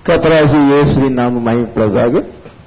கத்தராகி இயேசுவின் நாமம் மயப்படுவதாக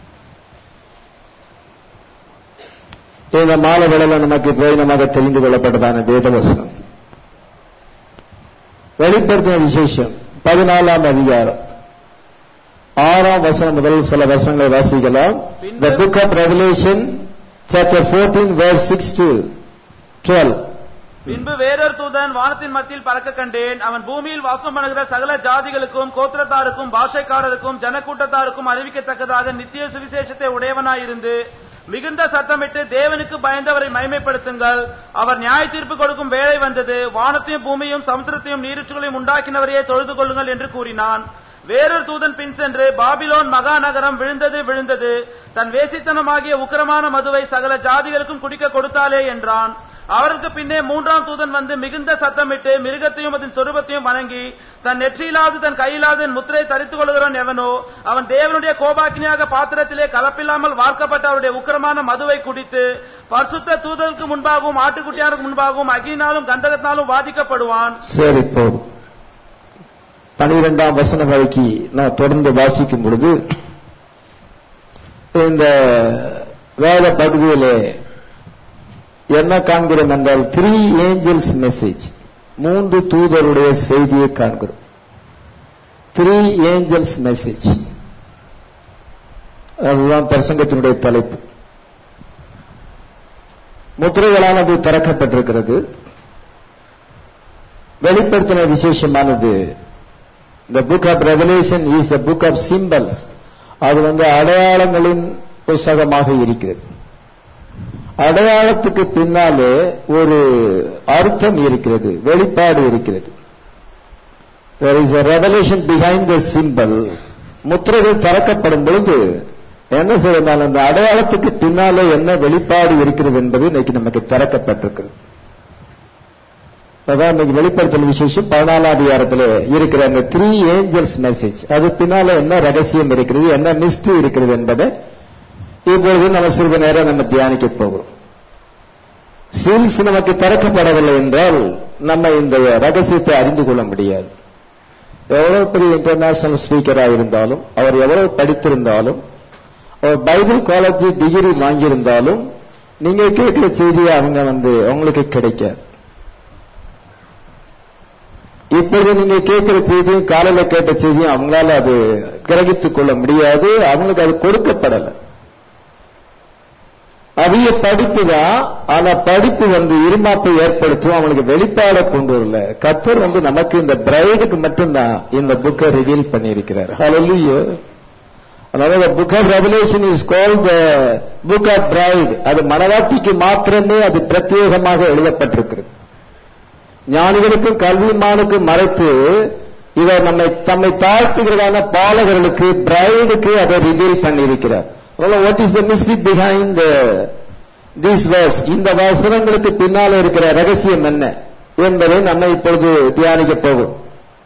இந்த மாலை வேளையில நமக்கு பிரயோஜனமாக தெரிந்து கொள்ளப்பட்டதான வேதவசனம் வெளிப்படுத்தின விசேஷம் பதினாலாம் அதிகாரம் ஆறாம் வசனம் முதல் சில வசனங்களை வாசிக்கலாம் the book of revelation chapter fourteen verse six to twelve பின்பு வேறொரு தூதன் வானத்தின் மத்தியில் பறக்க கண்டேன் அவன் பூமியில் வாசம் பண்ணுகிற சகல ஜாதிகளுக்கும் கோத்திரத்தாருக்கும் பாஷைக்காரருக்கும் ஜனக்கூட்டத்தாருக்கும் அறிவிக்கத்தக்கதாக நித்திய சுவிசேஷத்தை உடையவனாயிருந்து மிகுந்த சத்தமிட்டு தேவனுக்கு பயந்தவரை மைமைப்படுத்துங்கள் அவர் நியாய தீர்ப்பு கொடுக்கும் வேலை வந்தது வானத்தையும் பூமியும் சமுத்திரத்தையும் நீருற்றுகளையும் உண்டாக்கினவரையே தொழுது கொள்ளுங்கள் என்று கூறினான் வேறொரு தூதன் பின் சென்று பாபிலோன் மகாநகரம் விழுந்தது விழுந்தது தன் வேசித்தனமாகிய உக்கிரமான மதுவை சகல ஜாதிகளுக்கும் குடிக்க கொடுத்தாலே என்றான் அவருக்கு பின்னே மூன்றாம் தூதன் வந்து மிகுந்த சத்தமிட்டு மிருகத்தையும் அதன் சொரூபத்தையும் வணங்கி தன் நெற்றியிலாது தன் கையிலாது முத்திரை தரித்துக் கொள்கிறவன் எவனோ அவன் தேவனுடைய கோபாக்கினியாக பாத்திரத்திலே கலப்பில்லாமல் வார்க்கப்பட்ட அவருடைய உக்கிரமான மதுவை குடித்து பரிசுத்த தூதருக்கு முன்பாகவும் ஆட்டுக்குட்டியாருக்கு முன்பாகவும் அகினாலும் கந்தகத்தினாலும் வாதிக்கப்படுவான் சரி போதும் பனிரெண்டாம் வசனம் வரைக்கு நான் தொடர்ந்து வாசிக்கும் பொழுது இந்த வேத பகுதியிலே என்ன காண்கிறோம் என்றால் த்ரீ ஏஞ்சல்ஸ் மெசேஜ் மூன்று தூதருடைய செய்தியை காண்கிறோம் த்ரீ ஏஞ்சல்ஸ் மெசேஜ் அதுதான் பிரசங்கத்தினுடைய தலைப்பு முத்திரைகளானது திறக்கப்பட்டிருக்கிறது வெளிப்படுத்தின விசேஷமானது the book of revelation is the book of symbols அது வந்து அடையாளங்களின் புஸ்தகமாக இருக்கிறது அடையாளத்துக்கு பின்னாலே ஒரு அர்த்தம் இருக்கிறது வெளிப்பாடு இருக்கிறது there is a revelation behind the symbol முத்திரைகள் திறக்கப்படும் பொழுது என்ன செய்யணும் அந்த அடையாளத்துக்கு பின்னாலே என்ன வெளிப்பாடு இருக்கிறது என்பது இன்னைக்கு நமக்கு திறக்கப்பட்டிருக்கிறது அதான் இன்னைக்கு வெளிப்படுத்தல் விசேஷம் பதினாலாம் அதிகாரத்தில் இருக்கிற அந்த த்ரீ ஏஞ்சல்ஸ் மெசேஜ் அது பின்னால என்ன ரகசியம் இருக்கிறது என்ன மிஸ்ட்ரி இருக்கிறது என்பதை இப்பொழுது நம்ம சிறிது நேரம் நம்ம தியானிக்க போகிறோம் சீல்ஸ் நமக்கு திறக்கப்படவில்லை என்றால் நம்ம இந்த ரகசியத்தை அறிந்து கொள்ள முடியாது எவ்வளவு பெரிய இன்டர்நேஷனல் ஸ்பீக்கராக இருந்தாலும் அவர் எவ்வளவு படித்திருந்தாலும் அவர் பைபிள் காலேஜ் டிகிரி வாங்கியிருந்தாலும் நீங்க கேட்கிற செய்தியை அவங்க வந்து அவங்களுக்கு கிடைக்காது இப்பொழுது நீங்க கேட்கிற செய்தியும் காலையில கேட்ட செய்தியும் அவங்களால அது கிரகித்துக் கொள்ள முடியாது அவங்களுக்கு அது கொடுக்கப்படலை அதிக படிப்பு தான் ஆனா படிப்பு வந்து இருமாப்பை ஏற்படுத்தும் அவங்களுக்கு வெளிப்பாட கொண்டு வரல கத்தர் வந்து நமக்கு இந்த பிரைடுக்கு மட்டும்தான் இந்த புக்கை ரிவீல் பண்ணியிருக்கிறார் ஹalleluya அதனால book of revelation is call the book of bride அது மனவாட்டிக்கு மாத்திரமே அது பிரத்யேகமாக எழுதப்பட்டிருக்கிறது ஞானிகளுக்கும் கல்விமானுக்கும் மறைத்து இவர் நம்மை தம்மை தாழ்த்துகிறதான பாலகர்களுக்கு பிரைடுக்கு அதை ரிவீல் பண்ணியிருக்கிறார் what is the mystery behind these words இந்த வசனங்களுக்கு பின்னால் இருக்கிற ரகசியம் என்ன என்பதை நம்ம இப்பொழுது தியானிக்க போகும்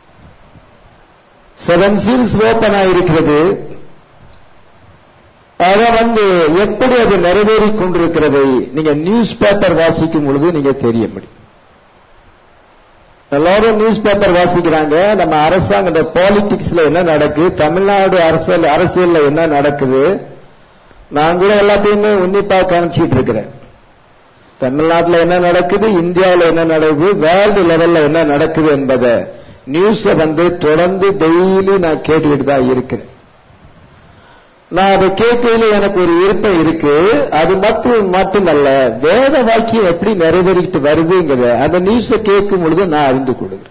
செவன் சீல்ஸ் ஓப்பன் ஆயிருக்கிறது அத வந்து எப்படி அது நிறைவேறி கொண்டிருக்கிறதை நீங்க நியூஸ் பேப்பர் வாசிக்கும் பொழுது நீங்க தெரிய முடியும் எல்லாரும் நியூஸ் பேப்பர் வாசிக்கிறாங்க நம்ம அரசாங்க இந்த பாலிடிக்ஸ்ல என்ன நடக்குது தமிழ்நாடு அரசியல் அரசியல்ல என்ன நடக்குது நான் கூட எல்லாத்தையுமே உன்னிப்பா கவனிச்சுட்டு இருக்கிறேன் தமிழ்நாட்டில் என்ன நடக்குது இந்தியாவில் என்ன நடக்குது வேர்ல்டு லெவல்ல என்ன நடக்குது என்பதை நியூஸை வந்து தொடர்ந்து டெய்லி நான் கேட்டுக்கிட்டு தான் இருக்கிறேன் நான் அதை கேட்கையில எனக்கு ஒரு விருப்பம் இருக்கு அது மட்டும் மட்டுமல்ல வேத வாக்கியம் எப்படி நிறைவேறிட்டு வருதுங்கிறத அந்த நியூஸை கேட்கும் பொழுது நான் அறிந்து கொடுக்குறேன்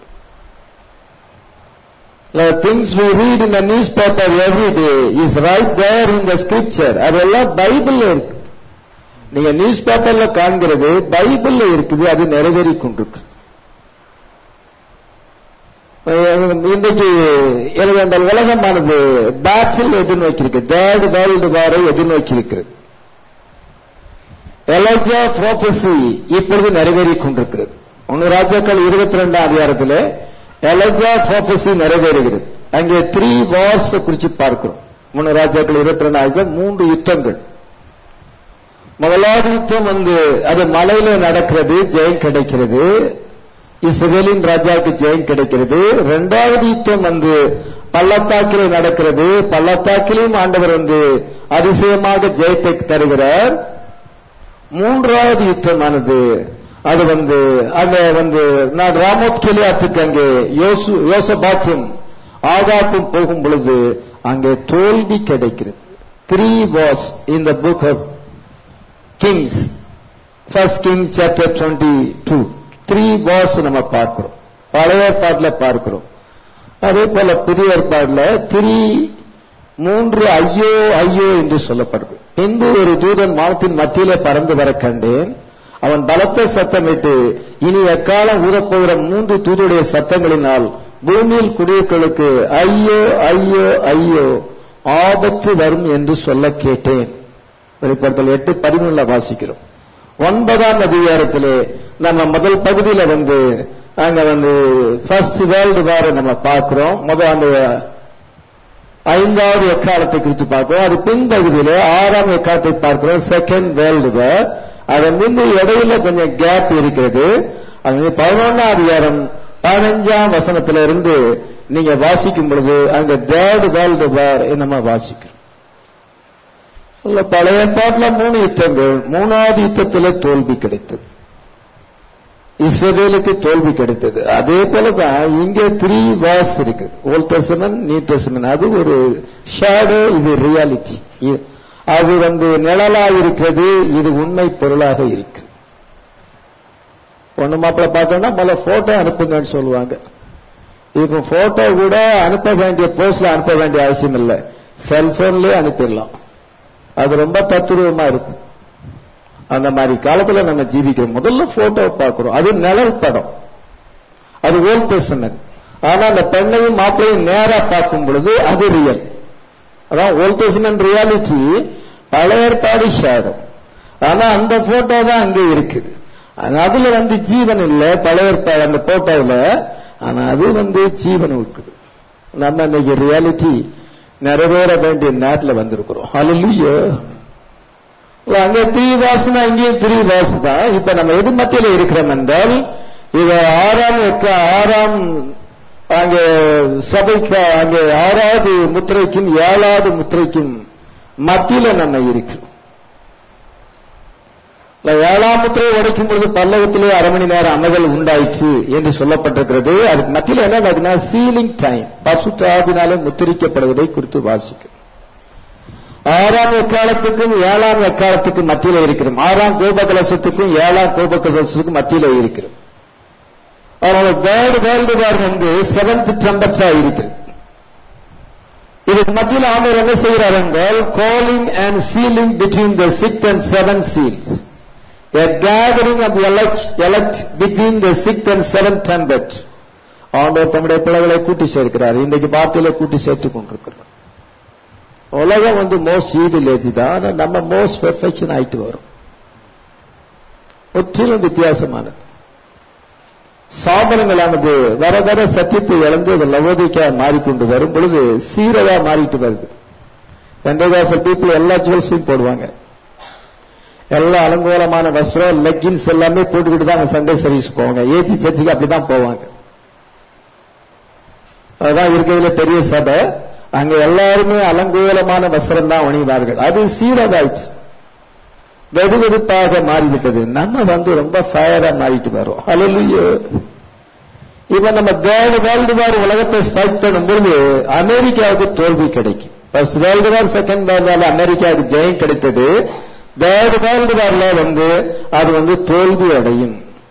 things we read in the newspaper every day is right there in the scripture அதெல்லாம் பைபிள்ல இருக்கு நீங்க நியூஸ் பேப்பர்ல காண்கிறது பைபிள்ல இருக்குது அது நிறைவேறி கொண்டிருக்கு இன்றைக்கு எனக்கு அந்த உலகமானது பேட்டில் எதிர்நோக்கியிருக்கு தேர்ட் வேர்ல்டு வாரை எதிர்நோக்கியிருக்கிறது எலஜா ப்ரோபசி இப்பொழுது நிறைவேறி கொண்டிருக்கிறது ஒன்னு ராஜாக்கள் இருபத்தி ரெண்டாம் அதிகாரத்தில் எலஜா ப்ரோபசி நிறைவேறுகிறது அங்கே த்ரீ வார்ஸ் குறிச்சு பார்க்கிறோம் மூணு ராஜாக்கள் இருபத்தி ரெண்டாயிரம் மூன்று யுத்தங்கள் முதலாவது யுத்தம் வந்து அது மலையில நடக்கிறது ஜெயம் கிடைக்கிறது இஸ்ரேலின் ராஜாவுக்கு ஜெயம் கிடைக்கிறது இரண்டாவது யுத்தம் வந்து பள்ளத்தாக்கிலே நடக்கிறது பள்ளத்தாக்கிலும் ஆண்டவர் வந்து அதிசயமாக ஜெயத்தை தருகிறார் மூன்றாவது யுத்தமானது அது வந்து அங்க வந்து நான் ராமோத் கிளியாத்துக்கு அங்கே யோசு யோசபாத்தும் ஆகாப்பும் போகும் பொழுது அங்கே தோல்வி கிடைக்கிறது three wars in the book of kings first kings chapter twenty two three wars நம்ம பார்க்கிறோம் பழைய ஏற்பாட்டில் பார்க்கிறோம் அதே போல புதிய ஏற்பாடுல த்ரீ மூன்று ஐயோ ஐயோ என்று சொல்லப்படுது பின்பு ஒரு தூதன் வானத்தின் மத்தியிலே பறந்து வர கண்டேன் அவன் பலத்த சத்தமிட்டு இனி எக்காலம் ஊறப்போகிற மூன்று தூதுடைய சத்தங்களினால் பூமியில் குடியிருக்களுக்கு ஐயோ ஐயோ ஐயோ ஆபத்து வரும் என்று சொல்ல கேட்டேன் வெளிப்படுத்தல் எட்டு பதிமூணுல வாசிக்கிறோம் ஒன்பதாம் அதிகாரத்திலே நம்ம முதல் பகுதியில வந்து அங்க வந்து ஃபர்ஸ்ட் வேர்ல்டு வார நம்ம பார்க்கிறோம் முதல் அந்த ஐந்தாவது எக்காலத்தை குறித்து பார்க்கிறோம் அது பின்பகுதியில ஆறாம் எக்காலத்தை பார்க்கிறோம் செகண்ட் வேர்ல்டு வார் அதன் முன்பு இடையில கொஞ்சம் கேப் இருக்கிறது அது பதினொன்னாம் அதிகாரம் பதினஞ்சாம் வசனத்தில இருந்து நீங்க வாசிக்கும் பொழுது அங்க தேர்ட் வேர்ல்டு வார் நம்ம வாசிக்கிறோம் இல்ல பழைய பாட்டுல மூணு யுத்தங்கள் மூணாவது யுத்தத்துல தோல்வி கிடைத்தது இஸ்ரேலுக்கு தோல்வி கிடைத்தது அதே போலதான் இங்க த்ரீ வாஸ் இருக்கு ஓல்ட் டெஸ்டமென்ட் நியூ டெஸ்டமென்ட் அது ஒரு ஷேடோ இது ரியாலிட்டி அது வந்து நிழலா இருக்கிறது இது உண்மை பொருளாக இருக்கு ஒண்ணு மாப்பிள்ள பார்த்தோம்னா முதல்ல போட்டோ அனுப்புங்கன்னு சொல்லுவாங்க இப்ப போட்டோ கூட அனுப்ப வேண்டிய போஸ்ட்ல அனுப்ப வேண்டிய அவசியம் இல்லை செல்போன்லயே அனுப்பிடலாம் அது ரொம்ப தத்துருவமா இருக்கும் அந்த மாதிரி காலத்துல நம்ம ஜீவிக்கிறோம் முதல்ல போட்டோ பார்க்கிறோம் அது நிழல் படம் அது ஓல்ட் டெஸ்டமென்ட் ஆனா அந்த பெண்ணையும் மாப்பிளையும் நேரா பார்க்கும் பொழுது அது ரியல் அதான் ஓல்ட் டெஸ்டமென்ட் ரியாலிட்டி பழைய ஏற்பாடு ஷேடம் ஆனா அந்த போட்டோ தான் அங்க இருக்குது அதுல வந்து ஜீவன் இல்ல பழைய ஏற்பாடு அந்த போட்டோவில் ஆனா அது வந்து ஜீவன் இருக்குது நம்ம இன்னைக்கு ரியாலிட்டி நிறைவேற வேண்டிய நேரத்தில் வந்திருக்கிறோம் அலுலியோ அங்க த்ரீ வாசனா இங்கேயும் த்ரீ வாஸ் தான் இப்ப நம்ம எது மத்தியில இருக்கிறோம் என்றால் இது ஆறாம் ஆறாம் அங்கே சபைக்கு அங்கே ஆறாவது முத்திரைக்கும் ஏழாவது முத்திரைக்கும் மத்தியில நம்ம இருக்கிறோம் ஏழாம் முத்திரை உடைக்கும் பொழுது பல்லவத்திலே அரை மணி நேரம் அமதல் உண்டாயிற்று என்று சொல்லப்பட்டிருக்கிறது அதுக்கு மத்தியில் என்ன நடக்குதுன்னா சீலிங் டைம் பசுத்தாவினாலே முத்திரிக்கப்படுவதை குறித்து வாசிக்கும் ஆறாம் எக்காலத்துக்கும் ஏழாம் எக்காலத்துக்கும் மத்தியில இருக்கிறோம் ஆறாம் கோபகலசத்துக்கும் ஏழாம் கோபகலசத்துக்கும் மத்தியில இருக்கிறோம் அதனால தேர்ட் வேர்ல்டு வார் வந்து செவன்த் ட்ரம்பட்ஸா இருக்குது இதுக்கு மத்தியில் ஆண்டவர் என்ன செய்கிறார் என்றால் calling and sealing between the six and seven seals A gathering of elect, elect between the sixth and seventh trumpet. ஆண்டவர் தம்முடைய பிள்ளைகளை கூட்டி சேர்க்கிறார் இன்றைக்கு பாத்தியில கூட்டி சேர்த்துக் கொண்டிருக்கிறார் உலகம் வந்து மோஸ்ட் ஈவிலேஜ் தான் ஆனா நம்ம மோஸ்ட் பெர்ஃபெக்ஷன் ஆயிட்டு வரும் முற்றிலும் வித்தியாசமானது சாதனங்களானது வர வர சத்தியத்தை இழந்து அது லவோதிக்கா மாறிக்கொண்டு வரும் பொழுது சீரதா மாறிட்டு வருது ரெண்டேதாசல் பீப்புள் எல்லா ஜுவல்ஸையும் போடுவாங்க எல்லா அலங்கோலமான வஸ்திரம் லெக்கின்ஸ் எல்லாமே போட்டுக்கிட்டு தான் சண்டே சர்வீஸ் போவாங்க ஏஜி சர்ச்சுக்கு அப்படிதான் போவாங்க அதுதான் இருக்கிறதுல பெரிய சபை அங்க எல்லாருமே அலங்கோலமான வஸ்திரம் தான் அணிவார்கள் அது சீரதாயிடுச்சு வெகு வெறுப்பாக மாறிவிட்டது நம்ம வந்து ரொம்ப ஃபயரா மாறிட்டு வரோம் அலலுயோ இப்ப நம்ம தேர்ட் வேர்ல்டு வார் உலகத்தை சைட் பண்ணும்பொழுது அமெரிக்காவுக்கு தோல்வி கிடைக்கும் first world war second world war அமெரிக்காவுக்கு ஜெயம் கிடைத்தது தேர்ட் வேர்ல்டு வார்ல வந்து அது வந்து தோல்வி அடையும்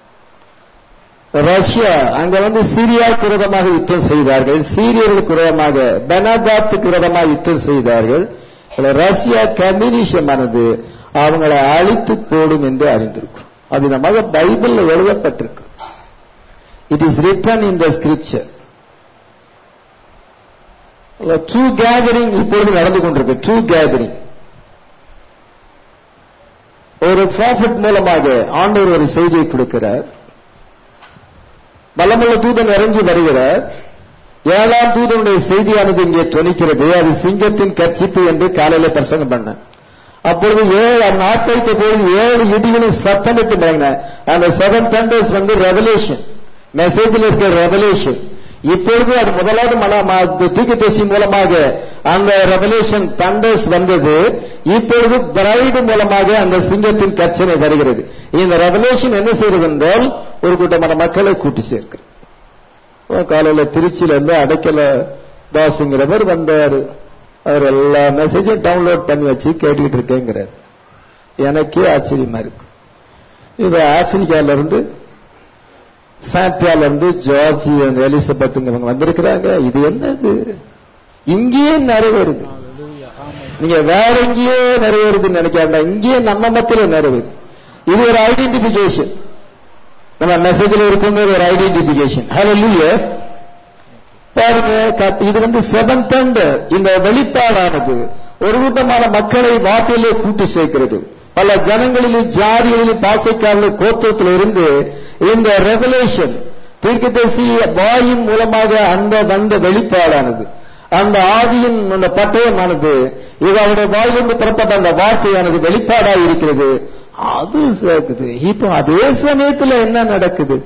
ரஷ்யா அங்க வந்து சீரியாவுக்கு விரோதமாக யுத்தம் செய்தார்கள் சீரியர்களுக்கு விரோதமாக பெனகாத்துக்கு விரோதமாக யுத்தம் செய்தார்கள் ரஷ்யா கம்யூனிசமானது அவங்களை அழித்து போடும் என்று அறிந்திருக்கிறோம் அது நமக்கு பைபிள்ல எழுதப்பட்டிருக்கு it is written in the scripture true gathering இப்பொழுது நடந்து கொண்டிருக்கு ட்ரூ கேதரிங் ஒரு ப்ராஃபிட் மூலமாக ஆண்டவர் ஒரு செய்தியை கொடுக்கிறார் பலமுள்ள தூதன் இறங்கி வருகிறார் ஏழாம் தூதனுடைய செய்தியானது இங்கே துணிக்கிறது அது சிங்கத்தின் கட்சிப்பு என்று காலையில பிரசங்கம் பண்ண அப்பொழுது ஏழு நாட்டைத்த போது ஏழு இடிகளும் சத்தமிட்டு அந்த செவன் தண்டர்ஸ் வந்து ரெவலேஷன் மெசேஜில் இருக்கிற ரெவலேஷன் இப்பொழுது அது முதலாவது மன தீர்க்கதரிசி மூலமாக அந்த ரெவலேஷன் தண்டர்ஸ் வந்தது இப்பொழுது பிரைடு மூலமாக அந்த சிங்கத்தின் கச்சனை வருகிறது இந்த ரெவலேஷன் என்ன செய்கிறது என்றால் ஒரு கூட்டமான மக்களை கூட்டி சேர்க்கிறது காலையில திருச்சியில இருந்து அடைக்கல தாஸுங்கிறவர் வந்தார் அவர் எல்லா மெசேஜும் டவுன்லோட் பண்ணி வச்சு கேட்டுக்கிட்டு இருக்கேங்கிறார் எனக்கே ஆச்சரியமா இருக்கு இது ஆப்பிரிக்கால இருந்து சாப்பியால இருந்து ஜார்ஜி எலிசபெத்துங்கிறவங்க வந்திருக்கிறாங்க இது என்னது இங்கேயே நிறைவேறுது நீங்க வேற எங்கேயோ நிறைவேறுதுன்னு நினைக்காம இங்கேயே நம்ம மத்தியில நிறைவேறுது இது ஒரு ஐடென்டிபிகேஷன் நம்ம மெசேஜ்ல இருக்குங்கிற ஒரு ஐடென்டிபிகேஷன் ஹலோ பாருங்க கத்- இது வந்து செவன் தண்டர் இந்த வெளிப்பாடானது ஒரு கூட்டமான மக்களை வார்த்தையிலே கூட்டி சேர்க்கிறது பல ஜனங்களிலும் ஜாதிகளிலும் பாசைக்காரர்கள் கோத்திரத்தில் இருந்து இந்த ரெவலேஷன் தீர்க்கதரிசி வாயின் மூலமாக அந்த வந்த வெளிப்பாடானது அந்த ஆவியின் அந்த பட்டயமானது இது அவருடைய வாயிலிருந்து புறப்பட்ட அந்த வார்த்தையானது வெளிப்பாடாக இருக்கிறது அது சேர்க்குது இப்போ அதே சமயத்துல என்ன நடக்குது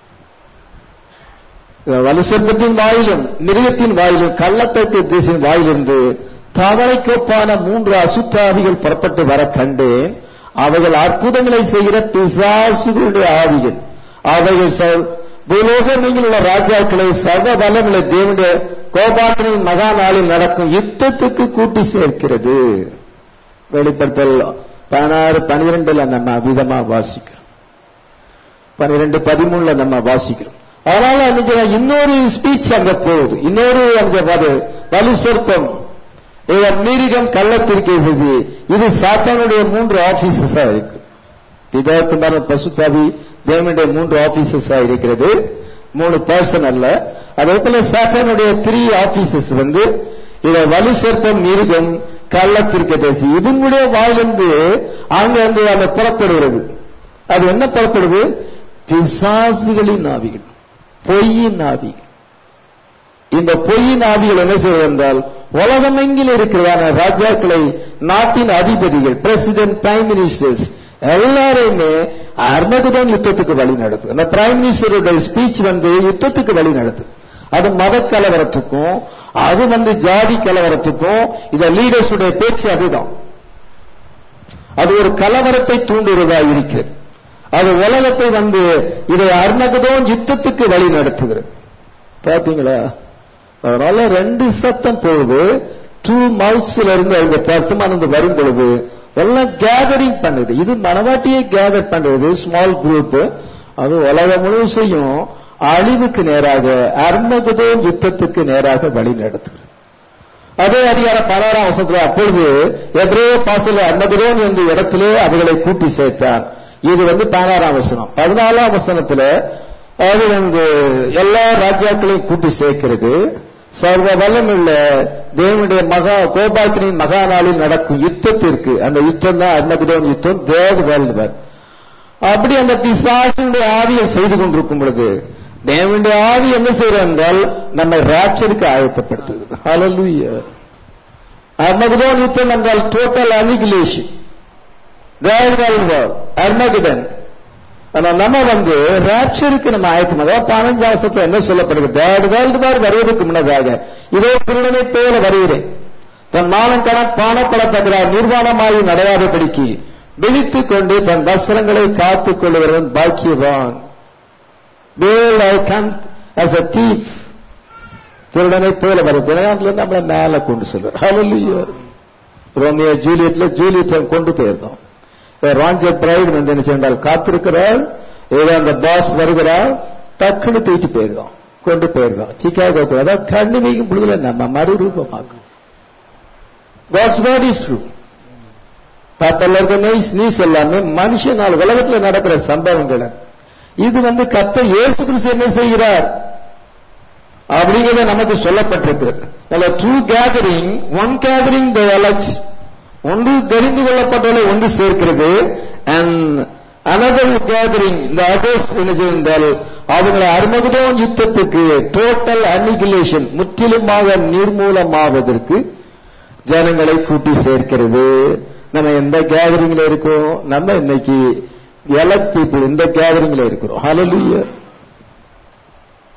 வலுசர்ப்பத்தின் வாயிலும் மிருகத்தின் வாயிலும் கள்ளத்தட்டு திசையின் வாயிலிருந்து தவளைக்கொப்பான மூன்று அசுத்தாவிகள் புறப்பட்டு வர கண்டேன் அவைகள் அற்புதங்களை செய்கிற பிசாசுகளுடைய ஆவிகள் அவைகள் ச- பூலோகமெங்கில் உள்ள ராஜாக்களை சர்வ வல்லமுள்ள தேவனுடைய கோபாட்டனின் மகா நாளில் நடக்கும் யுத்தத்துக்கு கூட்டி சேர்க்கிறது வெளிப்படுத்தல் பதினாறு பனிரெண்டுல நம்ம அவிதமா வாசிக்கிறோம் பன்னிரெண்டு பதிமூணுல நம்ம வாசிக்கிறோம் அதனால என்ன செய்யலாம், இன்னொரு ஸ்பீச் அங்க போகுது இன்னொரு அந்த வலு- வலு சொற்பம் இவர் மீரிகம் கள்ளத்திற்கே செய்தி இது சாத்தானுடைய மூன்று ஆபீசஸா இருக்கு பிதா குமாரன் பசுத்தாவி தேவனுடைய மூன்று ஆபீசஸா இருக்கிறது மூணு பர்சன் அல்ல அதே போல சாத்தானுடைய த்ரீ ஆபீசஸ் வந்து இத வலு சொற்பம் மிருகம் கள்ளத்திற்கு தேசி இதனுடைய வாயிலிருந்து அங்க வந்து அந்த புறப்படுகிறது அது என்ன புறப்படுது பிசாசுகளின் ஆவிகள் பொய்யின் ஆவிகள் இந்த பொய்யின் ஆவிகள் என்ன செய்வது என்றால் உலகமெங்கில் இருக்கிறதான ராஜாக்களை நாட்டின் அதிபதிகள் பிரசிடென்ட் பிரைம் மினிஸ்டர்ஸ் எல்லாரையுமே அர்மகுதான் யுத்தத்துக்கு வழி நடத்துது அந்த பிரைம் மினிஸ்டருடைய ஸ்பீச் வந்து யுத்தத்துக்கு வழி நடத்துது அது மத கலவரத்துக்கும் அது வந்து ஜாதி கலவரத்துக்கும் இந்த லீடர்ஸுடைய பேச்சு அதுதான் அது ஒரு கலவரத்தை தூண்டுவதா இருக்கிறது அது உலகத்தை வந்து இதை அர்ணகதோன் யுத்தத்துக்கு வழி நடத்துகிறது பாத்தீங்களா அதனால ரெண்டு சத்தம் போகுது டூ மவுத்ஸ்ல இருந்து அவங்க தர்த்தமானது வரும் பொழுது எல்லாம் கேதரிங் பண்ணுது இது மனவாட்டியை கேதர் பண்றது ஸ்மால் குரூப் அது உலகம் முழுசையும் அழிவுக்கு நேராக அர்மகதோன் யுத்தத்துக்கு நேராக வழி நடத்துகிறது அதே அதிகார பதினாறாம் வசனத்துல அப்பொழுது எப்ரே பாசல அர்மகதோன் என்ற இடத்திலே அவர்களை கூட்டி சேர்த்தார் இது வந்து பதினாறாம் வசனம் பதினாலாம் வசனத்துல அது வந்து எல்லா ராஜாக்களையும் கூட்டி சேர்க்கிறது சர்வ வல்லமுள்ள தேவனுடைய மகா கோபாக்கினின் மகா நாளில் நடக்கும் யுத்தத்திற்கு அந்த யுத்தம் தான் அர்மகதோன் யுத்தம் தேவ வேல்வர் அப்படி அந்த பிசாசினுடைய ஆவியை செய்து கொண்டிருக்கும் பொழுது தேவனுடைய ஆவி என்ன செய்யறது என்றால் நம்மை ராட்சருக்கு ஆயத்தப்படுத்துகிறது ஹalleluya அர்மகதோன் யுத்தம் என்றால் டோட்டல் அனிகிலேஷன் அர்மகதன் ஆனா நம்ம வந்து ராப்சருக்கு நம்ம ஆயத்தம் அதாவது பதினஞ்சு வருஷத்துல என்ன சொல்லப்படுகிறது தேர்ட் வேர்ல்டு வார் வருவதற்கு முன்னதாக இதோ திருடனை போல வருகிறேன் தன் மானம் கண பானப்படத்தக்கிறார் நிர்வாணமாகி நடையாதபடிக்கு விழித்துக் கொண்டு தன் வஸ்திரங்களை காத்துக் கொள்ளுகிறவன் பாக்கியவான் Behold, I come as a thief. திருடனை போல வரும் தினகாந்தில நம்மளை மேல கொண்டு செல்வார் ஹalleluya ரோமியோ ஜூலியட்ல ஜூலியட் கொண்டு போயிருந்தோம் ராஞ்சர் பிரைடு வந்து என்ன சென்றால் காத்திருக்கிறாள் ஏதோ அந்த பாஸ் வருகிறாள் டக்குன்னு தூக்கிட்டு போயிருந்தோம் கொண்டு போயிருந்தோம் சிக்காகோக்கு அதாவது கண்ணு வைக்கும் பொழுதுல நம்ம மறுரூபமாக்கும் காட்ஸ் வேர்ட் இஸ் ட்ரூ பாப்பல்ல இருக்க நைஸ் நியூஸ் எல்லாமே மனுஷனால் உலகத்துல நடக்கிற சம்பவங்கள் அது. இது வந்து கத்த இயேசு கிறிஸ்து என்ன செய்கிறார் அப்படிங்கிறத நமக்கு சொல்லப்பட்டிருக்கிறது நல்ல true gathering one gathering the elect ஒன்று தெரிந்து கொள்ளப்பட்டவர்களை ஒன்று சேர்க்கிறது அண்ட் அனதர் கேதரிங் இந்த அதர்ஸ் என்ன செய்தால் அவங்களை அருமகுதோன் யுத்தத்துக்கு டோட்டல் அனிகுலேஷன் முற்றிலுமாக நிர்மூலமாவதற்கு ஜனங்களை கூட்டி சேர்க்கிறது நம்ம எந்த கேதரிங்ல இருக்கோம் நம்ம இன்னைக்கு எலக்ட் பீப்புள் இந்த கேதரிங்ல இருக்கிறோம் ஹalleluya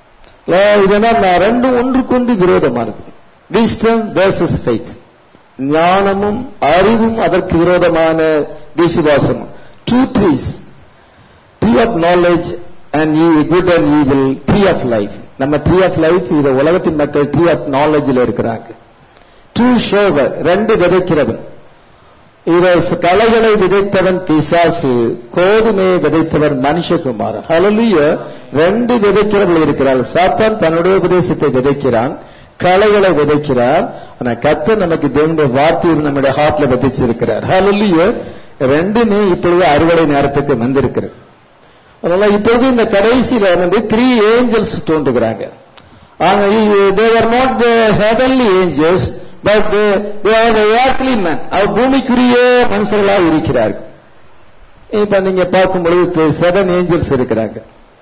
இதெல்லாம் நான் ரெண்டும் ஒன்றுக்கொண்டு விரோதமானது விஸ்டம் வேர்சஸ் ஃபெய்த் ஞானமும் அறிவும் அதற்கு விரோதமான விசுவாசமும் two trees tree of knowledge and good and evil tree of life நம்ம ட்ரீ ஆஃப் லைஃப் இத உலகத்தின் மக்கள் ட்ரீ ஆஃப் நாலேஜ்ல இருக்கிறாங்க டூ ஷோவர் ரெண்டு விதைக்கிறவன் இத கலைகளை விதைத்தவன் பிசாசு கோதுமையை விதைத்தவன் மனுஷகுமாரன் ஹalleluya ரெண்டு விதைக்கிறவர்கள் இருக்கிறார் சாத்தான் தன்னுடைய உபதேசத்தை விதைக்கிறான் கலைகளை விதைக்கிறார் ஆனா கத்த நமக்கு தேவனுடைய வார்த்தையை நம்முடைய ஹார்ட்ல விதைச்சிருக்கிறார் ஹalleluya ரெண்டுமே இப்பொழுது அறுவடை நேரத்துக்கு வந்திருக்கிறது அதனால இப்பொழுது இந்த கடைசியில வந்து த்ரீ ஏஞ்சல்ஸ் தோன்றுகிறாங்க they're not the heavenly angels but early man அவர் பூமிக்குரிய மனுஷர்களாக இருக்கிறார்கள் இப்ப நீங்க பார்க்கும் பொழுது செவன் ஏஞ்சல்ஸ் இருக்கிறாங்க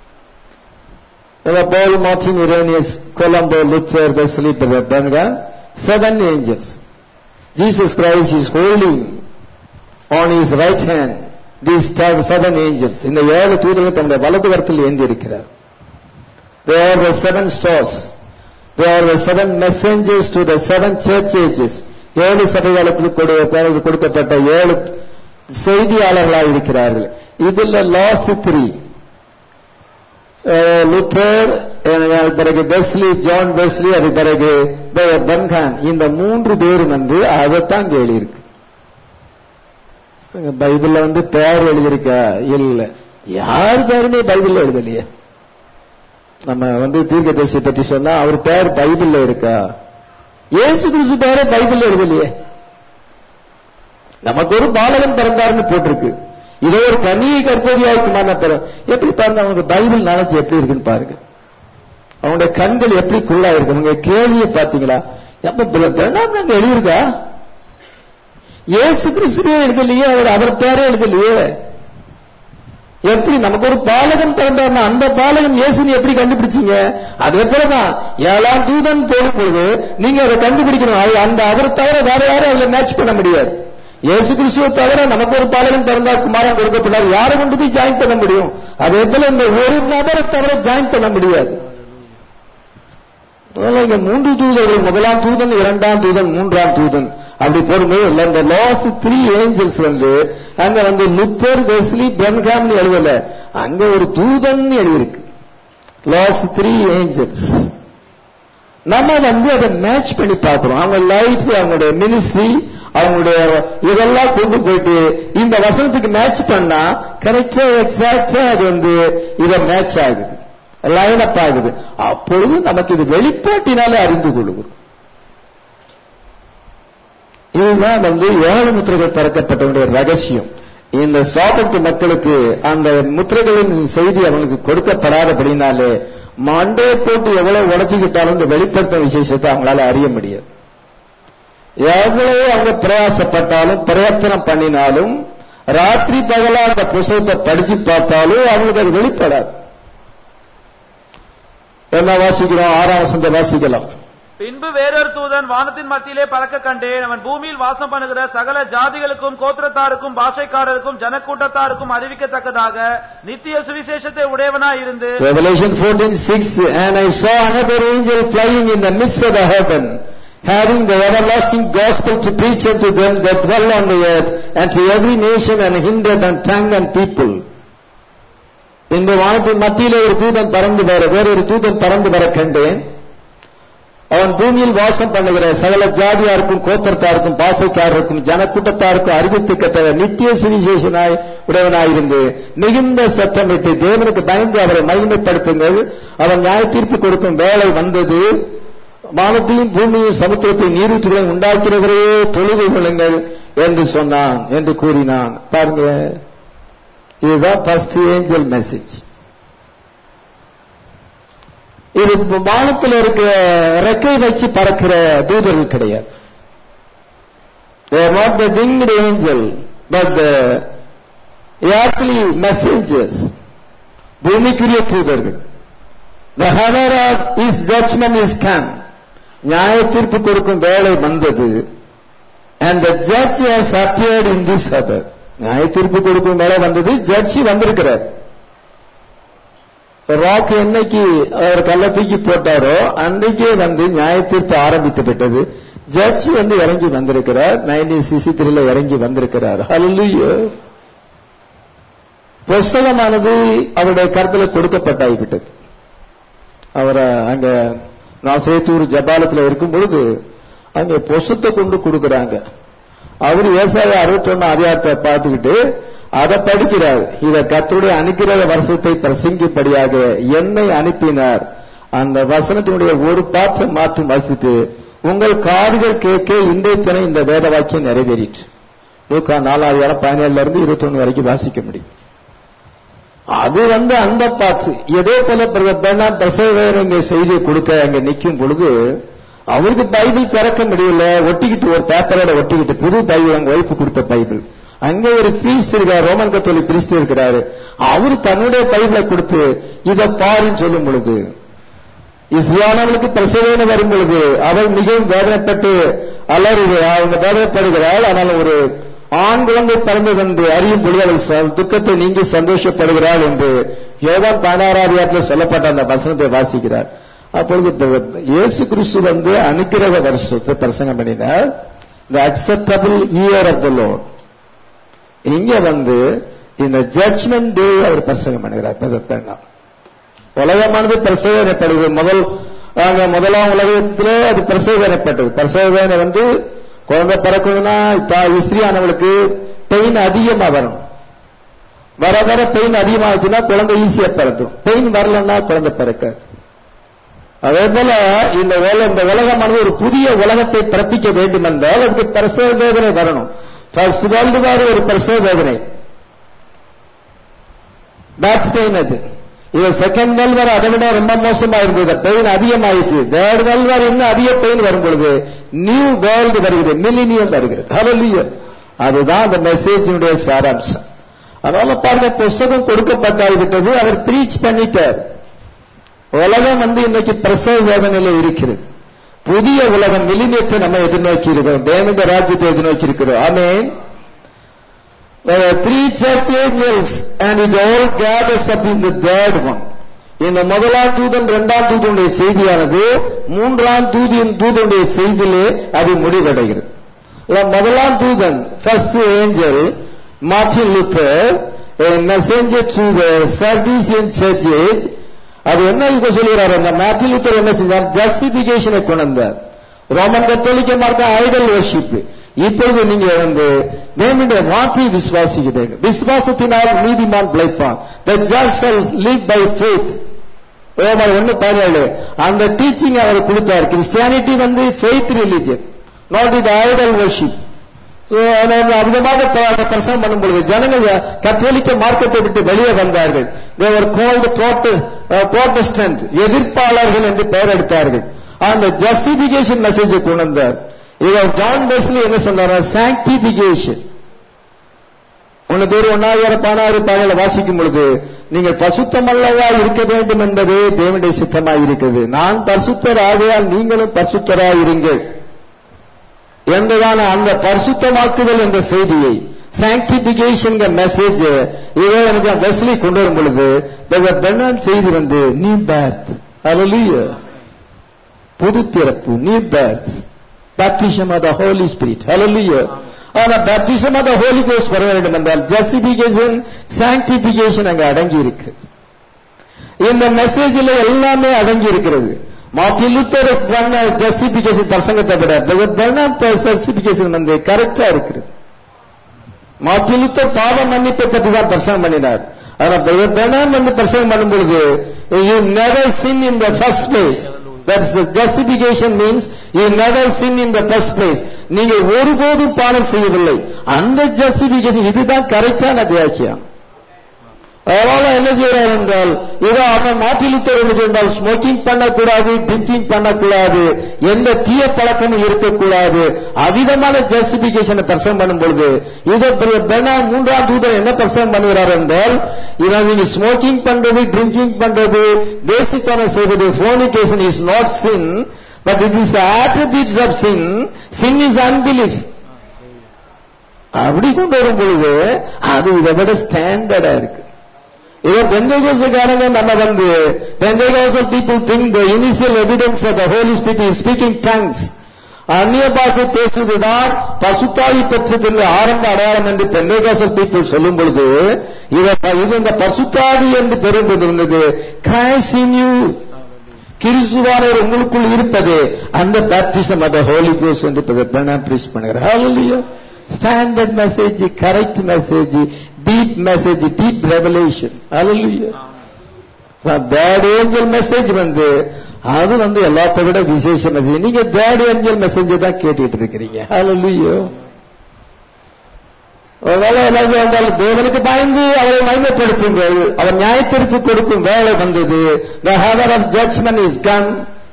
Paul Martin Irenaeus Columba Luther Wesley பாருங்க seven angels Jesus Christ is holding on is right hand these seven angels இந்த ஏழு தூதர்கள் தன்னுடைய வலது கரத்தில் ஏந்தி இருக்கிறார் They are the seven stars. They are the seven messengers to the seven church ages. ஏழு சபைகளுக்கு கொடு- கொடுக்கப்பட்ட ஏழு செய்தியாளர்களாக இருக்கிறார்கள் இதுல லாஸ்ட் த்ரீ லுத்தர் அது பிறகு பெஸ்லி ஜான் பெஸ்லி அது பிறகு பன்கான் இந்த மூன்று பேர் வந்து அதைத்தான் இங்க எழுதியிருக்கு பைபிள்ல வந்து பேர் எழுதியிருக்கா இல்ல யார் பேருமே பைபிள்ல எழுதலையே நம்ம வந்து தீர்க்கதரிசி பற்றி சொன்னா அவர் பேர் பைபிள்ல இருக்கா இயேசு கிறிஸ்து பேரே பைபிள்ல எழுதலையே நமக்கு ஒரு பாலகன் பிறந்தாருன்னு போட்டிருக்கு இதோ ஒரு கனியை கற்பதியாக்குமான பிறகு எப்படி பாருங்க அவங்க பைபிள் நாலேஜ் எப்படி இருக்குன்னு பாருங்க அவங்களுடைய கண்கள் எப்படி குருளா இருக்கு உங்க கேள்வியை பாத்தீங்களா எப்ப பிரணாம் அங்க எழுதியிருக்கா இயேசு கிறிஸ்துவே எழுதலையே அவர் அவர் பேரே எழுதலையே எப்படி நமக்கு ஒரு பாலகன் பிறந்தார்னா அந்த பாலகன் இயேசுன்னு எப்படி கண்டுபிடிச்சீங்க அதே போலதான் ஏழாம் தூதன் போடும்போது நீங்க அதை கண்டுபிடிக்கணும் அது அந்த அவரை தவிர வேற யாரும் அதுல மேட்ச் பண்ண முடியாது இயேசு கிறிஸ்துவை தவிர நமக்கு ஒரு பாலகன் பிறந்தார் குமாரன் கொடுக்கப்பட்டார் யாரை கொண்டு போய் ஜாயின் பண்ண முடியும் அதே போல இந்த ஒரு நபரை தவிர ஜாயின் பண்ண முடியாது அதனால இங்க மூன்று தூதர்கள் முதலாம் தூதன் இரண்டாம் தூதன் மூன்றாம் தூதன் அப்படி போடும்போது இல்ல இந்த லாஸ் த்ரீ ஏஞ்சல்ஸ் வந்து அங்க வந்து லுத்தர் வெஸ்லி பென்காம்னு எழுதல அங்க ஒரு தூதன் எழுதியிருக்கு லாஸ் த்ரீ ஏஞ்சல்ஸ் நம்ம வந்து அதை மேட்ச் பண்ணி பார்க்கிறோம் அவங்க லைஃப் அவங்களுடைய மினிஸ்ட்ரி அவங்களுடைய இதெல்லாம் கொண்டு போயிட்டு இந்த வசனத்துக்கு மேட்ச் பண்ணா கரெக்டா எக்ஸாக்டா அது வந்து இத மேட்ச் ஆகுது லைன் அப் ஆகுது அப்பொழுது நமக்கு இது வெளிப்பாட்டினாலே அறிந்து கொள்ளுகிறோம் இதுதான் வந்து ஏழு முத்திரைகள் திறக்கப்பட்டவனுடைய ரகசியம் இந்த சாப்பிட்டு மக்களுக்கு அந்த முத்திரைகளின் செய்தி அவங்களுக்கு கொடுக்கப்படாதபடினாலே மண்டே போட்டு எவ்வளவு உடச்சுக்கிட்டாலும் இந்த வெளிப்படுத்த விசேஷத்தை அவங்களால அறிய முடியாது எவ்வளவு அவங்க பிரயாசப்பட்டாலும் பிரயத்தனம் பண்ணினாலும் ராத்திரி பகலா அந்த புஸ்தகத்தை படிச்சு பார்த்தாலும் அவங்களுக்கு அது வெளிப்படாது என்ன வாசிக்கிறோம் ஆறாம் வசந்த வாசிக்கலாம் பின்பு வேறொரு தூதன் வானத்தின் மத்தியிலே பறக்க கண்டேன் அவன் பூமியில் வாசம் பண்ணுகிற சகல ஜாதிகளுக்கும் கோத்திரத்தாருக்கும் பாஷைக்காரருக்கும் ஜனக்கூட்டத்தாருக்கும் அறிவிக்கத்தக்கதாக நித்திய சுவிசேஷத்தை உடையவனாய் இருந்து Revelation 14:6 And I saw another angel flying in the midst of the heaven, having the everlasting gospel to preach unto them that dwell on the earth, and to every nation and kindred and tongue and people. இந்த வானத்தின் மத்தியிலே ஒரு தூதன் பறந்து வர வேறொரு தூதன் பறந்து வர கண்டேன் அவன் பூமியில் வாசம் பண்ணுகிற சகல ஜாதியாருக்கும் கோத்திரத்தாருக்கும் பாசைக்காரருக்கும் ஜனக்கூட்டத்தாருக்கும் அறிவித்துக்கத்தக்க நித்திய சுவிசேஷனாய் உடையவனாயிருந்து மிகுந்த சத்தமிட்டு தேவனுக்கு பயந்து அவரை மகிமைப்படுத்துங்கள் அவன் நியாய தீர்ப்பு கொடுக்கும் வேலை வந்தது வானத்தையும் பூமியும் சமுத்திரத்தையும் நீரூற்றுகளையும் உண்டாக்கிறவரே தொழுது கொள்ளுங்கள் என்று சொன்னான் என்று கூறினான் பாருங்க இதுதான் ஃபர்ஸ்ட் ஏஞ்சல் மெசேஜ் இது வானத்தில் இருக்கிற ரெக்கை வச்சு பறக்கிற தூதர்கள் கிடையாது They are not the winged angel, but the earthly messengers. பூமிக்குரிய தூதர்கள் The hour of his judgment is come. நியாய தீர்ப்பு கொடுக்கும் வேலை வந்தது and the judge has appeared in this hour. நியாய தீர்ப்பு கொடுக்கும் வேலை வந்தது ஜட்ஜி வந்திருக்கிறார் ராக் என்னைக்கு அவர் கல்ல தூக்கி போட்டாரோ அன்றைக்கே வந்து நியாய தீர்ப்பு ஆரம்பித்து விட்டது ஜட்ஜ் வந்து இறங்கி வந்திருக்கிறார் நைன்டீன் சிக்ஸ்டி த்ரீல இறங்கி வந்திருக்கிறார் ஹalleluya புஸ்தகமானது அவருடைய கருத்துல கொடுக்கப்பட்டாகிவிட்டது அவரை அங்க நாசேத்தூர் ஜபாலத்துல இருக்கும் பொழுது அங்க பொசத்தை கொண்டு கொடுக்கறாங்க அவர் ஏசாய அறுபத்தொன்னு அதிகாரத்தை பார்த்துக்கிட்டு அதை படிக்கிறார் இத கத்தருடைய அனுக்கிரக வருஷத்தை பிரசங்கிப்படியாக என்னை அனுப்பினார் அந்த வசனத்தினுடைய ஒரு பாற்றை மாற்றி வாசித்து உங்கள் காதுகள் கேட்க இன்றைய தினம் இந்த வேத வாக்கியம் நிறைவேறிற்று லூக்கா நாலாயிரம் பதினேழுல இருந்து இருபத்தொன்னு வரைக்கும் வாசிக்க முடியும் அது வந்து அந்த பாத்து இதே போல பெர்னாட் பிரசவேர் இங்க செய்தியை கொடுக்க அங்க நிக்கும் பொழுது அவருக்கு பைபிள் திறக்க முடியல ஒட்டிக்கிட்டு ஒரு பேப்பரோட ஒட்டிக்கிட்டு புது பைபிள் அவங்க ஒய்ஃபு கொடுத்த பைபிள் அங்க ஒரு பிரீஸ்ட் இருக்கார் ரோமன் கத்தோலிக் பிரீஸ்ட் இருக்கிறாரு அவர் தன்னுடைய பைபிளை கொடுத்து இத பாருன்னு சொல்லும் பொழுது இஸ்லாமவளுக்கு பிரசவேன வரும் பொழுது அவள் மிகவும் வேதனைப்பட்டு அலறுகிறாள் அவங்க வேதனைப்படுகிறாள் ஆனால் ஒரு ஆண் குழந்தை பிறந்தது என்று அறியும் பொழுது அவள் ச- துக்கத்தை நீங்கி சந்தோஷப்படுகிறாள் என்று யோவான் பதினாறாவது சொல்லப்பட்ட அந்த வசனத்தை வாசிக்கிறார் அப்பொழுது இப்ப இயேசு கிறிஸ்து வந்து அனுக்கிரக வருஷத்தை பிரசங்கம் பண்ணினார் the acceptable year of the Lord இங்க வந்து இந்த ஜட்ஜ்மெண்ட் டே அவர் பிரசங்கம் பண்ணுகிறார் பிரதர் பெண்ணா உலகமானது பிரசவேனப்படுது முதல் அங்க முதலாம் உலகத்துல அது பிரசவேனப்பட்டது பிரசவேன வந்து குழந்தை பிறக்கணும்னா தா- ஸ்திரீயானவளுக்கு பெயின் அதிகமா வரும் வர வர பெயின் அதிகமாச்சுன்னா குழந்தை ஈஸியா பிறக்கும் பெயின் வரலன்னா குழந்தை பிறக்காது அதே போல இந்த உல- இந்த உலகமானது ஒரு புதிய உலகத்தை பிறப்பிக்க வேண்டும் என்றால் அதுக்கு பிரசவ வேதனை வரணும் ஃபர்ஸ்ட் வேர்ல்டு வார் ஒரு பிரசவ வேதனை பேக் பெயின் அது இது செகண்ட் வேர்ல்டு வார் அதை விட ரொம்ப மோசமா இருந்தது பெயின் அதிகமாயிற்று தேர்ட் வேர்ல்டு வார் இன்னும் அதிக பெயின் வரும் பொழுது நியூ வேர்ல்டு வருகிறது மில்லினியம் வருகிறது Hallelujah. அதுதான் அந்த மெசேஜினுடைய சாராம்சம் அதனால பாருங்க புஸ்தகம் கொடுக்கப்பட்டாகிவிட்டது அவர் பிரீச் பண்ணிட்டார் உலகம் வந்து இன்னைக்கு பிரசவ வேதனையில இருக்கிறது புதிய உலகம் மில்லினியத்தை நம்ம எதிர்நோக்கி இருக்கிறோம் தேவனுடைய ராஜ்யத்தை எதிர்நோக்கி இருக்கிறோம் ஆமென் There are three church angels and it all gathers up in the third one. இந்த முதலாம் தூதன் இரண்டாம் தூதனுடைய செய்தியானது மூன்றாம் தூதியின் தூதனுடைய செய்தியிலே அது முடிவடைகிறது இல்ல, முதலாம் தூதன் first angel Martin Luther messenger to the Sardisian church age அது என்ன இப்ப சொல்லுகிறார் அந்த மார்டின் லூத்தர் என்ன செஞ்சார் ஜஸ்டிபிகேஷனை கொண்டு வந்தார் ரோமன் கத்தோலிக்க மார்க்க ஐடல் வர்ஷிப் இப்பொழுது நீங்க வந்து தேவனுடைய வார்த்தையை விசுவாசிக்கிறீர்கள் விசுவாசத்தினால் நீதிமான் பிழைப்பான் the just shall live by faith ரோமர் ஒண்ணு பதினேழு அந்த டீச்சிங் அவர் கொடுத்தார் கிறிஸ்டியானிட்டி வந்து faith religion not it idol worship அவிதமாக பிரசங்கம் பண்ணும் பொழுது ஜனங்கள் கத்தோலிக்க மார்க்கத்தை விட்டு வெளியே வந்தார்கள் தேவர் கோல்டு புரோட்டஸ்டன்ட் எதிர்ப்பாளர்கள் என்று பெயர் எடுத்தார்கள் அந்த ஜஸ்டிபிகேஷன் மெசேஜை கொண்டு வந்தார் இதை ஜான் பெஸ்லி என்ன சொன்னார் சாங்டிபிகேஷன் ஒன்னு பேர் ஒன்னாயிரம் பதினாறு பதினேழு வாசிக்கும் பொழுது நீங்கள் பசுத்தமல்லவா இருக்க வேண்டும் என்பதே தேவனுடைய சித்தமாய் இருக்கிறது நான் பரிசுத்தர் ஆகையால் நீங்களும் பரிசுத்தராய் இருங்கள் என்றதான அந்த பரிசுத்தமாக்குதல் என்ற செய்தியை சாங்டிபிகேஷன் மெசேஜ் இதோ எனக்கு வெஸ்லி கொண்டு வரும் பொழுது பெண்ணான் செய்தி வந்து நீ பேர்த் அலலிய புது பிறப்பு new birth baptism of the Holy Spirit. Hallelujah. ஆனா baptism of the Holy Ghost வர வேண்டும் என்றால் justification, sanctification அங்க அடங்கி இருக்கு இந்த மெசேஜில் எல்லாமே அடங்கி இருக்கிறது மார்ட்டின் லூத்தர் பண்ண ஜஸ்டிபிகேஷன் பிரசங்கத்தை விட ஜஸ்டிபிகேஷன் வந்து கரெக்டா இருக்கிறது மார்ட்டின் லூத்தர் பாவ மன்னிப்பை பற்றி தான் பிரசங்கம் பண்ணினார் ஆனா பெனாம் வந்து பிரசங்கம் பண்ணும் பொழுது you never sin in the first place That's the justification means you never sin in the first place. நீங்கள் ஒருபோதும் பாவம் செய்யவில்லை அந்த ஜஸ்டிபிகேஷன் இதுதான் கரெக்டான வியாக்கியம் அதனால என்ன செய்யறார் என்றால் இதோ அவன் மாற்றிலுத்தர் என்ன செய்தால் ஸ்மோக்கிங் பண்ணக்கூடாது ட்ரிங்கிங் பண்ணக்கூடாது எந்த தீய பழக்கமும் இருக்கக்கூடாது அவிதமான ஜஸ்டிபிகேஷனை பிரசவம் பண்ணும் பொழுது இதோ பெண்ணா மூன்றாம் தூதர் என்ன பிரசவம் பண்ணுகிறார் என்றால் இவன் நீங்க ஸ்மோக்கிங் பண்றது ட்ரிங்கிங் பண்றது பேசிக்கான செய்வது fornication is not sin but it is attributes of sin sin is unbelief அப்படி கொண்டு வரும் பொழுது அது இதை விட ஸ்டாண்டர்டா இருக்கு இதோ பெந்தகோசக்காரங்க நம்ம வந்து Pentecostal people think the initial evidence of the holy spirit is speaking tongues அந்நிய பாஷை பேசுவதுதான் பசுத்தாவி பெற்றதின் ஆரம்ப அடையாளம் என்று பெந்தகோசல் பீப்புள் சொல்லும் பொழுது இத இது இந்த பசுத்தாவி என்று பெறுவது கிரைஸ்ட் இன் யூ கிறிஸ்துவானவர் உங்களுக்குள் இருப்பது அந்த பேப்டிசம் ஆஃப் த ஹோலி கோஸ் என்று பிரீஸ் பண்ணுகிறார் hallelujah standard message correct message deep message deep revelation hallelujah third angel message வந்து அது வந்து எல்லாத்த விட விசேஷ மெசேஜ் நீங்க தேர்ட் ஏஞ்சல் மெசேஜ் தான் கேட்டுட்டு இருக்கிறீங்க ஹalleluya ஒருவேளை எல்லாரும் வந்தாலும் தேவனுக்கு பயந்து அவரை மகிமைப்படுத்துங்கள் அவர் நியாயத்திற்கு கொடுக்கும் வேலை வந்தது the hour of judgement is come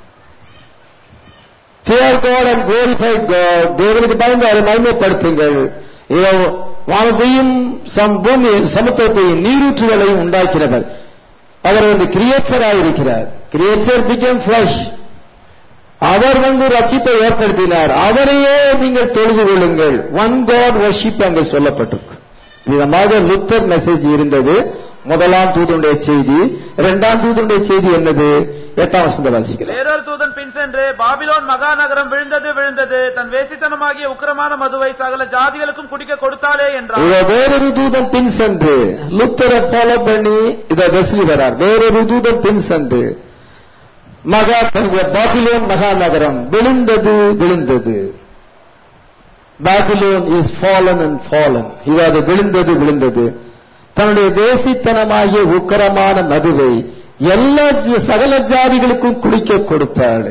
fear God and glorified God தேவனுக்கு பயந்து அவரை மகிமைப்படுத்துங்கள் இதோ வானத்தையும் சம் பூமி சமுத்திரத்தையும் நீரூற்றுகளையும் உண்டாக்கிறவர் அவர் வந்து கிரியேச்சராக இருக்கிறார் கிரியேச்சர் பிகம் ஃபிளஷ் அவர் வந்து ரட்சிப்பை ஏற்படுத்தினார் அவரையே நீங்கள் தொழுது கொள்ளுங்கள் ஒன் காட் வர்ஷிப் அங்கே சொல்லப்பட்டிருக்கு விதமாக லுத்தர் மெசேஜ் இருந்தது முதலாம் தூதனுடைய செய்தி இரண்டாம் தூதனுடைய செய்தி என்னது எட்டாம் வசந்த வாசிக்கலாம் வேறொரு தூதன் பின் சென்று பாபிலோன் மகாநகரம் விழுந்தது விழுந்தது தன் வேசித்தனமாகிய உக்கிரமான மதுவை சகல ஜாதிகளுக்கும் குடிக்க கொடுத்தாளே என்றார் இத வேறொரு தூதன் பின் சென்று லுத்தரை ஃபாலோ பண்ணி இத வெஸ்லி வரார் வேறொரு தூதன் பின் சென்று மகா பாபிலோன் மகாநகரம் விழுந்தது விழுந்தது Babylon is fallen and fallen இது அது விழுந்தது விழுந்தது தன்னுடைய தேசித்தனமாகிய உக்கரமான மதுவை எல்லா ஜ- சகல ஜாதிகளுக்கும் குடிக்க கொடுத்தாள்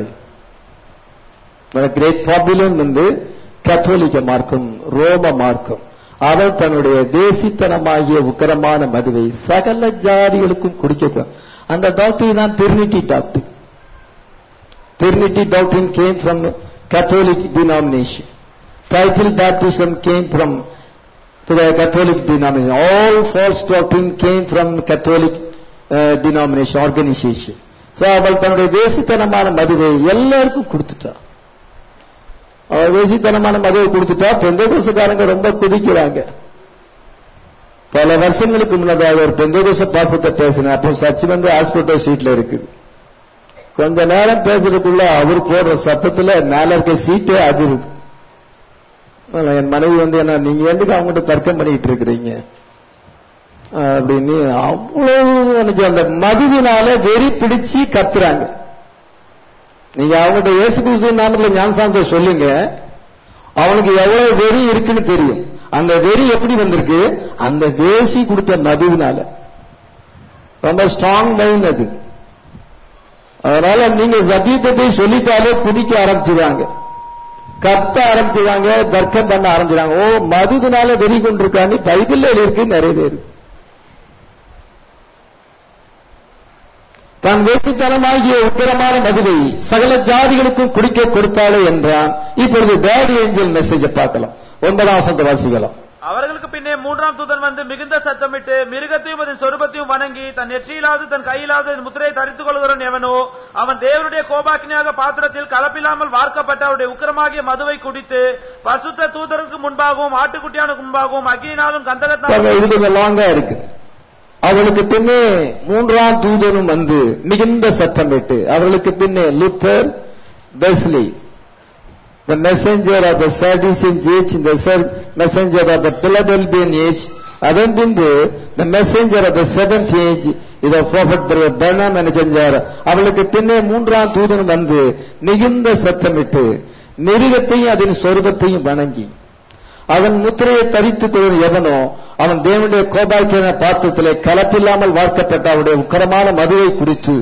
கிரேட் பாபிலோன் வந்து கத்தோலிக்க மார்க்கம் ரோம மார்க்கம் அவள் தன்னுடைய தேசித்தனமாகிய உக்கரமான மதுவை சகல ஜாதிகளுக்கும் குடிக்க கொ- அந்த டாக்டர் தான் Trinity doctor Trinity doctrine came from Catholic denomination. Title baptism came from to the Catholic denomination. All false doctrine came from Catholic uh, denomination organization. So அவள் தன்னுடைய தேசித்தனமான மதுவை எல்லாருக்கும் கொடுத்துட்டா அவள் தேசித்தனமான மதுவை கொடுத்துட்டா பெந்தகோசக்காரங்க ரொம்ப குதிக்கிறாங்க பல வருஷங்களுக்கு முன்னதாக ஒரு பெந்தகோச பாசத்தை பேசினேன் அப்போ சர்ச் வந்து ஹாஸ்பிட்டல் சீட்ல இருக்குது கொஞ்ச நேரம் பேசுறதுக்குள்ள அவர் போடுற சத்தத்துல மேல இருக்க சீட்டே அதிருது அதனால என் மனைவி வந்து என்ன நீங்க எதுக்கு அவங்ககிட்ட தர்க்கம் பண்ணிட்டு இருக்கிறீங்க அப்படின்னு அவ்வளவு நினைச்சு அந்த மதுவினால வெறி பிடிச்சு கத்துறாங்க நீங்க அவங்ககிட்ட இயேசு கிறிஸ்து நாமத்துல ஞானசாந்த சொல்லுங்க அவனுக்கு எவ்வளவு வெறி இருக்குன்னு தெரியும் அந்த வெறி எப்படி வந்திருக்கு அந்த வேசி கொடுத்த மதுவினால ரொம்ப ஸ்ட்ராங் மைண்ட் அது அதனால நீங்க சத்தியத்தை போய் சொல்லிட்டாலே குதிக்க ஆரம்பிச்சிருவாங்க கத்த ஆரம்பிச்சிருவாங்க தர்க்கம் பண்ண ஆரம்பிச்சிருவாங்க ஓ மதுவினால வெறி கொண்டிருக்காங்க பைபிள்ல இருக்கு நிறைய பேர் தான் வேசித்தனமாகிய உத்தரமான மதுவை சகல ஜாதிகளுக்கும் குடிக்க கொடுத்தாளே என்றான் இப்பொழுது டேடி ஏஞ்சல் மெசேஜை பார்க்கலாம் ஒன்பதாம் வசனத்தை வாசிக்கலாம் அவர்களுக்கு பின்னே மூன்றாம் தூதன் வந்து மிகுந்த சத்தமிட்டு மிருகத்தையும் அதன் சொருபத்தையும் வணங்கி தன் நெற்றியிலாவது தன் கையிலாவது முத்திரையை தரித்துக் கொள்கிறவன் எவனோ அவன் தேவனுடைய கோபாக்கினியாக பாத்திரத்தில் கலப்பில்லாமல் வார்க்கப்பட்ட அவருடைய உக்கிரமாகிய மதுவை குடித்து பசுத்த தூதருக்கு முன்பாகவும் ஆட்டுக்குட்டியானுக்கு முன்பாகவும் அக்னினாலும் பாருங்க, கந்தகத்தினாலும் இது கொஞ்சம் லாங்கா இருக்கு அவளுக்கு பின்னே மூன்றாம் தூதனும் வந்து மிகுந்த சத்தமிட்டு அவர்களுக்கு பின்னே Luther Wesley the messenger of the Sadducean age the ser- messenger of the Philadelphian age அதன் பின்பு the messenger of the seventh age இத prophet brother Branham என்ன செஞ்சார் அவளுக்கு பின்னே மூன்றாம் தூதன் வந்து மிகுந்த சத்தமிட்டு மிருகத்தையும் அதன் சொருபத்தையும் வணங்கி அவன் முத்திரையை தரித்துக் கொள்ளும் எவனோ அவன் தேவனுடைய கோபாக்கியன பாத்திரத்திலே கலப்பில்லாமல் வார்க்கப்பட்ட அவருடைய உக்கரமான மதுவை குடித்து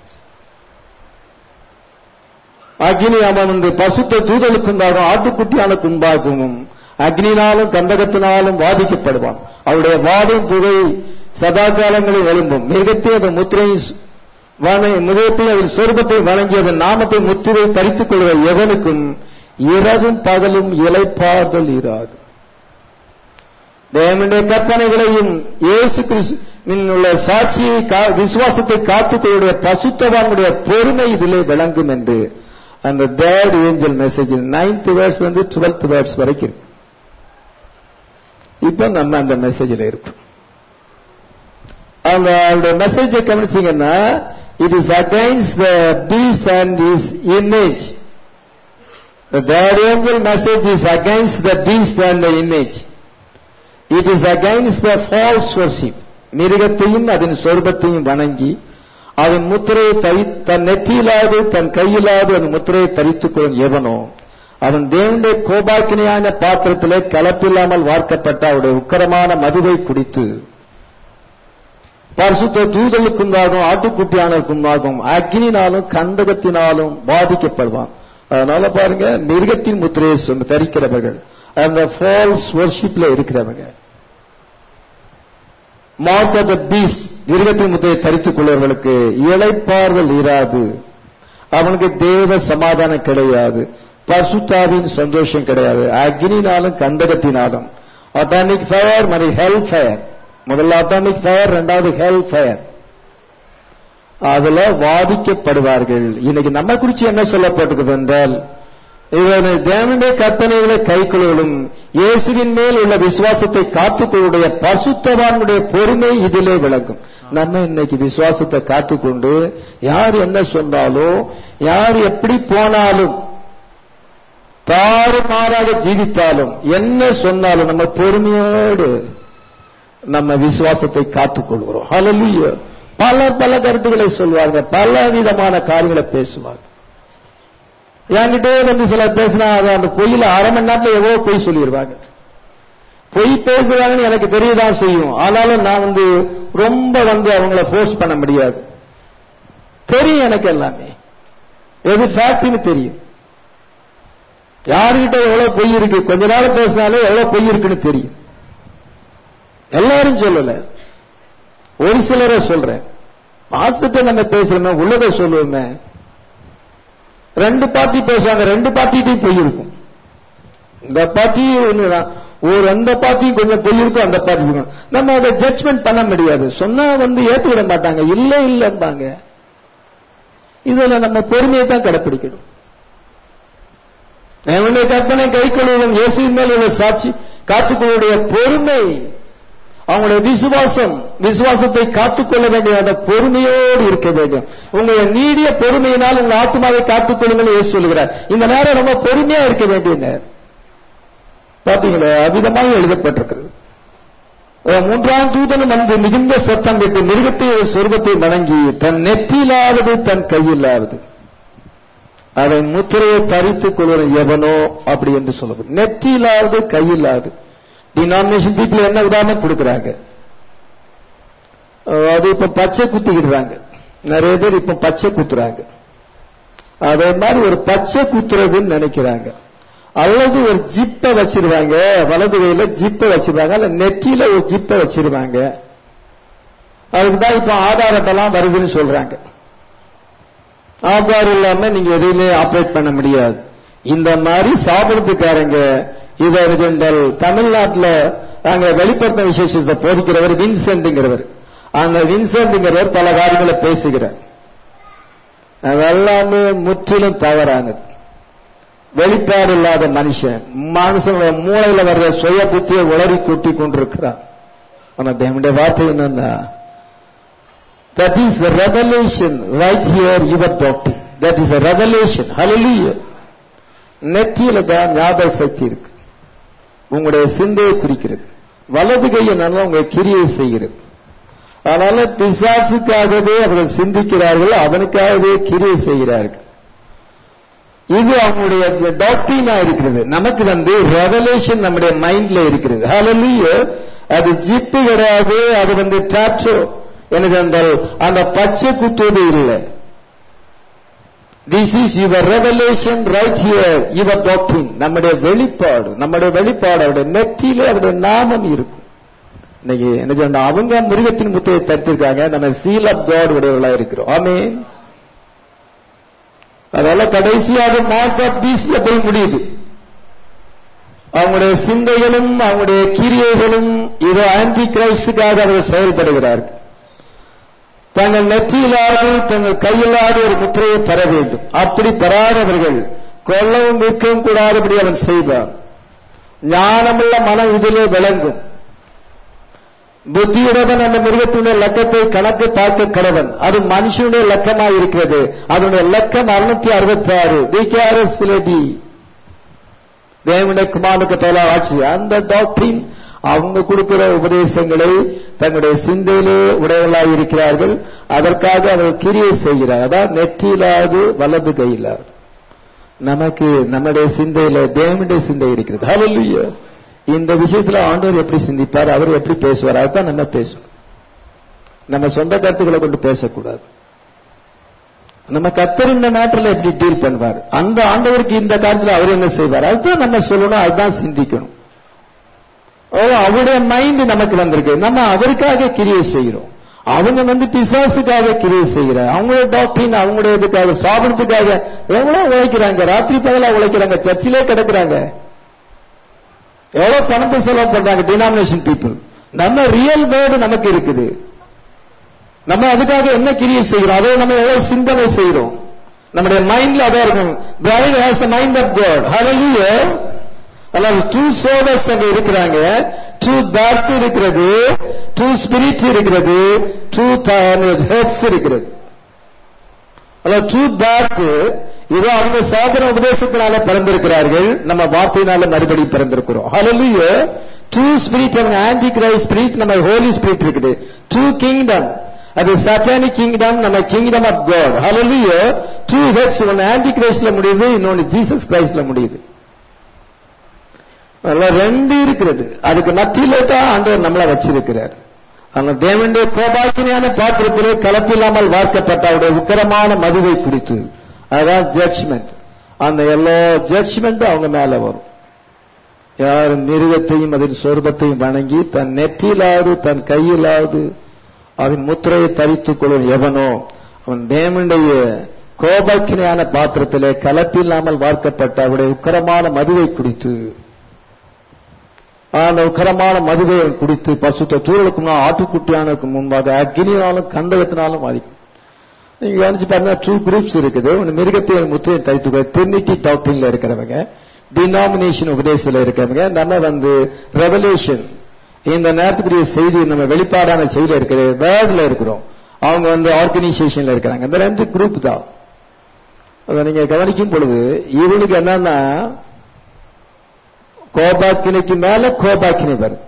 அக்னி அவன் வந்து பசுத்த தூதலுக்கு உண்டாகும் ஆட்டுக்குட்டியானுக்கு உண்டாகவும் அக்னினாலும் கந்தகத்தினாலும் வாதிக்கப்படுவான் அவருடைய வாடும் புகை சதா காலங்களில் எழும்பும் மிருகத்தை அதன் முத்திரையை சு- வண- மிருகத்தை அதன் சொருபத்தை வணங்கி அதன் நாமத்தை முத்திரை தரித்துக் கொள்கிற எவனுக்கும் இரவும் பகலும் இலைப்பாறுதல் இராது தேவனுடைய கற்பனைகளையும் இயேசு கிறிஸ்துவின் உள்ள சாட்சியை கா- விசுவாசத்தை காத்துக்கொள்ளுடைய பசுத்தவானுடைய பொறுமை இதிலே விளங்கும் என்று அந்த third angel message ninth words வந்து டுவெல்த் வேர்ட்ஸ் வரைக்கும் இருக்கு இப்ப நம்ம அந்த மெசேஜில் இருக்கும் அந்த அவருடைய மெசேஜை கவனிச்சீங்கன்னா it is against the beast and his image The third angel message is against the beast and the image. It is against the false worship. மிருகத்தையும் அதன் சொர்பத்தையும் வணங்கி அதன் முத்திரையை தரி தன் நெற்றியிலாது தன் கையிலாது அதன் முத்திரையை தரித்துக் கொள்ளும் எவனோ அவன் தேவனுடைய கோபாக்கினையான பாத்திரத்திலே கலப்பில்லாமல் வார்க்கப்பட்ட அவருடைய உக்கரமான மதுவை குடித்து பரிசுத்த தூதலுக்குண்டாகும் ஆட்டுக்குட்டியானருக்குண்டாகும் அக்னினாலும் கந்தகத்தினாலும் பாதிக்கப்படுவான் அதனால பாருங்க மிருகத்தின் முத்திரையை சொன்ன தரிக்கிறவர்கள் அந்த ஃபால்ஸ் வர்ஷிப்ல இருக்கிறவங்க மார்க் ஆஃப் த பீஸ்ட் மிருகத்தின் முத்திரையை தரித்துக் கொள்வர்களுக்கு இழைப்பார்கள் இராது அவனுக்கு தேவ சமாதானம் கிடையாது பசுத்தாவின் சந்தோஷம் கிடையாது அக்னினாலும் கந்தகத்தினாலும் அட்டாமிக் ஃபயர் மணி ஹெல் ஃபயர் முதல்ல அட்டாமிக் ஃபயர் ரெண்டாவது ஹெல் ஃபயர் அதுல வாதிக்கப்படுவார்கள் இன்னைக்கு நம்ம குறிச்சு என்ன சொல்லப்பட்டிருக்கிறது என்றால் இவனை தேவனுடைய கற்பனைகளை கைக்கொள்ளும் இயேசுவின் மேல் உள்ள விசுவாசத்தை காத்துக்கொள்ளுடைய பசுத்தவானுடைய பொறுமை இதிலே விளக்கும் நம்ம இன்னைக்கு விசுவாசத்தை காத்துக்கொண்டு யார் என்ன சொன்னாலும் யார் எப்படி போனாலும் தாறுமாறாக ஜீவித்தாலும் என்ன சொன்னாலும் நம்ம பொறுமையோடு நம்ம விசுவாசத்தை காத்துக்கொள்கிறோம் ஹalleluya பல பல கருத்துக்களை சொல்வாங்க பல விதமான காரியங்களை பேசுவாங்க என்கிட்டே வந்து சில பேசினா அது அந்த பொய்யில அரை மணி நேரத்துல எவ்வளோ பொய் சொல்லிடுவாங்க பொய் பேசுறாங்கன்னு எனக்கு தெரியதான் செய்யும் ஆனாலும் நான் வந்து ரொம்ப வந்து அவங்கள ஃபோர்ஸ் பண்ண முடியாது தெரியும் எனக்கு எல்லாமே எது ஃபேக்ட்னு தெரியும் யாருகிட்ட எவ்வளவு பொய் இருக்கு கொஞ்ச நேரம் பேசினாலே எவ்வளவு பொய் இருக்குன்னு தெரியும் எல்லாரும் சொல்லல ஒரு சிலரை சொல்றேன் மாசத்தை நம்ம பேசுறோமே உள்ளதை சொல்லுவோமே ரெண்டு பார்ட்டி பேசுவாங்க ரெண்டு பார்ட்டிட்டையும் பொய் இருக்கும் இந்த பார்ட்டி ஒண்ணுதான் ஒரு அந்த பார்ட்டியும் கொஞ்சம் பொய் இருக்கும் அந்த பார்ட்டி இருக்கும் நம்ம அதை ஜட்ஜ்மெண்ட் பண்ண முடியாது சொன்னா வந்து ஏத்துக்கிட மாட்டாங்க இல்ல இல்லம்பாங்க இதுல நம்ம பொறுமையை தான் கடைப்பிடிக்கணும் தேவனுடைய கற்பனை கை கொள்வதும் இயேசுவின் மேல் உள்ள சாட்சி காத்துக்கொள்ளுடைய பொறுமை அவங்களுடைய விசுவாசம் விசுவாசத்தை காத்துக்கொள்ள வேண்டிய அந்த பொறுமையோடு இருக்க வேண்டும் உங்களுடைய நீடிய பொறுமையினால் உங்கள் ஆத்மாவை காத்துக்கொள்ளுங்கள் இயேசு சொல்கிறார் இந்த நேரம் ரொம்ப பொறுமையா இருக்க வேண்டிய நேரம் பாத்தீங்களா அவ்விதமாக எழுதப்பட்டிருக்கிறது மூன்றாம் தூதனும் வந்து மிகுந்த சத்தம் விட்டு மிருகத்தை சொர்க்கத்தை வணங்கி தன் நெற்றியிலாவது தன் கையிலாவது அதை முத்திரையை தரித்துக் கொள்வது எவனோ அப்படி என்று சொல்லப்படும் நெற்றியிலாவது கையிலாவது டினாமினேஷன் பீப்புள் என்ன உதாரணம் கொடுக்கறாங்க அது இப்ப பச்சை குத்திக்கிடுறாங்க நிறைய பேர் இப்ப பச்சை குத்துறாங்க அதே மாதிரி ஒரு பச்சை குத்துறதுன்னு நினைக்கிறாங்க அல்லது ஒரு ஜிப்பை வச்சிருவாங்க வலது கையில ஜிப்பை வச்சிருவாங்க அல்ல நெற்றியில ஒரு ஜிப்பை வச்சிருவாங்க அதுக்கு தான் இப்ப ஆதார் அட்டைலாம் வருதுன்னு சொல்றாங்க ஆதார் இல்லாம நீங்க எதையுமே ஆப்ரேட் பண்ண முடியாது இந்த மாதிரி சாப்பிடுறதுக்காரங்க இதை என்றால் தமிழ்நாட்டில் நாங்க வெளிப்படுத்த விசேஷத்தை போதிக்கிறவர் வின்சென்ட்ங்கிறவர் அந்த வின்சென்ட்ங்கிறவர் பல காரியங்களை பேசுகிறார் அதெல்லாமே முற்றிலும் தவறானது வெளிப்பாடு இல்லாத மனுஷன் மனுஷனுடைய மூளையில வர்ற சுய புத்தியை உளறி கூட்டி கொண்டிருக்கிறான் ஆனா தேவனுடைய வார்த்தை என்னன்னா that is Revelation right here your doctor that is Revelation hallelujah நெற்றியில தான் ஞாபக சக்தி இருக்கு உங்களுடைய சிந்தையை குறிக்கிறது வலது கையை நல்லா உங்க கிரியை செய்கிறது அதனால பிசாசுக்காகவே அவர்கள் சிந்திக்கிறார்கள் அவனுக்காகவே கிரியை செய்கிறார்கள் இது அவங்களுடைய டாக்டரினா இருக்கிறது நமக்கு வந்து ரெவலேஷன் நம்முடைய மைண்ட்ல இருக்கிறது ஹalleluya அது ஜிப்பு கிடையாது அது வந்து டாட்டோ எனக்கு அந்த அந்த பச்சை குத்துவது இல்லை this is your Revelation right here your டாக்டரின் நம்முடைய வெளிப்பாடு நம்முடைய வெளிப்பாடு அவருடைய நெற்றியிலே அவருடைய நாமம் இருக்கும் இன்னைக்கு என்ன சொன்னா அவங்க மிருகத்தின் முத்தையை தடுத்திருக்காங்க நம்ம சீல் ஆஃப் காட் உடையவர்களா இருக்கிறோம் ஆமே அதனால கடைசியாக மார்க் ஆஃப் பீஸ்ல போய் முடியுது அவங்களுடைய சிந்தைகளும் அவங்களுடைய கிரியைகளும் இது ஆன்டி கிரைஸ்டுக்காக அவர்கள் செயல்படுகிறார்கள் தங்கள் நெற்றியிலாது தங்கள் கையிலாது ஒரு முத்திரையை பெற வேண்டும் அப்படி பெறாதவர்கள் கொல்லவும் விற்கவும் கூடாதபடி அவன் செய்வான் ஞானமுள்ள மனம் இதிலே விளங்கும் புத்தியுடவன் அந்த மிருகத்தினுடைய லக்கத்தை கணக்கு பார்க்க கடவன் அது மனுஷனுடைய லக்கமாக இருக்கிறது அதனுடைய லக்கம் அறுநூத்தி அறுபத்தி ஆறு டிகேஆர்எஸ் பிலேடி தேவனுடைய குமாருக்கு தோலா ஆட்சி அந்த டாக்டரின் அவங்க கொடுக்கிற உபதேசங்களை தங்களுடைய சிந்தையிலே உடையவர்களாக இருக்கிறார்கள் அதற்காக அவர்கள் கிரியை செய்கிறார் அதான் நெற்றியிலாது வலது கையிலாது நமக்கு நம்முடைய சிந்தையில தேவனுடைய சிந்தை இருக்கிறது ஹalleluya இந்த விஷயத்துல ஆண்டவர் எப்படி சிந்திப்பார் அவர் எப்படி பேசுவார் அதுதான் நம்ம பேசணும் நம்ம சொந்த கருத்துக்களை கொண்டு பேசக்கூடாது நம்ம கத்தர் இந்த மேட்டர்ல எப்படி டீல் பண்ணுவார் அந்த ஆண்டவருக்கு இந்த காலத்துல அவர் என்ன செய்வார் அதுதான் நம்ம சொல்லணும் அதுதான் சிந்திக்கணும் ஓ அவருடைய மைண்ட் நமக்கு வந்திருக்கு நம்ம அவருக்காக கிரியை செய்கிறோம் அவங்க வந்து பிசாசுக்காக கிரியை செய்கிறார் அவங்களோட டாக்டரின் அவங்களுடைய இதுக்காக சாபனத்துக்காக எவ்வளவு உழைக்கிறாங்க ராத்திரி பகலா உழைக்கிறாங்க சர்ச்சிலே கிடக்குறாங்க எவ்வளவு பணத்தை செலவு பண்றாங்க டினாமினேஷன் பீப்புள் நம்ம ரியல் வேர்டு நமக்கு இருக்குது நம்ம அதுக்காக என்ன கிரியை செய்கிறோம் அதை நம்ம எவ்வளவு சிந்தனை செய்கிறோம் நம்முடைய மைண்ட்ல அதான் இருக்கும் bride has the mind of God ஹalleluya அதாவது டூ சோர்வஸ் அங்க இருக்கிறாங்க டூ பேர்த் இருக்கிறது டூ ஸ்பிரிட் இருக்கிறது டூ ஹெட்ஸ் இருக்கிறது அதாவது டூ பேர்த் இதோ அவங்க சாதன உபதேசத்தினால பிறந்திருக்கிறார்கள் நம்ம வார்த்தையினால மறுபடியும் பிறந்திருக்கிறோம் ஹalleluya டூ ஸ்பிரிட் அவங்க ஆன்டி கிரைஸ்ட் ஸ்பிரிட் நம்ம ஹோலி ஸ்பிரிட் இருக்குது டூ கிங்டம் அது சட்டானிக் கிங்டம் நம்ம கிங்டம் ஆஃப் காட் ஹalleluya டூ ஹெட்ஸ் ஒன்னு ஆன்டி கிரைஸ்ட்ல முடியுது இன்னொன்னு ஜீசஸ் கிரைஸ்ட்ல முடியுது அதெல்லாம் ரெண்டு இருக்கிறது அதுக்கு மத்தியில தான் ஆண்டவர் நம்மள வச்சிருக்கிறார் அந்த தேவனுடைய கோபாக்கினியான பாத்திரத்திலே கலப்பில்லாமல் வார்க்கப்பட்ட அவருடைய உக்கரமான மதுவை குடித்து அதான் ஜட்ஜ்மெண்ட் அந்த எல்லா ஜட்ஜ்மெண்ட்டும் அவங்க மேல வரும் யார் மிருகத்தையும் அதன் சொர்பத்தையும் வணங்கி தன் நெற்றியிலாவது தன் கையிலாவது அவன் முத்திரையை தரித்துக் கொள்ளும் எவனோ அவன் தேவனுடைய கோபாக்கினியான பாத்திரத்திலே கலப்பில்லாமல் வார்க்கப்பட்ட அவருடைய உக்கரமான மதுவை குடித்து அந்த உக்கரமான மதுவை அவன் குடித்து பசுத்த தூரலுக்கு முன்னால் ஆட்டுக்குட்டியானுக்கு முன்பாக அக்னியாலும் கந்தகத்தினாலும் பாதிக்கும் நீங்க கவனிச்சு பாருங்க டூ குரூப்ஸ் இருக்குது ஒன்று மிருகத்தை முத்திரையை தரித்துக்கோ திருநிட்டி டாக்டிங்ல இருக்கிறவங்க டினாமினேஷன் உபதேசத்தில் இருக்கிறவங்க நம்ம வந்து ரெவல்யூஷன் இந்த நேரத்துக்குரிய செய்தி நம்ம வெளிப்பாடான செய்தியில இருக்கிற வேர்ட்ல இருக்கிறோம் அவங்க வந்து ஆர்கனைசேஷன்ல இருக்கிறாங்க இந்த ரெண்டு குரூப் தான் அதை நீங்க கவனிக்கும் பொழுது இவளுக்கு என்னன்னா கோபாக்கினைக்கு மேல கோபாக்கினை வருது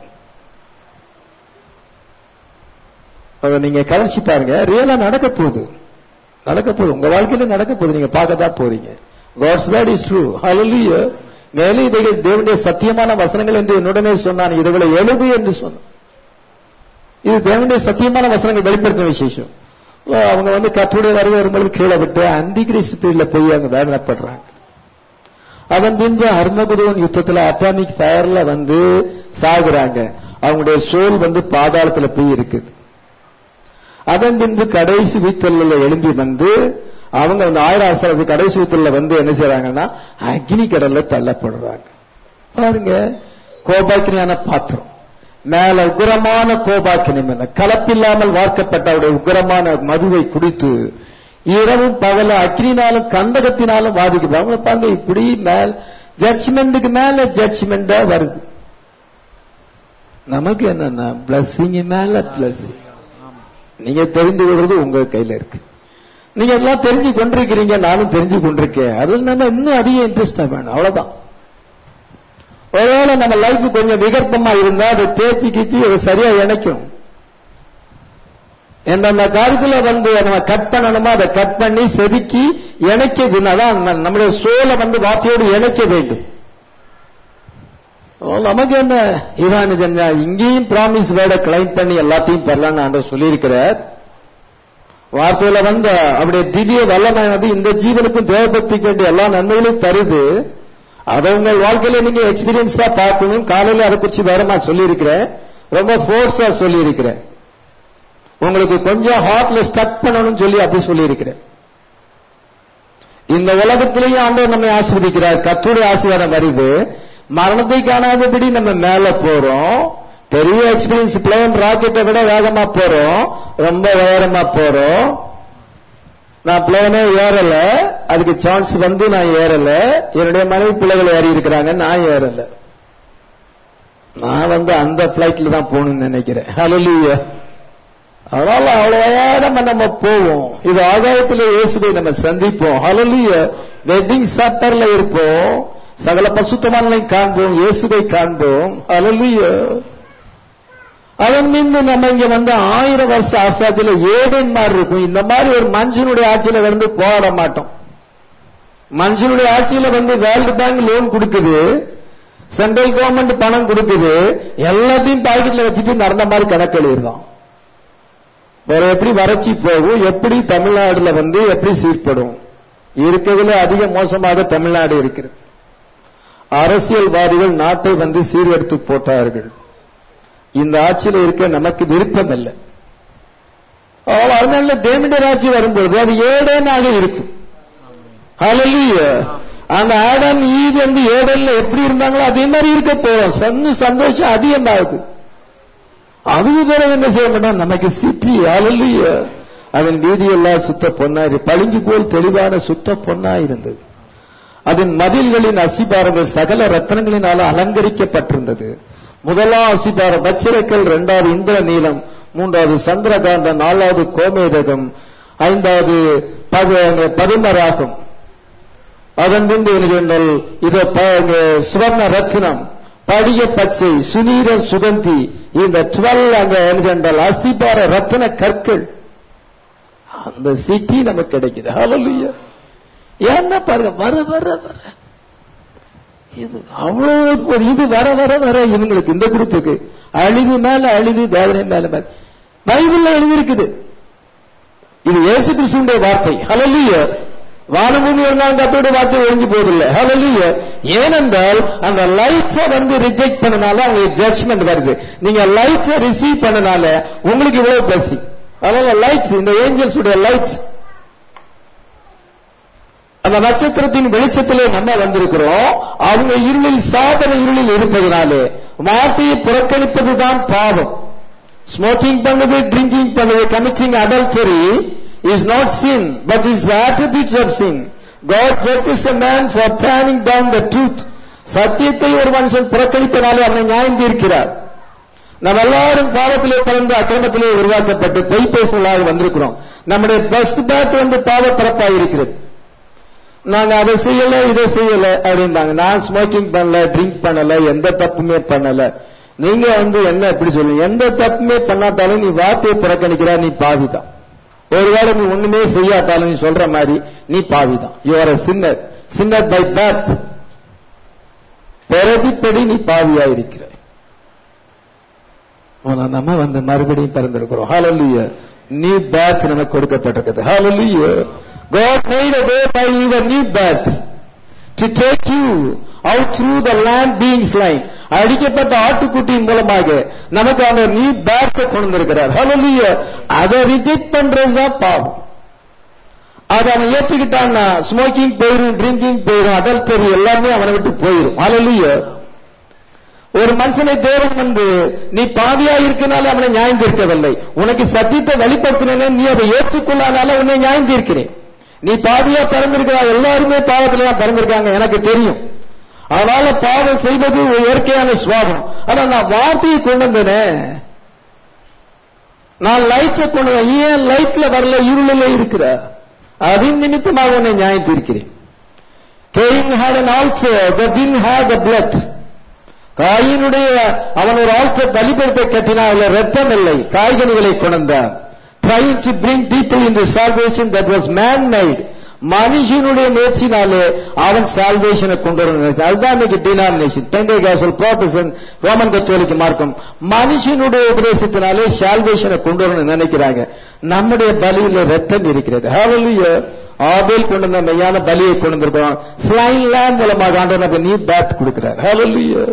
அதை நீங்க கவனிச்சு பாருங்க ரியலா நடக்க போகுது நடக்க போகுது உங்க வாழ்க்கையில நடக்க போகுது நீங்க பார்க்க தான் போறீங்க காட்ஸ் வேர்ட் இஸ் ட்ரூ ஹalleluya மேலும் இவைகள் தேவனுடைய சத்தியமான வசனங்கள் என்று என்னுடனே சொன்னான் இதுகளை எழுது என்று சொன்னான் இது தேவனுடைய சத்தியமான வசனங்கள் வெளிப்படுத்தும் விசேஷம் அவங்க வந்து கற்றுடைய வருகை வரும்போது கீழே விட்டு அந்தி கிறிஸ்துல போய் அங்க வேதனைப்படுறாங்க அதன் பின்பு அர்மகுதோன் யுத்தத்துல அட்டாமிக் ஃபயர்ல வந்து சாகுறாங்க அவங்களுடைய சோல் வந்து பாதாளத்துல போய் இருக்குது அதன் பின்பு கடைசி வீத்தல்ல எழும்பி வந்து அவங்க அந்த ஆயிரம் ஆசிரத்து கடைசி வீத்தல்ல வந்து என்ன செய்யறாங்கன்னா அக்னி கடல்ல தள்ளப்படுறாங்க பாருங்க கோபாக்கினியான பாத்திரம் மேல உக்ரமான கோபாக்கினி மேல கலப்பில்லாமல் வார்க்கப்பட்ட அவருடைய உக்ரமான மதுவை குடித்து இரவும் பகல அக்னினாலும் கந்தகத்தினாலும் பாதிக்கிறாங்க பாருங்க இப்படி மேல் ஜட்ஜ்மெண்ட்டுக்கு மேல ஜட்ஜ்மெண்டா வருது நமக்கு என்னன்னா பிளஸ்ஸிங் மேல பிளஸ்ஸிங் நீங்க தெரிந்து கொள்றது உங்க கையில இருக்கு நீங்க எல்லாம் தெரிஞ்சு கொண்டிருக்கிறீங்க நானும் தெரிஞ்சு கொண்டிருக்கேன் அதில் நம்ம இன்னும் அதிக இன்ட்ரெஸ்ட் வேணும் அவ்வளவுதான் ஒருவேளை நம்ம லைஃப் கொஞ்சம் விகற்பமா இருந்தா அதை தேய்ச்சி கிச்சு அதை சரியா இணைக்கும் எந்தெந்த காரியத்துல வந்து நம்ம கட் பண்ணணுமோ அதை கட் பண்ணி செதுக்கி இணைச்சதுனாதான் நம்முடைய சோலை வந்து வார்த்தையோடு இணைக்க வேண்டும் நமக்கு என்ன இதான் ஜன்யா இங்கேயும் ப்ராமிஸ் வேர்டை கிளைம் பண்ணி எல்லாத்தையும் பெறலாம்னு ஆண்டவர் சொல்லியிருக்கிறார் வார்த்தையில வந்த அவருடைய திவ்ய வல்லமானது இந்த ஜீவனுக்கும் தேவபக்திக்கு வேண்டிய எல்லா நன்மைகளையும் தருது அதை உங்கள் வாழ்க்கையில நீங்க எக்ஸ்பீரியன்ஸா பார்க்கணும் காலையில அதை குறிச்சு வேறமா சொல்லியிருக்கிறேன் ரொம்ப ஃபோர்ஸா சொல்லியிருக்கிறேன் உங்களுக்கு கொஞ்சம் ஹார்ட்ல ஸ்டக் பண்ணணும்னு சொல்லி அப்படி சொல்லியிருக்கிறேன் இந்த உலகத்திலேயும் ஆண்டவர் நம்மை ஆஸ்வதிக்கிறார் கத்துடைய ஆசீர்வாதம் வருது மரணத்தை காணாதபடி நம்ம மேல போறோம் பெரிய எக்ஸ்பீரியன்ஸ் பிளேன் ராக்கெட்டை விட வேகமா போறோம் ரொம்ப உயரமா போறோம் நான் பிளேனே ஏறல அதுக்கு சான்ஸ் வந்து நான் ஏறல என்னுடைய மனைவி பிள்ளைகள் ஏறி இருக்கிறாங்க நான் ஏறல நான் வந்து அந்த பிளைட்ல தான் போகணும்னு நினைக்கிறேன் ஹalleluya அதனால அவ்வளவு நம்ம போவோம் இது ஆகாயத்தில் இயேசுவை நம்ம சந்திப்போம் ஹalleluya வெட்டிங் சப்பர்ல இருப்போம் சகல பசுத்தமானலை காண்போம் இயேசுவை காண்போம் ஹalleluya அதன் மீது நம்ம இங்க வந்து ஆயிரம் வருஷ ஆசாத்தில ஏதேன் மாதிரி இருக்கும் இந்த மாதிரி ஒரு மனுஷனுடைய ஆட்சியில வந்து போராட மாட்டோம் மனுஷனுடைய ஆட்சியில வந்து வேர்ல்டு பேங்க் லோன் கொடுக்குது சென்ட்ரல் கவர்மெண்ட் பணம் கொடுக்குது எல்லாத்தையும் பாக்கெட்ல வச்சுட்டு நடந்த மாதிரி கணக்கு எழுதிருந்தோம் வேற எப்படி வறட்சி போகும் எப்படி தமிழ்நாடுல வந்து எப்படி சீர்படும் இருக்கிறதுல அதிக மோசமாக தமிழ்நாடு இருக்கிறது அரசியல்வாதிகள் நாட்டை வந்து சீர்கெடுத்து போட்டார்கள் இந்த ஆட்சியில இருக்க நமக்கு விருப்பம் இல்லை அவ்வளவு அதனால தேவனுடைய ஆட்சி வரும்போது அது ஏடேனாக இருக்கும் ஹalleluya அந்த ஆடம் ஈவ் வந்து ஏடல்ல எப்படி இருந்தாங்களோ அதே மாதிரி இருக்க போறோம் சன்னு சந்தோஷம் அதிகமாகுது அதுக்கு பிறகு என்ன செய்ய மாட்டோம் நமக்கு சிட்டி ஹalleluya அதன் வீதியெல்லாம் சுத்த பொன்னாயிரு பளிங்கு போல் தெளிவான சுத்த பொன்னா இருந்தது அதன் மதில்களின் அசிபாரங்கள் சகல ரத்தனங்களினால அலங்கரிக்கப்பட்டிருந்தது முதலாம் அசிபாரம் பச்சிரக்கல் இரண்டாவது இந்திர நீலம் மூன்றாவது சந்திரகாந்த நாலாவது கோமேதகம் ஐந்தாவது பக- பதுமராகம் அதன் பின்பு என்ன சொன்னால் இது ப- சுவர்ண ரத்னம் படிய பச்சை சுனீர சுகந்தி இந்த டுவெல் அங்க என்ன சொன்னால் அஸ்திபார ரத்ன கற்கள் அந்த சிட்டி நமக்கு கிடைக்குது ஹalleluya ஏன்னா பாருங்க வர வர வர இது அவ்வளவு ஒரு இது வர வர வர இவங்களுக்கு இந்த குரூப்புக்கு அழிவு மேல அழிவு வேதனை மேல வேதனை. பைபிள்ல எழுதியிருக்குது இது இயேசு கிறிஸ்துடைய வார்த்தை ஹalleluya வானபூமி ஒரு நாள் கத்தோட வார்த்தை ஒழிஞ்சு போவதில்லை ஹalleluya ஏனென்றால் அந்த லைட்ஸை வந்து ரிஜெக்ட் பண்ணனால அவங்களுக்கு ஜட்ஜ்மெண்ட் வருது நீங்க லைட்ஸை ரிசீவ் பண்ணனால உங்களுக்கு இவ்வளவு பசி அதனால லைட்ஸ் இந்த ஏஞ்சல்ஸ் உடைய லைட்ஸ் அந்த நட்சத்திரத்தின் வெளிச்சத்திலே நம்ம வந்திருக்கிறோம் அவங்க இருளில் சாதன இருளில் இருப்பதனாலே வார்த்தையை புறக்கணிப்பதுதான் பாவம் ஸ்மோக்கிங் பண்ணுது ட்ரிங்கிங் பண்ணுது committing adultery is not sin but is the attributes of sin God judges a man for turning down the truth சத்தியத்தை ஒரு மனுஷன் புறக்கணிப்பதனாலே அவனை நியாயம் தீர்க்கிறார் நம்ம எல்லாரும் பாவத்திலே பிறந்து அக்கிரமத்திலே உருவாக்கப்பட்டு பொய் பேசுவதாக வந்திருக்கிறோம் நம்முடைய பஸ் பேத் வந்து பாவ பிறப்பாக இருக்கிறது நாங்க அதை செய்யல இதை செய்யல அப்படின்றாங்க நான் ஸ்மோக்கிங் பண்ணல ட்ரிங்க் பண்ணல எந்த தப்புமே பண்ணல நீங்க வந்து என்ன எப்படி சொல்லுங்க எந்த தப்புமே பண்ணாதாலும் நீ வார்த்தையை புறக்கணிக்கிறா நீ பாவிதான் ஒருவேளை நீ ஒண்ணுமே செய்யாட்டாலும் நீ சொல்ற மாதிரி நீ பாவிதான் you are sinner sinner by birth பிறவிப்படி நீ பாவியா இருக்கிற ஆனா நம்ம வந்து மறுபடியும் பிறந்திருக்கிறோம் ஹalleluya நீ பேத் நமக்கு கொடுக்கப்பட்டிருக்கிறது ஹalleluya God made a way by even new birth to take you out through the lamb being slain அடிக்கப்பட்ட ஆட்டுக்குட்டியின் மூலமாக நமக்கு அந்த நியூ பேர்த்தை கொண்டு வந்திருக்கிறார் ஹalleluya அதை ரிஜெக்ட் பண்றதுதான் பாவம் அதை அவன் ஏற்றுக்கிட்டான்னா ஸ்மோக்கிங் போயிரும் ட்ரிங்கிங் போயிரும் adultery எல்லாமே அவனை விட்டு போயிரும் ஹalleluya ஒரு மனுஷனை தேவன் வந்து நீ பாவியா இருக்கனால அவனை நியாயம் தீர்க்கவில்லை உனக்கு சத்தியத்தை வெளிப்படுத்தினேன் நீ அதை ஏற்றுக்கொள்ளாதனால உன்னை நியாயம் தீர்க்கிறேன் நீ பாவியா பிறந்திருக்கிறாய் எல்லாருமே பாவத்துல தான் பிறந்திருக்காங்க எனக்கு தெரியும் அதனால பாவம் செய்வது ஒரு இயற்கையான சுவாபம் ஆனா நான் வார்த்தையை கொண்டு வந்தேனே நான் லைட்ஸை கொண்டு வந்தேன் ஏன் லைட்ல வரல இருளில இருக்கிற அதன் நிமித்தமாக உன்னை நியாயம் தீர்க்கிறேன் Cain had an altar that didn't have the blood. காயினுடைய அவன் ஒரு ஆல்டர் பலிபெருத்தை கட்டினா அதுல ரத்தம் இல்லை காய்கனிகளை கொண்டான் trying to bring people into salvation that was man made மனுஷனுடைய முயற்சினாலே அவன் சால்வேஷனை கொண்டு வர நினைச்சான் அதுதான் இன்னைக்கு டினாமினேஷன் பெண்டே காசல் ப்ரோபசன் ரோமன் கத்தோலிக்க மார்க்கம் மனுஷனுடைய உபதேசத்தினாலே சால்வேஷனை கொண்டு வரணும்னு நினைக்கிறாங்க நம்முடைய பலியில ரத்தம் இருக்கிறது ஹalleluya ஆபேல் கொண்டு வந்த மெய்யான பலியை கொண்டு வந்திருக்கிறோம் ஸ்லைன் லேம் மூலமாக ஆண்டவர் நமக்கு நீ பேத் கொடுக்கிறார் ஹalleluya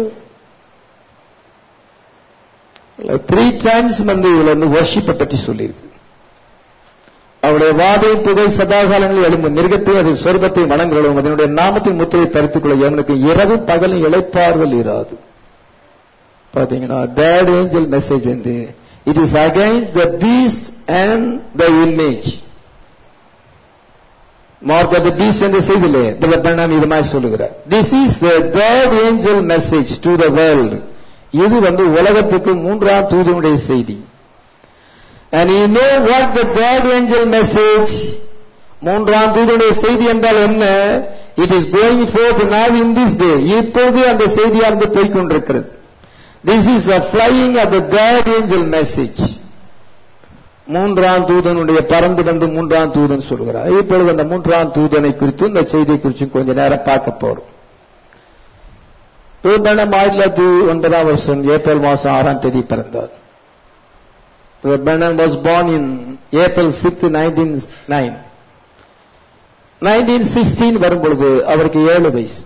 த்ரீ டைம்ஸ் வந்து இதுல வந்து வர்ஷிப்பை பற்றி சொல்லியிருக்கு அவருடைய வாதை புகை சதாகாலங்களில் எழும்பும் மிருகத்தை அது சொர்க்கத்தை வணங்குகிறோம் அதனுடைய நாமத்தின் முத்திரை தரித்துக் கொள்ள எவனுக்கு இரவு பகலும் இழைப்பார்கள் இராது பாத்தீங்கன்னா தேர்ட் ஏஞ்சல் மெசேஜ் வந்து it is again the beast and the image mark the beast என்ற செய்திலே தேவபரணம் இது மாதிரி சொல்லுகிறார் this is the third angel message to the world இது வந்து உலகத்துக்கு மூன்றாம் தூதனுடைய செய்தி and you know what the third angel message மூன்றாம் தூதனுடைய செய்தி என்றால் என்ன it is going forth now in this day இப்போது அந்த செய்தியானது போய்க்கொண்டிருக்கிறது this is a flying of the third angel message மூன்றாம் தூதனுடைய பறந்து வந்து மூன்றாம் தூதன் சொல்கிறார் இப்பொழுது அந்த மூன்றாம் தூதனை குறித்து இந்த செய்தியை குறித்து கொஞ்ச நேரம் பார்க்க போறோம் தூதனம் ஆயிரத்தி தொள்ளாயிரத்தி ஒன்பதாம் வருஷம் ஏப்ரல் மாசம் ஆறாம் தேதி பிறந்தார் Brennan was born in April 6th, 1909. 1916 வரும்பொழுது அவருக்கு ஏழு வயசு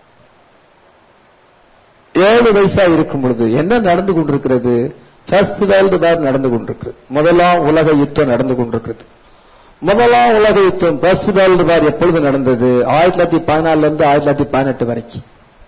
ஏழு வயசா இருக்கும் பொழுது என்ன நடந்து கொண்டிருக்கிறது ஃபர்ஸ்ட் வேர்ல்டு வார் நடந்து கொண்டிருக்கிறது முதலாம் உலக யுத்தம் நடந்து கொண்டிருக்கிறது முதலாம் உலக யுத்தம் ஃபர்ஸ்ட் வேர்ல்டு வார் எப்பொழுது நடந்தது ஆயிரத்தி தொள்ளாயிரத்தி பதினாலுல இருந்து ஆயிரத்தி தொள்ளாயிரத்தி பதினெட்டு வரைக்கும்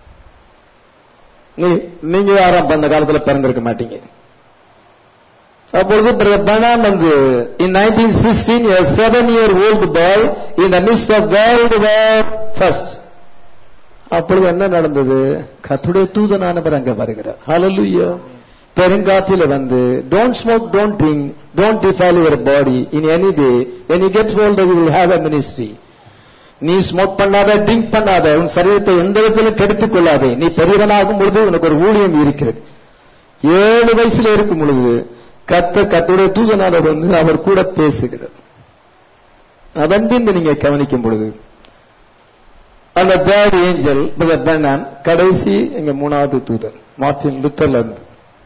நீ- நீங்க யாரும் அந்த காலத்துல பிறந்திருக்க மாட்டீங்க அப்பொழுது பிரதர் பனாம் வந்து in nineteen sixteen seven year old boy in the midst of world war first அப்பொழுது என்ன நடந்தது கத்துடைய தூதனானவர் அங்க வருகிறார் ஹalleluya பெருங்காற்றில வந்து don't smoke don't drink don't defile your body in any way when you get old you will have a ministry நீ ஸ்மோக் பண்ணாத ட்ரிங்க் பண்ணாத உன் சரீரத்தை எந்த விதத்திலும் கெடுத்துக் கொள்ளாதே நீ பெரியவனாகும் பொழுது உனக்கு ஒரு ஊழியம் இருக்கிறது ஏழு வயசுல இருக்கும் பொழுது கத்த கத்துடைய தூதனாளர் வந்து அவர் கூட பேசுகிறார் அதன் பின்பு நீங்க கவனிக்கும் பொழுது அந்த தேர்ட் ஏஞ்சல் பெர்னான் கடைசி எங்க மூணாவது தூதன் மார்டின் லுத்தர்ல இருந்து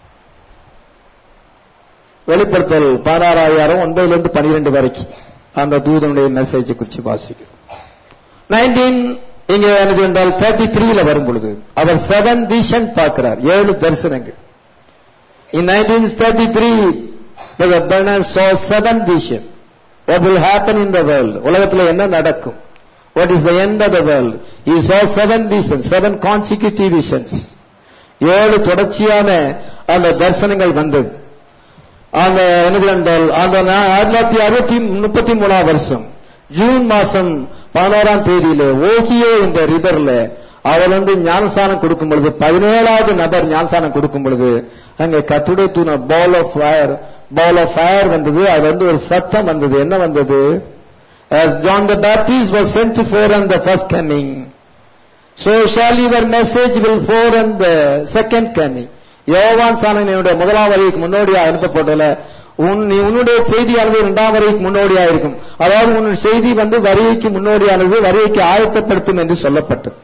வெளிப்படுத்தல் பதினாறாயிரம் ஒன்பதுல இருந்து பனிரெண்டு வரைக்கும் அந்த தூதனுடைய மெசேஜ் குறித்து வாசிக்கிறோம் நைன்டீன் இங்க என்ன என்றால் தேர்ட்டி த்ரீல வரும் பொழுது அவர் செவன் விஷன் பார்க்கிறார் ஏழு தரிசனங்கள் In 1933, Brother Bernard saw seven vision. What will happen in the world? உலகத்தில் என்ன நடக்கும்? What is the end of the world? He saw seven visions, seven consecutive visions. ஏழு தொடர்ச்சியான அந்த தரிசனங்கள் வந்தது அந்த என்ன என்றால் அந்த நா- ஆயிரத்தி தொள்ளாயிரத்தி அறுபத்தி முப்பத்தி மூணாம் வருஷம் ஜூன் மாசம் பதினோராம் தேதியில ஓகியோ என்ற ரிவர்ல அவர் வந்து ஞானசானம் கொடுக்கும் பொழுது பதினேழாவது நபர் ஞானசானம் கொடுக்கும் பொழுது அங்க கத்துடைய தூண ball of fire ball of fire வந்தது அதுல வந்து ஒரு சத்தம் வந்தது என்ன வந்தது as John the Baptist was sent to forerun the first coming so shall your message will forerun the second coming யோவான் சாணனுடைய முதலாம் வரைக்கு முன்னோடியா அனுப்பப்பட்டல உன் நீ உன்னுடைய செய்தியானது இரண்டாம் வரைக்கு முன்னோடியா இருக்கும் அதாவது உன் செய்தி வந்து வரிக்கு முன்னோடியானது வரிக்கு ஆயத்தப்படுத்தும் என்று சொல்லப்பட்டது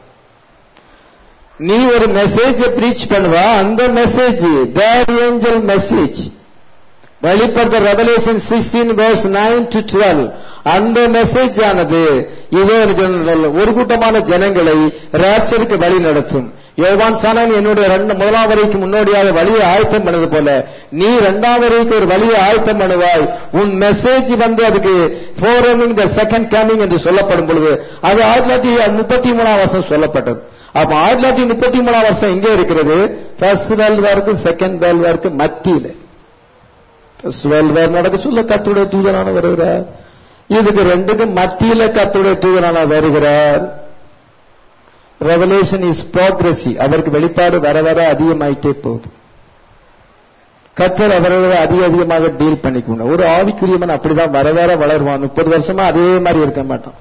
நீ ஒரு மெசேஜ் பிரீச் பண்ணுவா அந்த மெசேஜ் தேர் ஏஞ்சல் மெசேஜ் வெளிப்படுத்த Revelation sixteen verse nine to twelve அந்த மெசேஜ் ஆனது இதோ ஜனங்கள் ஒரு கூட்டமான ஜனங்களை ராப்சருக்கு வழி நடத்தும் யோவான் சாணன் என்னுடைய ரெண்டு முதலாம் வரைக்கு முன்னோடியாக வழியை ஆயத்தம் பண்ணது போல நீ இரண்டாம் வரைக்கு ஒரு வழியை ஆயத்தம் பண்ணுவாய் உன் மெசேஜ் வந்து அதுக்கு ஃபோரமிங் த செகண்ட் கமிங் என்று சொல்லப்படும் பொழுது அது ஆயிரத்தி தொள்ளாயிரத்தி முப்பத்தி மூணாம் வருஷம் சொல்லப்பட்டது அப்ப ஆயிரத்தி தொள்ளாயிரத்தி முப்பத்தி மூணாம் வருஷம் எங்கே இருக்கிறது ஃபர்ஸ்ட் வேர்ல்டு வாருக்கு செகண்ட் வேர்ல்டு வாருக்கு மத்தியில ஃபர்ஸ்ட் வேர்ல்டு வார் நடக்க சொல்ல கத்துடைய தூதனான வருகிறார் இதுக்கு ரெண்டுக்கும் மத்தியில கத்துடைய தூதனான வருகிறார் ரெவலேஷன் இஸ் ப்ராக்ரஸி அவருக்கு வெளிப்பாடு வர வர அதிகமாயிட்டே போகுது கத்தர் அவரோட அதிக அதிகமாக டீல் பண்ணிக்கணும் ஒரு ஆவிக்குரியவன் அப்படிதான் வர வர வளருவான் முப்பது வருஷமா அதே மாதிரி இருக்க மாட்டான்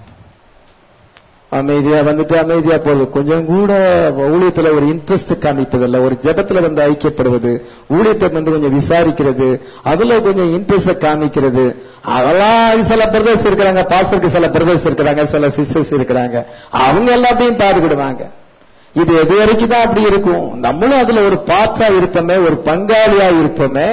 அமைதியா வந்துட்டு அமைதியா போகுது கொஞ்சம் கூட ஊழியத்துல ஒரு இன்ட்ரெஸ்ட் காமிப்பதில்ல ஒரு ஜெபத்துல வந்து ஐக்கியப்படுவது ஊழியத்தை வந்து கொஞ்சம் விசாரிக்கிறது அதுல கொஞ்சம் இன்ட்ரெஸ்ட் காமிக்கிறது அதெல்லாம் சில பிரதர்ஸ் இருக்கிறாங்க பாஸ்டருக்கு சில பிரதர்ஸ் இருக்கிறாங்க சில சிஸ்டர்ஸ் இருக்கிறாங்க அவங்க எல்லாத்தையும் பாடுபடுவாங்க இது எது வரைக்கும் தான் அப்படி இருக்கும் நம்மளும் அதுல ஒரு பாற்றா இருப்போமே ஒரு பங்காளியா இருப்போமே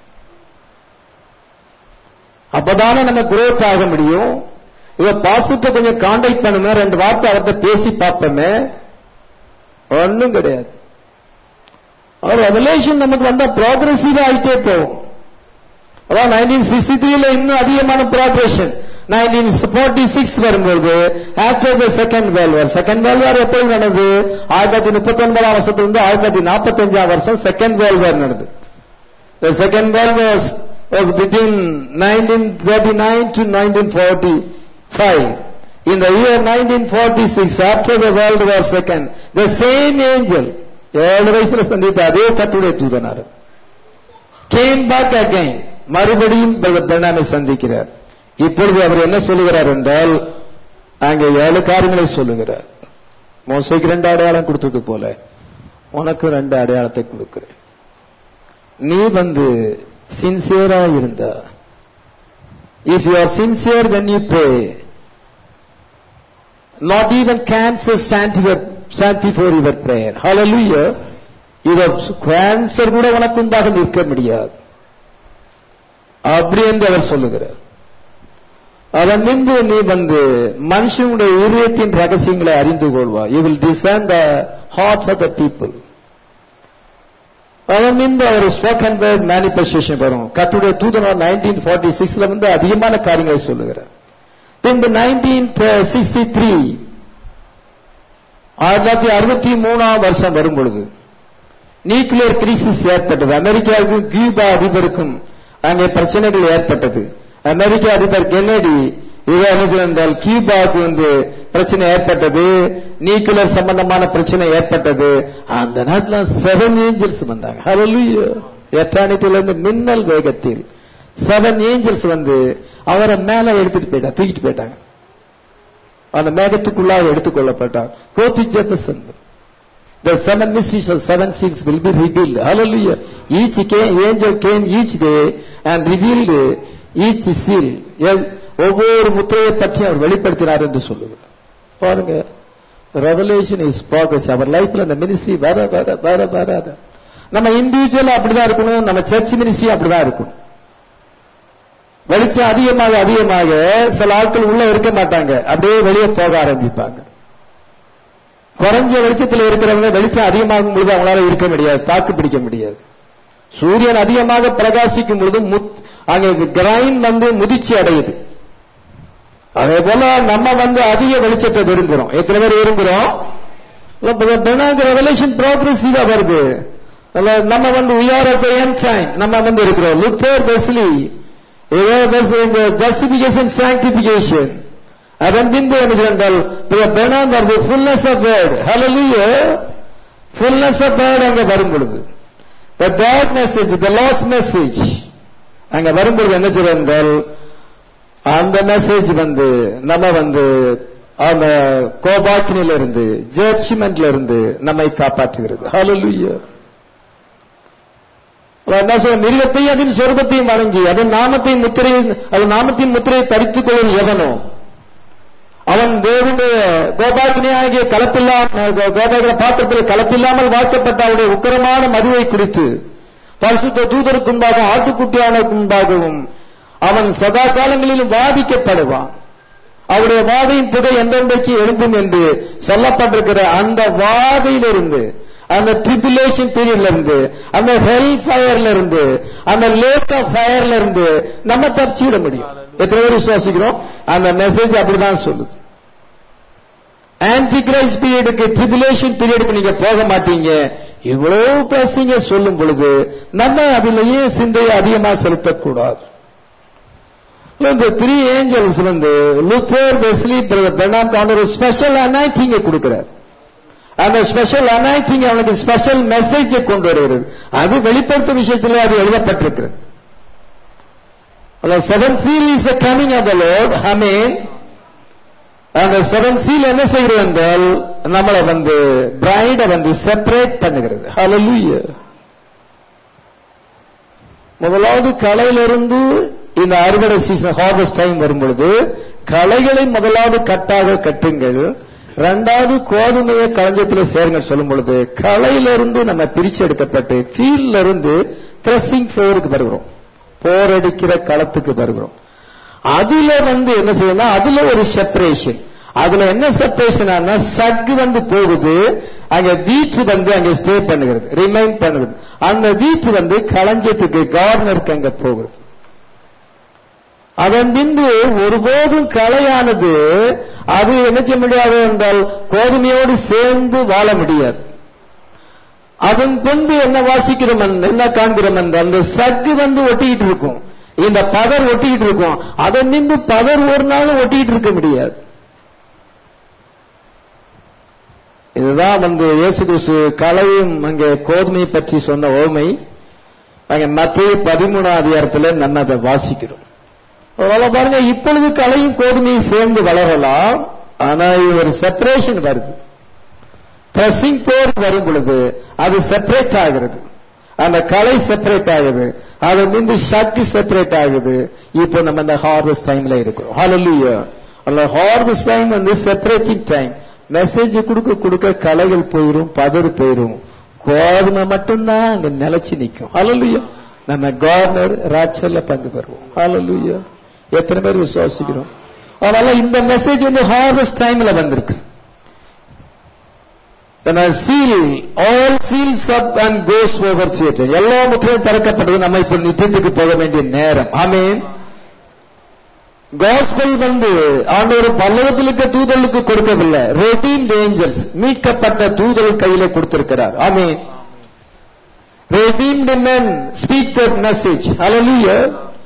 அப்பதானே நம்ம குரோத் ஆக முடியும் இவ பாசிட்ட கொஞ்சம் கான்டாக்ட் பண்ணுமே ரெண்டு வார்த்தை அவர்கிட்ட பேசி பார்ப்போமே ஒன்றும் கிடையாது அவர் ரெவலேஷன் நமக்கு வந்தா ப்ராக்ரஸிவா ஆயிட்டே போகும் அதான் நைன்டீன் சிக்ஸ்டி த்ரீல இன்னும் அதிகமான ப்ராக்ரஷன் நைன்டீன் ஃபார்ட்டி சிக்ஸ் வரும்போது after the second world war second world war எப்போது நடந்தது ஆயிரத்தி தொள்ளாயிரத்தி முப்பத்தி ஒன்பதாம் வருஷத்திலிருந்து ஆயிரத்தி தொள்ளாயிரத்தி நாற்பத்தி அஞ்சாம் வருஷம் செகண்ட் வேர்ல்ட் வார் நடந்தது The second world war was between 1939 to 1945. In the year 1946, after the World War Second, the same angel, ஏழு வயசுல சந்தித்த அதே கத்துடைய தூதனார் கேம் பேக் அகைன் மறுபடியும் பெண்ணாமை சந்திக்கிறார் இப்பொழுது அவர் என்ன சொல்லுகிறார் என்றால் அங்கே ஏழு காரியங்களை சொல்லுகிறார் மோசைக்கு ரெண்டு அடையாளம் கொடுத்தது போல உனக்கு ரெண்டு அடையாளத்தை கொடுக்கிறேன் நீ வந்து சின்சியரா இருந்தா if you are sincere when you pray not even cancer stand your stand before your prayer ஹalleluya இத கேன்சர் கூட உனக்கு உண்டாக நிற்க முடியாது அப்படி என்று அவர் சொல்லுகிறார் அதன் பின்பு நீ வந்து மனுஷனுடைய இருதயத்தின் ரகசியங்களை அறிந்து கொள்வா you will discern the hearts of the people அதன் பின்பு அவர் ஸ்போக்கன் வேர்ட் மேனிபெஸ்டேஷன் வரும் கத்துடைய தூதனார் நைன்டீன் ஃபார்ட்டி சிக்ஸ்ல வந்து அதிகமான காரியங்களை சொல்லுகிறார் பின்பு நைன்டீன் சிக்ஸ்டி த்ரீ ஆயிரத்தி தொள்ளாயிரத்தி அறுபத்தி மூணாம் வருஷம் வரும் பொழுது நியூக்ளியர் கிரைசிஸ் ஏற்பட்டது அமெரிக்காவுக்கும் கியூபா அதிபருக்கும் அங்கே பிரச்சனைகள் ஏற்பட்டது அமெரிக்க அதிபர் கென்னடி இவர் என்ன செய்தார் என்றால் கியூபாவுக்கு வந்து பிரச்சனை ஏற்பட்டது நியூக்ளியர் சம்பந்தமான பிரச்சனை ஏற்பட்டது அந்த நேரத்துல செவன் ஏஞ்சல்ஸ் வந்தாங்க ஹalleluya எட்டானிட்டில இருந்து மின்னல் வேகத்தில் செவன் ஏஞ்சல்ஸ் வந்து அவரை மேல எடுத்துட்டு போயிட்டாங்க தூக்கிட்டு போயிட்டாங்க அந்த மேகத்துக்குள்ளாக எடுத்துக்கொள்ளப்பட்டார் Gopi ஜெபசன் The seven mysteries of seven seals will be revealed. Hallelujah. Each came, angel came each day and revealed each seal. எவ்- ஒவ்வொரு முத்திரையை பற்றி அவர் வெளிப்படுத்தினார் என்று சொல்லுகிறார் பாருங்க ரெவலேஷன் இஸ் ப்ராக்ரஸ் அவர் லைஃப்ல அந்த மினிஸ்ட்ரி வர வர வர வராத நம்ம இண்டிவிஜுவல் அப்படிதான் இருக்கணும் நம்ம சர்ச் மினிஸ்ட்ரி அப்படிதான் இருக்கணும் வெளிச்சம் அதிகமாக அதிகமாக சில ஆட்கள் உள்ள இருக்க மாட்டாங்க அப்படியே வெளியே போக ஆரம்பிப்பாங்க குறைஞ்ச வெளிச்சத்தில் இருக்கிறவங்க வெளிச்சம் அதிகமாகும் பொழுது அவங்களால இருக்க முடியாது தாக்கு பிடிக்க முடியாது சூரியன் அதிகமாக பிரகாசிக்கும் பொழுது முத்- அங்கே கிரைன் வந்து முதிர்ச்சி அடையுது அதே போல நம்ம வந்து அதிக வெளிச்சத்தை விரும்புறோம் எத்தனை பேர் விரும்புறோம் ரெவலேஷன் ப்ரோக்ரஸிவா வருது அதுல நம்ம வந்து உயார டைம் நம்ம வந்து இருக்கிறோம் லுத்தர் வெஸ்லி ஜஸ்டிபிகேஷன் சாங்டிபிகேஷன் அதன் பின்பு என்ன என்றால் பெனாம் வருது ஃபுல்னஸ் ஆஃப் வேர்ட் ஹalleluya ஃபுல்னஸ் ஆஃப் வேர்ட் அங்க வரும் பொழுது the dark message the lost message அங்க வரும் பொழுது என்ன செய்வது என்றால் அந்த மெசேஜ் வந்து நம்ம வந்து அந்த கோபாக்கினில இருந்து ஜட்ஜ்மெண்ட்ல இருந்து நம்மை காப்பாற்றுகிறது ஹalleluya அவன் என்ன சொல்ற மிருகத்தையும் அதன் சொர்க்கத்தையும் வணங்கி அதன் நாமத்தையும் முத்திரையை அதன் நாமத்தின் முத்திரையை தரித்துக் கொள்ளும் எவனோ அவன் தேவனுடைய கோபாக்கினி ஆகிய கலப்பில்லாம கோபாக்கிற பாத்திரத்தில் கலப்பில்லாமல் வாழ்க்கப்பட்ட அவருடைய உக்கரமான மதுவை குடித்து பரிசுத்த தூதருக்கு முன்பாகவும் ஆட்டுக்குட்டியானருக்கு முன்பாகவும் அவன் சதா காலங்களிலும் வாதிக்கப்படுவான் அவருடைய வாதையின் புகை எந்தெந்தைக்கு எழும்பும் என்று சொல்லப்பட்டிருக்கிற அந்த வாதையிலிருந்து அந்த ட்ரிபுலேஷன் பீரியட்ல இருந்து அந்த ஹெல் ஃபயர்ல இருந்து அந்த லேக் ஆஃப் ஃபயர்ல இருந்து நம்ம தப்பிச்சுவிட முடியும் எத்தனை பேர் விசுவாசிக்கிறோம் அந்த மெசேஜ் அப்படிதான் சொல்லுது ஆன்டி கிரைஸ்ட் பீரியடுக்கு ட்ரிபுலேஷன் பீரியடுக்கு நீங்க போக மாட்டீங்க இவ்வளவு பேசுங்க சொல்லும் பொழுது நம்ம அதிலேயே சிந்தையை அதிகமா செலுத்தக்கூடாது இந்த த்ரீ ஏஞ்சல்ஸ் வந்து லுத்தர் வெஸ்லி பெர்னாம் ஒரு ஸ்பெஷல் அனாய்டிங்க கொடுக்கிறார் அந்த ஸ்பெஷல் அனாய்டிங் அவனுக்கு ஸ்பெஷல் மெசேஜை கொண்டு வருகிறது அது வெளிப்படுத்தும் விஷயத்தில் அது எழுதப்பட்டிருக்கிறது seven seal is the coming of the Lord அமீன் அந்த செவன் சீல் என்ன செய்கிறது என்றால் நம்மளை வந்து பிரைடை வந்து செப்பரேட் பண்ணுகிறது ஹalleluya முதலாவது கலையிலிருந்து இந்த அறுவடை சீசன் ஹார்வெஸ்ட் டைம் வரும் பொழுது களைகளை முதலாவது கட்டாக கட்டுங்கள் ரெண்டாவது கோதுமையை களஞ்சத்தில் சேருங்க சொல்லும் பொழுது களையிலிருந்து நம்ம பிரிச்சு எடுக்கப்பட்டு ஃபீல்ட்ல இருந்து த்ரெஸ்ஸிங் ஃப்ளோருக்கு வருகிறோம் போரடிக்கிற களத்துக்கு வருகிறோம் அதுல வந்து என்ன செய்யணும் அதுல ஒரு செப்பரேஷன் அதுல என்ன செப்பரேஷன் ஆனா சக்கு வந்து போகுது அங்க வீட்டு வந்து அங்க ஸ்டே பண்ணுகிறது ரிமைண்ட் பண்ணுகிறது அந்த வீட்டு வந்து களஞ்சத்துக்கு கார்னருக்கு அங்க போகுது அதன் பின்பு ஒருபோதும் கலையானது அது என்ன செய்ய முடியாது என்றால் கோதுமையோடு சேர்ந்து வாழ முடியாது அதன் பின்பு என்ன வாசிக்கிறோம் என்- என்ன காண்கிறோம் என்றால் அந்த சக்கு வந்து ஒட்டிக்கிட்டு இருக்கும் இந்த பதர் ஒட்டிக்கிட்டு இருக்கும் அதன் பின்பு பதர் ஒரு நாளும் ஒட்டிக்கிட்டு இருக்க முடியாது இதுதான் வந்து இயேசு கிறிஸ்து களையும் அங்கே கோதுமை பற்றி சொன்ன ஓமை அங்க மத்திய பதிமூணாம் அதிகாரத்துல நம்ம அதை வாசிக்கிறோம் அதனால பாருங்க இப்பொழுது களையும் கோதுமையும் சேர்ந்து வளரலாம் ஆனா இது ஒரு செப்பரேஷன் வருது ப்ரெஸ்ஸிங் போர் வரும் பொழுது அது செப்பரேட் ஆகிறது அந்த களை செப்பரேட் ஆகுது அது வந்து சக்தி செப்பரேட் ஆகுது இப்போ நம்ம இந்த ஹார்வெஸ்ட் டைம்ல இருக்கிறோம் ஹalleluya அந்த ஹார்வெஸ்ட் டைம் வந்து செப்பரேட்டிங் டைம் மெசேஜ் கொடுக்க கொடுக்க களைகள் போயிரும் பதறு போயிரும் கோதுமை மட்டும்தான் அங்க நிலைச்சு நிக்கும் ஹalleluya நம்ம கவர்னர் ராட்சல்ல பங்கு பெறுவோம் ஹalleluya எத்தனை பேர் விசுவாசிக்கிறோம் அதனால இந்த மெசேஜ் வந்து ஹார்வெஸ்ட் டைம்ல வந்திருக்கு When I seal, all seals up and goes over theater. எல்லா முற்றிலும் திறக்கப்பட்டது நம்ம இப்ப நித்தியத்துக்கு போக வேண்டிய நேரம் ஆமீன் காஸ்பல் வந்து ஆண்டவர் பல்லவத்தில் இருக்க தூதலுக்கு கொடுக்கவில்லை ரெடீம்ட் ஏஞ்சல்ஸ் மீட்கப்பட்ட தூதல் கையில கொடுத்திருக்கிறார் ஆமீன் redeemed men speak that message hallelujah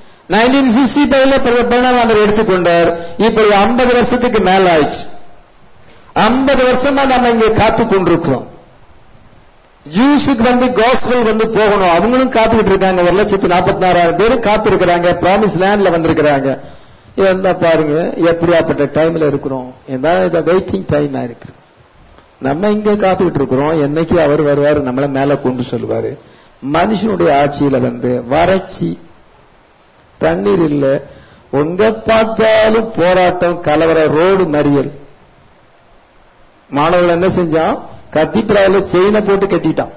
1965 பிரணவாளர் எடுத்துக்கொண்டார் இப்படி 50 வருஷத்துக்கு மேல ஆயிடுச்சு 50 வருஷமா நம்ம இங்க காத்து கொண்டிருக்கிறோம் ஜூஸுக்கு வந்து காஸ்பல் வந்து போகணும் அவங்களும் காத்துக்கிட்டு இருக்காங்க ஒரு லட்சத்து நாற்பத்தி நாலாயிரம் பேரும் காத்து இருக்கிறாங்க ப்ராமிஸ் லேண்ட்ல வந்திருக்கிறாங்க என்ன பாருங்க எப்படியாப்பட்ட டைம்ல இருக்கிறோம் இதான் இத வெயிட்டிங் டைமா இருக்கு நம்ம இங்க காத்துக்கிட்டு இருக்கிறோம் என்னைக்கு அவர் வருவாரு நம்மள மேல கொண்டு சொல்லுவாரு மனுஷனுடைய ஆட்சியில வந்து வறட்சி தண்ணீர் இல்ல உங்க பார்த்தாலும் போராட்டம் கலவர ரோடு மறியல் மாணவர்கள் என்ன செஞ்சான் கத்திப்பிராவில செயினை போட்டு கட்டிட்டான்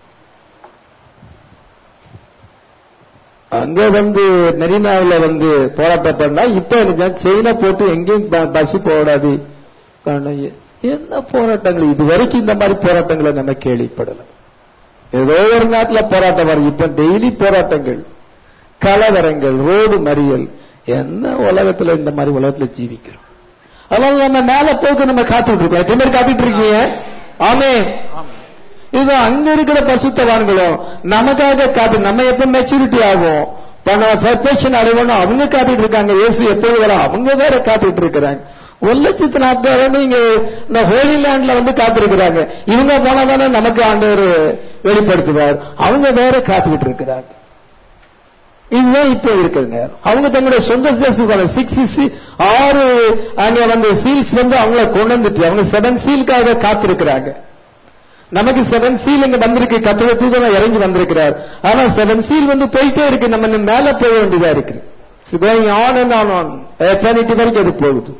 அங்க வந்து மெரினாவில வந்து போராட்டம் பண்ணா இப்ப என்ன செயினை போட்டு எங்கேயும் பஸ் போடாது காரணம் எ- என்ன போராட்டங்கள் இது வரைக்கும் இந்த மாதிரி போராட்டங்களை நம்ம கேள்விப்படல ஏதோ ஒரு நாட்டுல போராட்டம் வரும் இப்ப டெய்லி போராட்டங்கள் கலவரங்கள் ரோடு மறியல் என்ன உலகத்துல இந்த மாதிரி உலகத்துல ஜீவிக்கிறோம் அதனால நம்ம மேல போக்கு நம்ம காத்துட்டு இருக்கோம் எத்தனை பேர் காத்துட்டு இருக்கீங்க ஆமே இது அங்க இருக்கிற பசுத்தவான்களும் நமக்காக காத்து நம்ம எப்ப மெச்சூரிட்டி ஆகும் பெர்ஃபெக்ஷன் அடைவோம் அவங்க காத்துட்டு இருக்காங்க இயேசு எப்போது வர அவங்க வேற காத்துட்டு இருக்கிறாங்க ஒரு லட்சத்து நாற்பது வந்து இங்க இந்த ஹோலி லேண்ட்ல வந்து காத்திருக்கிறாங்க இவங்க போனா தானே நமக்கு ஆண்டவர் வெளிப்படுத்துவார் அவங்க வேற காத்துக்கிட்டு இருக்கிறாங்க இதுதான் இப்போ இருக்கிற நேரம் அவங்க தங்களுடைய சொந்த தேசத்துக்கான சிக்ஸ் ஆறு அங்க வந்து சீல்ஸ் வந்து அவங்கள கொண்டு வந்துட்டு அவங்க செவன் சீலுக்காக காத்திருக்கிறாங்க நமக்கு செவன் சீல் இங்க வந்திருக்கு கத்திர தூதனா இறங்கி வந்திருக்கிறார் ஆனா செவன் சீல் வந்து போயிட்டே இருக்கு நம்ம இன்னும் மேல போக வேண்டியதா இருக்கு going on and on on eternity வரைக்கும் அது போகுது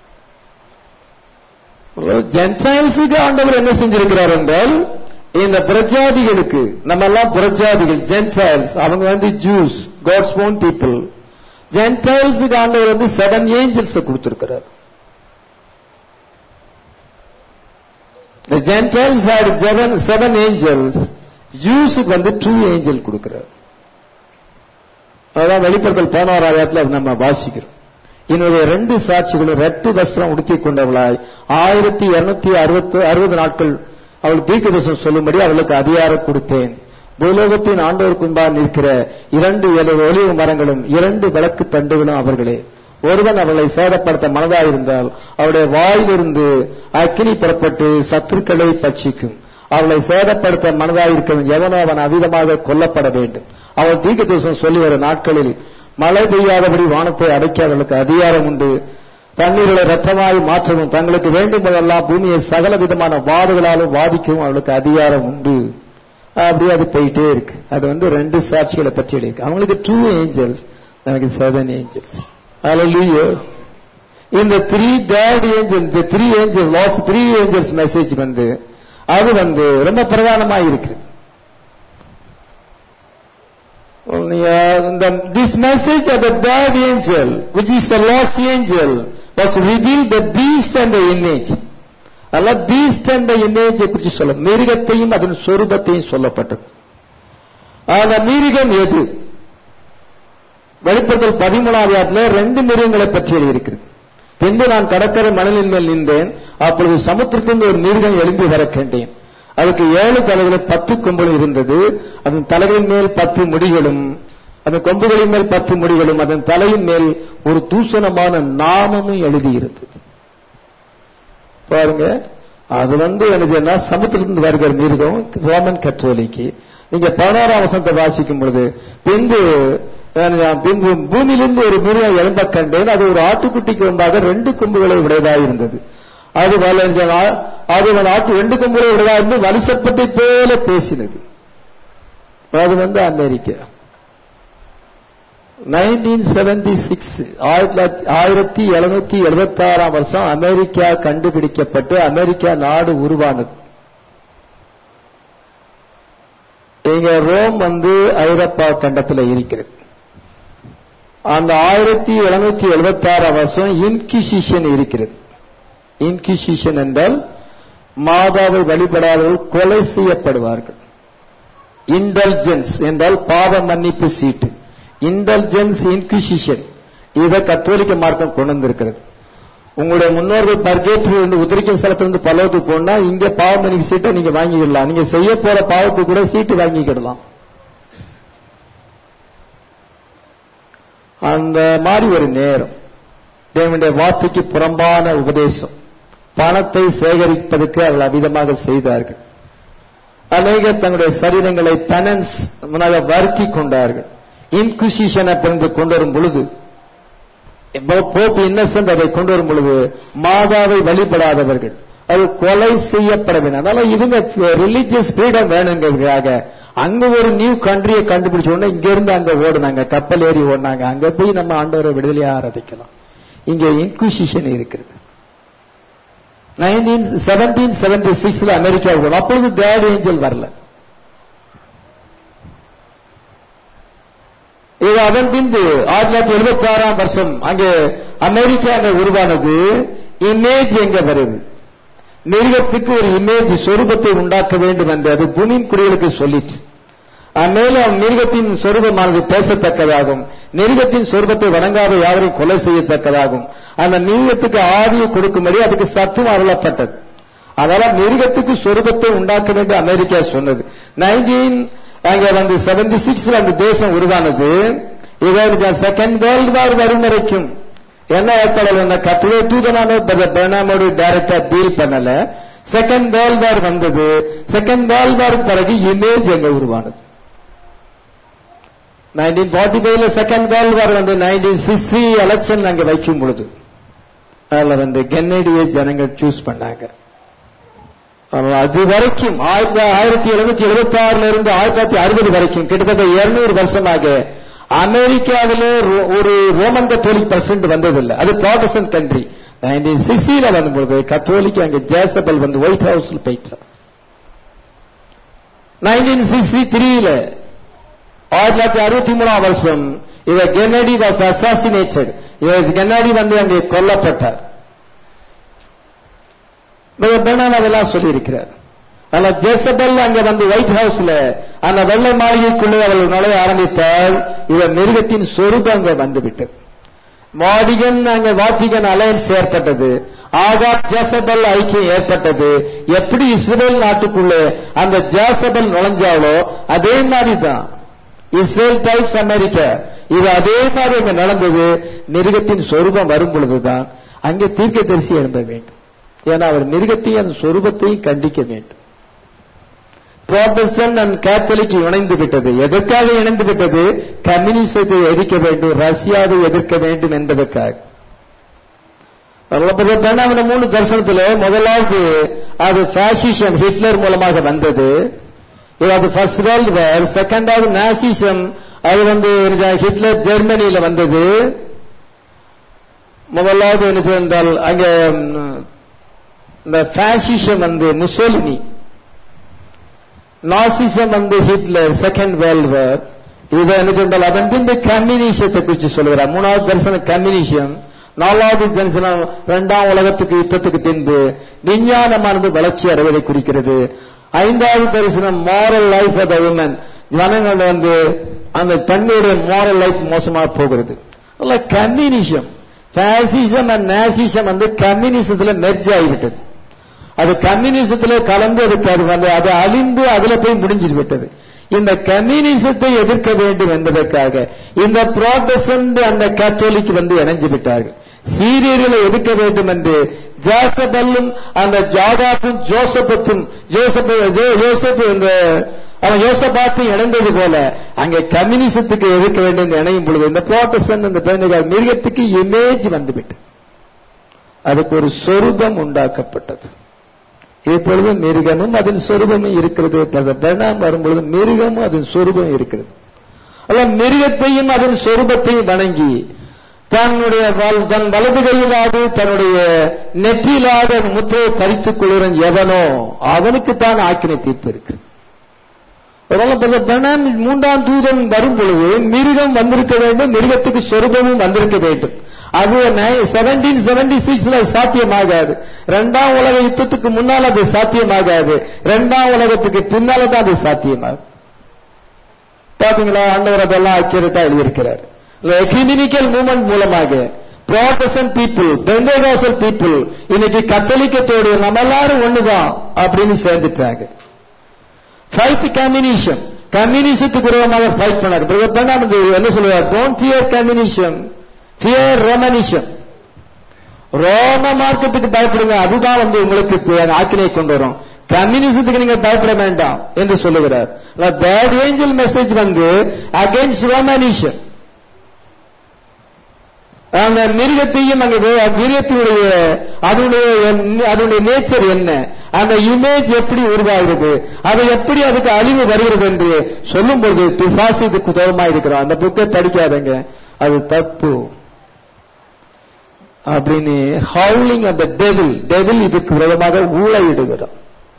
ஜென்டைல்ஸுக்கு ஆண்டவர் என்ன செஞ்சிருக்கிறார் என்றால் இந்த பிரஜாதிகளுக்கு நம்ம எல்லாம் பிரஜாதிகள் ஜென்டைல்ஸ் அவங்க வந்து ஜூஸ் காட்ஸ் ஓன் பீப்புள் ஜென்டைல்ஸுக்கு ஆண்டவர் வந்து செவன் ஏஞ்சல்ஸ் கொடுத்திருக்கிறார் The Gentiles had seven, seven angels. ஜூஸுக்கு வந்து டூ ஏஞ்சல் கொடுக்கிறார் அதான் வெளிப்படுத்தல் பதினோரு ஆயிரத்துல நம்ம வாசிக்கிறோம் என்னுடைய ரெண்டு சாட்சிகளும் ரெட்டு வஸ்திரம் உடுத்திக் கொண்டவளாய் ஆயிரத்தி இருநூத்தி அறுபத்து அறுபது நாட்கள் அவள் தீர்க்கதரிசனம் சொல்லும்படி அவளுக்கு அதிகாரம் கொடுத்தேன் பூலோகத்தின் ஆண்டோருக்கும்பா நிற்கிற இரண்டு ஏழு ஒலிவு மரங்களும் இரண்டு விளக்கு தண்டுகளும் அவர்களே ஒருவன் அவளை சேதப்படுத்த மனதாயிருந்தால் அவளுடைய வாயிலிருந்து அக்கினி புறப்பட்டு சத்துருக்களை பட்சிக்கும் அவளை சேதப்படுத்த மனதாயிருக்கிறவன் எவனோ அவன் அதீதமாக கொல்லப்பட வேண்டும் அவள் தீர்க்கதரிசனம் சொல்லி வரும் நாட்களில் மழை பெய்யாதபடி வானத்தை அடைக்க அவளுக்கு அதிகாரம் உண்டு தண்ணீர்களை ரத்தமாய் மாற்றவும் தங்களுக்கு வேண்டும் போதெல்லாம் பூமியை சகல விதமான வாடுகளாலும் வாதிக்கவும் அவளுக்கு அதிகாரம் உண்டு அப்படியே அது போயிட்டே இருக்கு அது வந்து ரெண்டு சாட்சிகளை பற்றி இருக்கு அவங்களுக்கு டூ ஏஞ்சல்ஸ் நமக்கு செவன் ஏஞ்சல்ஸ் Hallelujah. இந்த த்ரீ தேர்ட் ஏஞ்சல் இந்த three angel last three angels message வந்து அது வந்து ரொம்ப பிரதானமா இருக்கு this message of the third angel, which is the lost angel, was revealed the beast and the image. அல்ல பீஸ்ட் என்ற இமேஜை குறித்து சொல்ல மிருகத்தையும் அதன் சொரூபத்தையும் சொல்லப்பட்டது அந்த மிருகம் எது வெளிப்படுத்தல் பதிமூணாவது ஆட்டில் ரெண்டு மிருகங்களை பற்றி எழுதியிருக்கிறது பின்பு நான் கடற்கரை மணலின் மேல் நின்றேன் அப்பொழுது சமுத்திரத்திலிருந்து ஒரு மிருகம் எழும்பி வர கண்டேன் அதுக்கு ஏழு தலைகளும் பத்து கொம்புகளும் இருந்தது அதன் தலைகளின் மேல் பத்து முடிகளும் அதன் கொம்புகளின் மேல் பத்து முடிகளும் அதன் தலையின் மேல் ஒரு தூசணமான நாமமும் எழுதியிருந்தது பாருங்க அது வந்து என்ன சொன்னா சமுத்திரத்திலிருந்து வருகிற மிருகம் ரோமன் கத்தோலிக்கு நீங்க பதினாறாம் வசனத்தை வாசிக்கும் பொழுது பின்பு அஹ், பின்பு பூமியிலிருந்து ஒரு மிருகம் எழும்ப கண்டேன் அது ஒரு ஆட்டுக்குட்டிக்கு முன்பாக ரெண்டு கொம்புகளை உடையதாக இருந்தது அது வல- அது ஒரு ஆட்டு ரெண்டு கொம்புகளை உடையதாக இருந்து வலிசப்பத்தை போல பேசினது அது வந்து அமெரிக்கா நைன்டீன் செவன்டி சிக்ஸ் ஆயிரத்தி எழுநூத்தி எழுபத்தி ஆறாம் வருஷம் அமெரிக்கா கண்டுபிடிக்கப்பட்டு அமெரிக்கா நாடு உருவானது இங்க ரோம் வந்து ஐரோப்பா கண்டத்துல இருக்கிறது அந்த ஆயிரத்தி எழுநூத்தி எழுபத்தி ஆறாம் வருஷம் இன்கிசிஷன் இருக்கிறது இன்கிசிஷன் என்றால் மாதாவை வழிபடாதவர்கள் கொலை செய்யப்படுவார்கள் இன்டெலிஜென்ஸ் என்றால் பாவ மன்னிப்பு சீட்டு இன்டெலிஜென்ஸ் இன்குசிஷன் இதை கத்தோலிக்க மார்க்கம் கொண்டு வந்திருக்கிறது உங்களுடைய முன்னோர்கள் பர்கேட்டரி இருந்து உதிரிக்க ஸ்தலத்திலிருந்து பல்லவத்துக்கு போனா இங்க பாவ மன்னிப்பு சீட்டை நீங்க வாங்கிக்கிடலாம் நீங்க செய்ய போற பாவத்துக்கு கூட சீட்டு வாங்கிக்கிடலாம் அந்த மாதிரி ஒரு நேரம் தேவனுடைய வார்த்தைக்கு புறம்பான உபதேசம் பணத்தை சேகரிப்பதற்கு அவர்கள் அவிதமாக செய்தார்கள் அநேகர் தங்களுடைய சரீரங்களை தனன்ஸ் முன்னாக வருத்தி கொண்டார்கள் இன்குசிஷனை பிறந்து கொண்டு வரும் பொழுது போப் இன்னசென்ட் அதை கொண்டு வரும் பொழுது மாதாவை வழிபடாதவர்கள் அது கொலை செய்யப்பட வேண்டும் அதனால இவங்க ரிலீஜியஸ் ஃப்ரீடம் வேணுங்கிறதுக்காக அங்க ஒரு நியூ கண்ட்ரியை கண்டுபிடிச்ச உடனே இங்க இருந்து அங்க ஓடுனாங்க கப்பல் ஏறி ஓடினாங்க அங்க போய் நம்ம ஆண்டவரை விடுதலையா ஆராதிக்கலாம் இங்க இன்குசிஷன் இருக்கிறது நைன்டீன் செவன்டீன் செவன்டி சிக்ஸ்ல அமெரிக்கா போனோம் அப்பொழுது தேட் ஏஞ்சல் வரல இது அதன் பின்பு ஆயிரத்தி தொள்ளாயிரத்தி எழுபத்தி ஆறாம் வருஷம் அங்கே அமெரிக்கா அங்க உருவானது இமேஜ் எங்க வருது மிருகத்துக்கு ஒரு இமேஜ் சொரூபத்தை உண்டாக்க வேண்டும் என்று அது பூமியின் குடிகளுக்கு சொல்லிட்டு மேலும் மிருகத்தின் சொரூபமானது பேசத்தக்கதாகும் மிருகத்தின் சொரூபத்தை வணங்காத யாவரையும் கொலை செய்யத்தக்கதாகும் அந்த மிருகத்துக்கு ஆவியை கொடுக்கும்படி அதுக்கு சத்துவம் அருளப்பட்டது அதனால மிருகத்துக்கு சொரூபத்தை உண்டாக்க வேண்டும் அமெரிக்கா சொன்னது நைன்டீன் அங்க வந்து செவன்டி சிக்ஸ்ல அந்த தேசம் உருவானது இதை செகண்ட் வேர்ல்டு வார் வரும் வரைக்கும் என்ன ஏற்பாடு அந்த கத்துவே தூதனான பிரணாமோடு டைரக்டா டீல் பண்ணல செகண்ட் வேர்ல்டு வார் வந்தது செகண்ட் வேர்ல்டு வார் பிறகு இமேஜ் எங்க உருவானது நைன்டீன் ஃபார்ட்டி ஃபைவ்ல செகண்ட் வேர்ல்டு வார் வந்து நைன்டீன் சிக்ஸ்டி எலெக்ஷன் அங்க வைக்கும் பொழுது அதுல வந்து கென்னடியை ஜனங்க சூஸ் பண்ணாங்க அது வரைக்கும் ஆயிரத்தி எழுநூத்தி எழுபத்தி ஆறுல இருந்து ஆயிரத்தி தொள்ளாயிரத்தி அறுபது வரைக்கும் கிட்டத்தட்ட இருநூறு வருஷமாக அமெரிக்காவிலே ஒரு ரோமன் கத்தோலிக் பிரசிடண்ட் வந்ததில்லை அது ப்ராடசன்ட் கண்ட்ரி நைன்டீன் சிக்ஸ்டில வரும்பொழுது கத்தோலிக் அங்க ஜேசபல் வந்து ஒயிட் ஹவுஸ்ல போயிட்டார் நைன்டீன் சிக்ஸ்டி த்ரீல ஆயிரத்தி தொள்ளாயிரத்தி அறுபத்தி மூணாம் வருஷம் இவ கென்னடி வாஸ் அசாசினேட்டட் கென்னடி வந்து அங்கே கொல்லப்பட்டார் பெனான் அதெல்லாம் சொல்லியிருக்கிறார் ஆனா ஜெசபல் அங்க வந்து ஒயிட் ஹவுஸ்ல அந்த வெள்ளை மாளிகைக்குள்ளே அவள் நுழைய ஆரம்பித்தால் இவ மிருகத்தின் சொரூபம் அங்க வந்துவிட்டது வாடிகன் அங்க வாத்திகன் அலையன்ஸ் ஏற்பட்டது ஆகா ஜேசபல் ஐக்கியம் ஏற்பட்டது எப்படி இஸ்ரேல் நாட்டுக்குள்ளே அந்த ஜேசபல் நுழைஞ்சாலோ அதே மாதிரி தான் இஸ்ரேல் டைப்ஸ் அமெரிக்கா இது அதே மாதிரி அங்க நடந்தது மிருகத்தின் சொரூபம் வரும் பொழுதுதான் அங்கே தீர்க்க தரிசி எழும்ப வேண்டும் ஏன்னா அவர் மிருகத்தையும் அந்த சொரூபத்தையும் கண்டிக்க வேண்டும் புரோட்டஸ்டன் அண்ட் கேத்தலிக் இணைந்து விட்டது எதற்காக இணைந்து விட்டது கம்யூனிசத்தை எதிர்க்க வேண்டும் ரஷ்யாவை எதிர்க்க வேண்டும் என்பதற்காக அந்த மூணு தரிசனத்தில் முதலாவது அது பாசிசம் ஹிட்லர் மூலமாக வந்தது அது ஃபர்ஸ்ட் வேர்ல்டு வார் செகண்டாவது நாசிசம் அது வந்து ஹிட்லர் ஜெர்மனியில வந்தது முதலாவது என்ன செய்தால் அங்க இந்த பாசிசம் வந்து முசோலினி நாசிசம் வந்து ஹிட்லர் செகண்ட் வேர்ல்டு வார் இதை என்ன சொன்னால் அதன் பின்பு கம்யூனிசத்தை குறித்து சொல்லுகிறார் மூணாவது தரிசனம் கம்யூனிசம் நாலாவது தரிசனம் இரண்டாம் உலகத்துக்கு யுத்தத்துக்கு பின்பு விஞ்ஞானமானது வளர்ச்சி அடைவதை குறிக்கிறது ஐந்தாவது தரிசனம் moral life of the woman ஜனங்கள் வந்து அந்த பெண்ணுடைய மாரல் லைஃப் மோசமாக போகிறது கம்யூனிசம் பாசிசம் அண்ட் நேசிசம் வந்து கம்யூனிசத்துல மெர்ஜ் ஆகிவிட்டது அது கம்யூனிசத்துல கலந்து அதுக்கு அது வந்து அது அழிந்து அதுல போய் முடிஞ்சு விட்டது இந்த கம்யூனிசத்தை எதிர்க்க வேண்டும் என்பதற்காக இந்த புரோட்டஸ்டன்ட் அந்த கத்தோலிக் வந்து இணைஞ்சு விட்டார்கள் சீரியர்களை எதிர்க்க வேண்டும் என்று ஜாசபல்லும் அந்த ஜாகாப்பும் ஜோசபத்தும் ஜோசப் ஜோ- யோசப் இந்த அவன் யோசபாத்தையும் இணைந்தது போல அங்கே கம்யூனிசத்துக்கு எதிர்க்க வேண்டும் என்று இணையும் பொழுது இந்த புரோட்டஸ்டன் இந்த பெண்கள் மிருகத்துக்கு இமேஜ் வந்துவிட்டு அதுக்கு ஒரு சொரூபம் உண்டாக்கப்பட்டது இப்பொழுது மிருகமும் அதன் சொரூபமும் இருக்கிறது பெண்ணாம் வரும்பொழுது மிருகமும் அதன் சொரூபம் இருக்கிறது அல்ல மிருகத்தையும் அதன் சொரூபத்தையும் வணங்கி தன்னுடைய வல்- தன் வலது கையிலாது தன்னுடைய நெற்றியிலாத முத்திரையை தரித்துக் கொள்கிறன் எவனோ அவனுக்கு தான் ஆக்கினை தீர்ப்பு இருக்கு அதனால பிரதர் பிரணாம் மூன்றாம் தூதன் வரும் பொழுது மிருகம் வந்திருக்க வேண்டும் மிருகத்துக்கு சொரூபமும் வந்திருக்க வேண்டும் அது செவன்டீன் செவன்டி சிக்ஸ்ல சாத்தியமாகாது இரண்டாம் உலக யுத்தத்துக்கு முன்னால் அது சாத்தியமாகாது இரண்டாம் உலகத்துக்கு பின்னால தான் அது சாத்தியமாகும் பாத்தீங்களா ஆண்டவர் அதெல்லாம் அக்யூரேட்டா எழுதியிருக்கிறார் எக்யூமினிக்கல் மூவ்மெண்ட் மூலமாக ப்ராட்டசன் பீப்புள் பெந்தேகாசல் பீப்புள் இன்னைக்கு கத்தோலிக்கத்தோடு நம்ம எல்லாரும் ஒண்ணுதான் அப்படின்னு சேர்ந்துட்டாங்க ஃபைட் கம்யூனிஷன் கம்யூனிசத்துக்கு விரோதமாக ஃபைட் பண்ணாரு பிரதர் பண்ணாமது என்ன சொல்லுவார் don't fear communism fear Romanism ரோம மார்க்கத்துக்கு பயப்படுங்க அதுதான் வந்து உங்களுக்கு ஆக்கினை கொண்டு வரும் கம்யூனிசத்துக்கு நீங்க பயப்பட வேண்டாம் என்று சொல்லுகிறார் பேட் ஏஞ்சல் மெசேஜ் வந்து அகைன்ஸ்ட் ரோமனிஷன் அந்த மிருகத்தையும் அங்க வே- மிருகத்தினுடைய அதனுடைய என்- அதனுடைய நேச்சர் என்ன அந்த இமேஜ் எப்படி உருவாகிறது அது எப்படி அதுக்கு அழிவு வருகிறது என்று சொல்லும் பொழுது பிசாசு இதுக்கு உதவமா இருக்கிறோம் அந்த புக்கை படிக்காதங்க அது தப்பு அப்படின்னு ஹவுலிங் அந்த டெவில் டெவில் இதுக்கு விரோதமாக ஊழையிடுகிறான்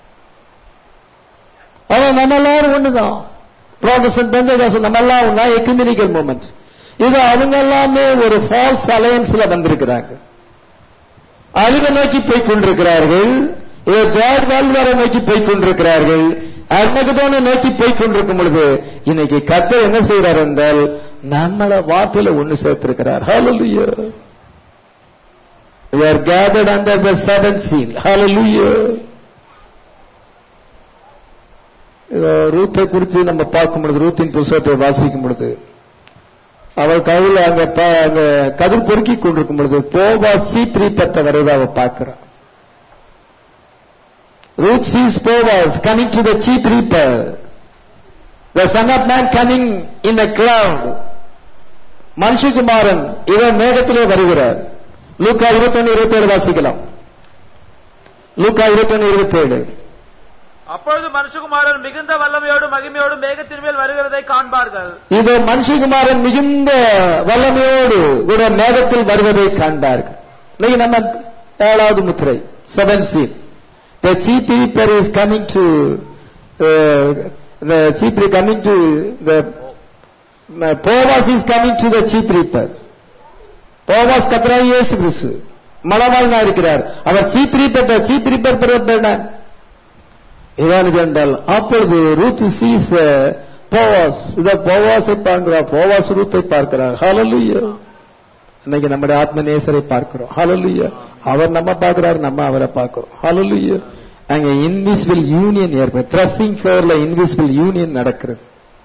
அவன் நம்ம எல்லாரும் ஒண்ணுதான் ப்ராடசன் பெந்தகாசன் நம்ம எல்லாம் ஒண்ணா எக்குமினிக்கல் மூமெண்ட் இது அவங்க எல்லாமே ஒரு ஃபால்ஸ் அலையன்ஸ்ல வந்திருக்கிறாங்க அழிவை நோக்கி போய் கொண்டிருக்கிறார்கள் இது தேர்ட் வேர்ல்ட் வாரை நோக்கி போய் கொண்டிருக்கிறார்கள் அர்மகதோனை நோக்கி போய் கொண்டிருக்கும் பொழுது இன்னைக்கு கத்த என்ன செய்கிறார் என்றால் நம்மள வார்த்தையில ஒண்ணு சேர்த்திருக்கிறார் Hallelujah. We are gathered under the seventh seal. Hallelujah. இதோ ரூத்தை குறித்து நம்ம பார்க்கும் பொழுது ரூத்தின் புஸ்தகத்தை வாசிக்கும் பொழுது அவள் கையில் அங்க ப- அங்க கதிர் பொறுக்கி கொண்டிருக்கும் பொழுது போவா சீப்ரி பெற்ற வரைவை அவ பார்க்கிறான் Ruth sees Boaz coming to the chief reaper the son of man coming in the cloud மனுஷகுமாரன் இவர் மேகத்திலே வருகிறார் லூக்கா இருபத்தொன்னு இருபத்தேழு வாசிக்கலாம் லூக்கா இருபத்தொன்னு இருபத்தேழு அப்பொழுது மனுஷகுமாரன் மிகுந்த வல்லமையோடும் மகிமையோடும் மேகத்தின் மேல் வருகிறதை காண்பார்கள் இது மனுஷகுமாரன் மிகுந்த வல்லமையோடு கூட மேகத்தில் வருவதை காண்பார்கள் இன்னைக்கு நம்ம ஏழாவது முத்திரை seven seal the chief reaper is coming to the chief coming to the Boaz is coming to the chief reaper Boaz கத்ரா இயேசு கிறிஸ்து மலவாழ்னா இருக்கிறார் அவர் சீப் ரீப்பர் சீப் ரீப்பர் பிறந்த இதான் என்றால் அப்பொழுது ரூத் சீஸ் போவாஸ் இத போவாஸை பார்க்கிறார் போவாஸ் ரூத்தை பார்க்கிறார் ஹalleluya இன்னைக்கு நம்முடைய ஆத்ம நேசரை பார்க்கிறோம் ஹalleluya அவர் நம்ம பார்க்கிறார் நம்ம அவரை பார்க்கிறோம் ஹalleluya அங்க இன்விசிபிள் யூனியன் ஏற்படும் த்ரஸ்டிங் ஃப்ளோர்ல இன்விசிபிள் யூனியன் நடக்கிறது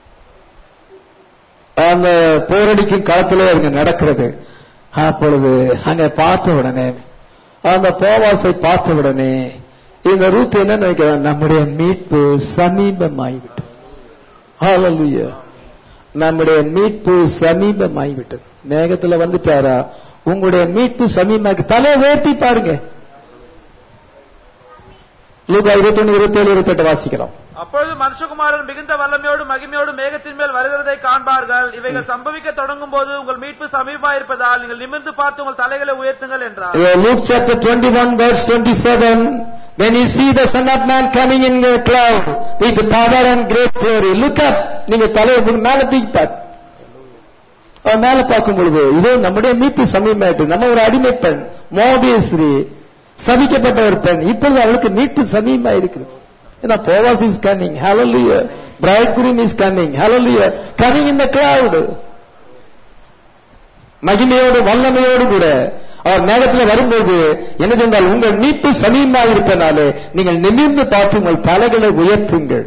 அந்த போரடிக்கும் களத்திலே அங்க நடக்கிறது அப்பொழுது அங்க பார்த்த உடனே அந்த போவாசை பார்த்த உடனே இந்த ரூத் என்ன நினைக்கிறான் நம்முடைய மீட்பு சமீபமாகிவிட்டது ஹalleluya நம்முடைய மீட்பு சமீபமாகிவிட்டது மேகத்துல வந்துட்டாரா உங்களுடைய மீட்பு சமீபமாகி தலை வேர்த்தி பாருங்க லூகா இருபத்தொன்னு இருபத்தேழு இருபத்தெட்டு வாசிக்கிறோம் அப்பொழுது மனுஷகுமாரன் மிகுந்த வல்லமையோடும் மகிமையோடும் மேகத்தின் மேல் வருகிறதை காண்பார்கள் இவைகள் சம்பவிக்க தொடங்கும் போது உங்கள் மீட்பு சமீபமாயிருப்பதால் நீங்கள் நிமிர்ந்து பார்த்து உங்கள் தலைகளை உயர்த்துங்கள் என்றார் Uh, Luke chapter 21 verse 27, when you see the son of man coming in the cloud with power and great glory, look up. நீங்க தலையை மேல தூக்கிப்பார் அவன் மேல பார்க்கும் பொழுது இதோ நம்முடைய மீட்பு சமீபமாயிட்டு நம்ம ஒரு அடிமை பெண் மோபியஸ்ரீ சபிக்கப்பட்ட ஒரு பெண் இப்பொழுது அவளுக்கு மீட்பு சமீபமா இருக்கிறது ஏன்னா போவாஸ் இஸ் கன்னிங் ஹalleluya bridegroom is coming hallelujah coming in the cloud மகிமையோடு வல்லமையோடு கூட அவர் மேகத்தில் வரும்போது என்ன சொன்னால் உங்கள் மீட்பு சமீபமாக இருப்பனாலே நீங்கள் நிமிர்ந்து பார்த்து உங்கள் தலைகளை உயர்த்துங்கள்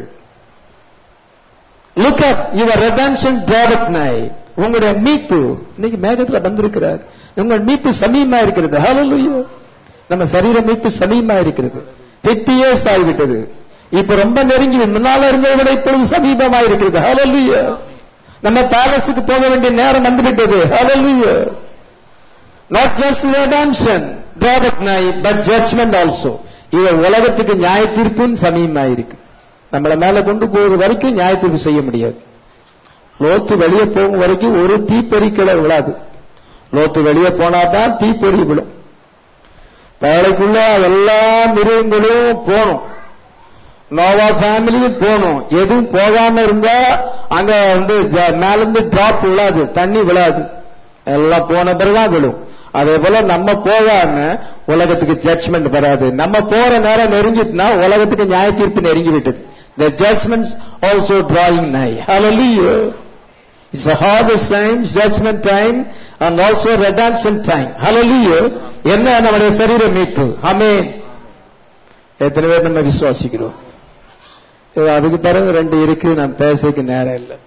லுக் அப் யுவர் ரெடம்ஷன் ப்ராடக்ட் நை உங்களுடைய மீட்பு இன்னைக்கு மேகத்துல வந்திருக்கிறார் உங்கள் மீட்பு சமீபமா இருக்கிறது ஹalleluya நம்ம சரீர மீட்பு சமீபமா இருக்கிறது பிப்டி இயர்ஸ் ஆகிவிட்டது இப்ப ரொம்ப நெருங்கி முன்னால இருந்ததை விட இப்பொழுது சமீபமா இருக்கிறது ஹalleluya நம்ம பேலஸுக்கு போக வேண்டிய நேரம் வந்துவிட்டது ஹalleluya not just redemption drawback நாய் but judgment also இது உலகத்துக்கு நியாய தீர்ப்பும் சமீபமா இருக்கு நம்மள மேல கொண்டு போறது வரைக்கும் நியாய தீர்ப்பு செய்ய முடியாது லோத்து வெளியே போகும் வரைக்கும் ஒரு தீப்பொறிக்கலை விழாது லோத்து வெளியே போனாதான் தீப்பொறி விழும் வேலைக்குள்ள எல்லா மிருகங்களும் போகணும் நோவா ஃபேமிலியும் போகணும் எதுவும் போகாம இருந்தா அங்க வந்து ஜ- மேல இருந்து டிராப் விழாது தண்ணி விழாது எல்லாம் போன பிறகுதான் விழும் அதே போல நம்ம போகாம உலகத்துக்கு ஜட்ஜ்மெண்ட் வராது நம்ம போற நேரம் நெருங்கிட்டுனா உலகத்துக்கு நியாய தீர்ப்பு நெருங்கி விட்டது the judgments also drawing nigh hallelujah it's a harvest time judgment time and also redemption time hallelujah என்ன நம்முடைய சரீர மீட்பு ஆமென் எத்தனை பேர் நம்ம விசுவாசிக்கிறோம் இது அதுக்கு பிறகு ரெண்டு இருக்கு நான் பேசக்கு நேரம் இல்லை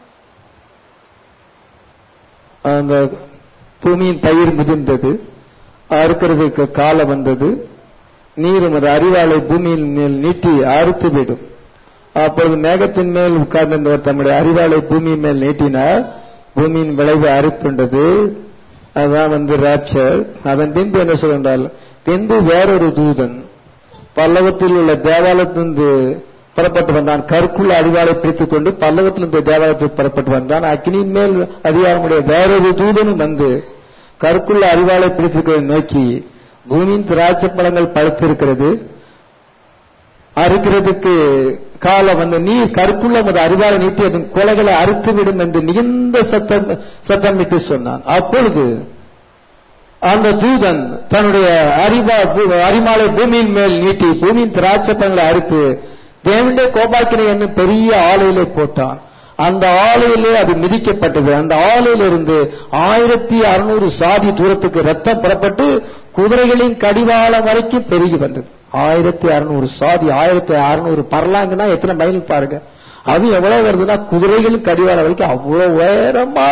அந்த பூமியின் பயிர் முதிர்ந்தது அறுக்கிறதுக்கு காலம் வந்தது நீரும் அது அறிவாளை பூமியின் மேல் நீட்டி அறுத்து விடும் அப்பொழுது மேகத்தின் மேல் உட்கார்ந்திருந்தவர் தம்முடைய அறிவாளை பூமியின் மேல் நீட்டினார் பூமியின் விளைவு அறுப்புண்டது அதான் வந்து ராப்சர் அதன் பின்பு என்ன சொல்றால் பின்பு வேறொரு தூதன் பல்லவத்தில் உள்ள தேவாலயத்திலிருந்து புறப்பட்டு வந்தான் கருக்குள்ள அறிவாளை பிடித்துக் கொண்டு பல்லவத்திலிருந்து தேவாலயத்துக்கு புறப்பட்டு வந்தான் அக்னியின் மேல் அதிகாரமுடைய வேறொரு தூதனும் வந்து கருக்குள்ள அறிவாளை பிடித்துக் நோக்கி பூமியின் திராட்சை பழங்கள் பழுத்திருக்கிறது அறுக்கிறதுக்கு காலம் வந்து நீர் கருக்குள்ள உமது அறிவாளை நீட்டி அதன் கொலைகளை அறுத்து விடும் என்று மிகுந்த சத்தம் சத்தமிட்டு சொன்னான் அப்பொழுது அந்த தூதன் தன்னுடைய அறிவா அறிமாலை பூமியின் மேல் நீட்டி பூமியின் திராட்சை பழங்களை அறுத்து தேவனுடைய கோபாக்கினை என்னும் பெரிய ஆலையிலே போட்டான் அந்த ஆலையிலே அது மிதிக்கப்பட்டது அந்த ஆலையிலிருந்து ஆயிரத்தி அறுநூறு சாதி தூரத்துக்கு ரத்தம் புறப்பட்டு குதிரைகளின் கடிவாளம் வரைக்கும் பெருகி வந்தது ஆயிரத்தி அறுநூறு சாதி ஆயிரத்தி அறுநூறு பரலாங்கன்னா எத்தனை மைல் பாருங்க அது எவ்வளவு வருதுன்னா குதிரைகளின் கடிவாளம் வரைக்கும் அவ்வளவு உயரமா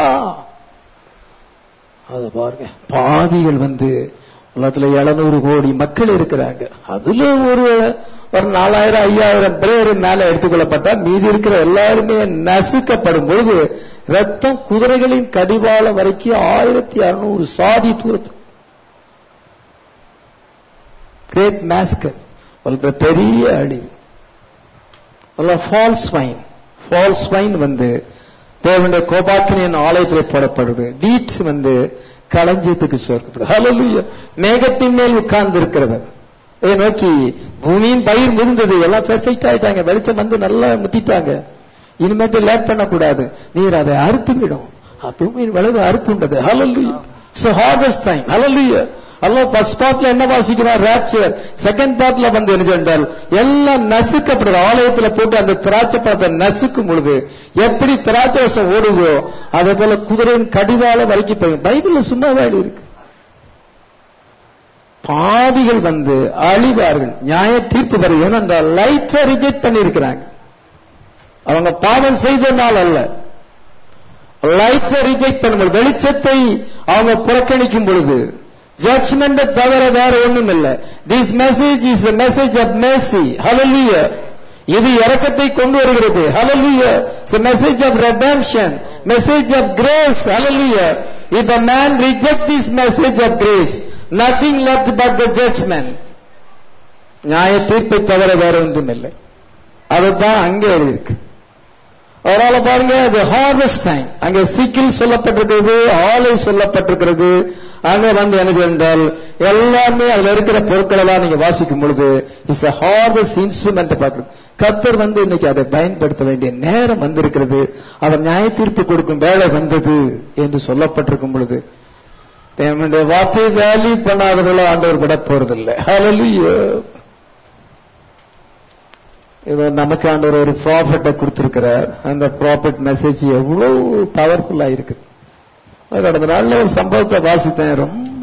அது பாருங்க பாவிகள் வந்து உலகத்துல எழுநூறு கோடி மக்கள் இருக்கிறாங்க அதுல ஒரு ஒரு நாலாயிரம் ஐயாயிரம் பேர் மேல எடுத்துக்கொள்ளப்பட்டா மீதி இருக்கிற எல்லாருமே நசுக்கப்படும் பொழுது ரத்தம் குதிரைகளின் கடிவாளம் வரைக்கும் ஆயிரத்தி அறுநூறு சாதி தூரத்து கிரேட் மேஸ்கர் ஒரு பெரிய அழிவு ஃபால்ஸ் வைன் ஃபால்ஸ் வைன் வந்து தேவனுடைய கோபாக்கினின் ஆலயத்தில் போடப்படுது டீட்ஸ் வந்து களஞ்சியத்துக்கு சேர்க்கப்படுது ஹalleluya மேகத்தின் மேல் உட்கார்ந்து இருக்கிறவர் இதை நோக்கி பூமியின் பயிர் முதிர்ந்தது எல்லாம் பெர்ஃபெக்ட் ஆயிட்டாங்க வெளிச்சம் வந்து நல்லா முத்திட்டாங்க இனிமேட்டு லேட் பண்ணக்கூடாது நீர் அதை அறுத்து விடும் பூமியின் விளைவு அறுப்புண்டது ஹalleluya so harvest time hallelujah அல்ல ஃபர்ஸ்ட் பார்ட்ல என்ன வாசிக்கிறார் ராப்சர் செகண்ட் பார்ட்ல வந்து என்ன சொன்னால் எல்லாம் நசுக்கப்படுது ஆலயத்துல போட்டு அந்த திராட்சை பழத்தை நசுக்கும் பொழுது எப்படி திராட்சை ரசம் ஓடுதோ அதே போல குதிரையின் கடிவாள வரைக்கும் போய் பைபிள்ல சும்மாவே இருக்கு பாவிகள் வந்து அழிவார்கள் நியாய தீர்ப்பு வரும் ஏனென்றால் லைட்டை ரிஜெக்ட் பண்ணியிருக்கிறாங்க அவங்க பாவம் செய்தனால் அல்ல லைட்ஸை ரிஜெக்ட் பண்ணும்போது வெளிச்சத்தை அவங்க புறக்கணிக்கும் பொழுது ஜட்ஜ்மெண்ட் தவிர வேற ஒண்ணும் இல்ல this message is the message of mercy ஹalleluya இது இரக்கத்தை கொண்டு வருகிறது ஹalleluya it's message of redemption message of grace ஹalleluya if a man reject this message of grace nothing left but the judgment நியாய தீர்ப்பை தவிர வேற ஒன்றும் இல்லை அதுதான் அங்கே இருக்கு அதனால பாருங்க அது ஹார்வெஸ்ட் டைம் அங்க சிக்கில் சொல்லப்பட்டிருக்கிறது ஆலை சொல்லப்பட்டிருக்கிறது அங்க வந்து என்ன என்றால் எல்லாமே அதுல இருக்கிற பொருட்கள் எல்லாம் நீங்க வாசிக்கும் பொழுது இட்ஸ் அ ஹார்வெஸ்ட் இன்ஸ்ட்ருமெண்ட் பார்க்கணும் கத்தர் வந்து இன்னைக்கு அதை பயன்படுத்த வேண்டிய நேரம் வந்திருக்கிறது அவர் நியாய தீர்ப்பு கொடுக்கும் வேலை வந்தது என்று சொல்லப்பட்டிருக்கும் பொழுது தேவனுடைய வார்த்தையை வேல்யூ பண்ணாதவர்களோ ஆண்டவர் விட போறதில்லை ஹalleluya இது நமக்கு ஆண்டவர் ஒரு ப்ராஃபிட்டை கொடுத்திருக்கிறார் அந்த ப்ராஃபிட் மெசேஜ் எவ்வளவு பவர்ஃபுல்லா இருக்குது கடந்த நாள்ல ஒரு சம்பவத்தை வாசித்தேன் ரொம்ப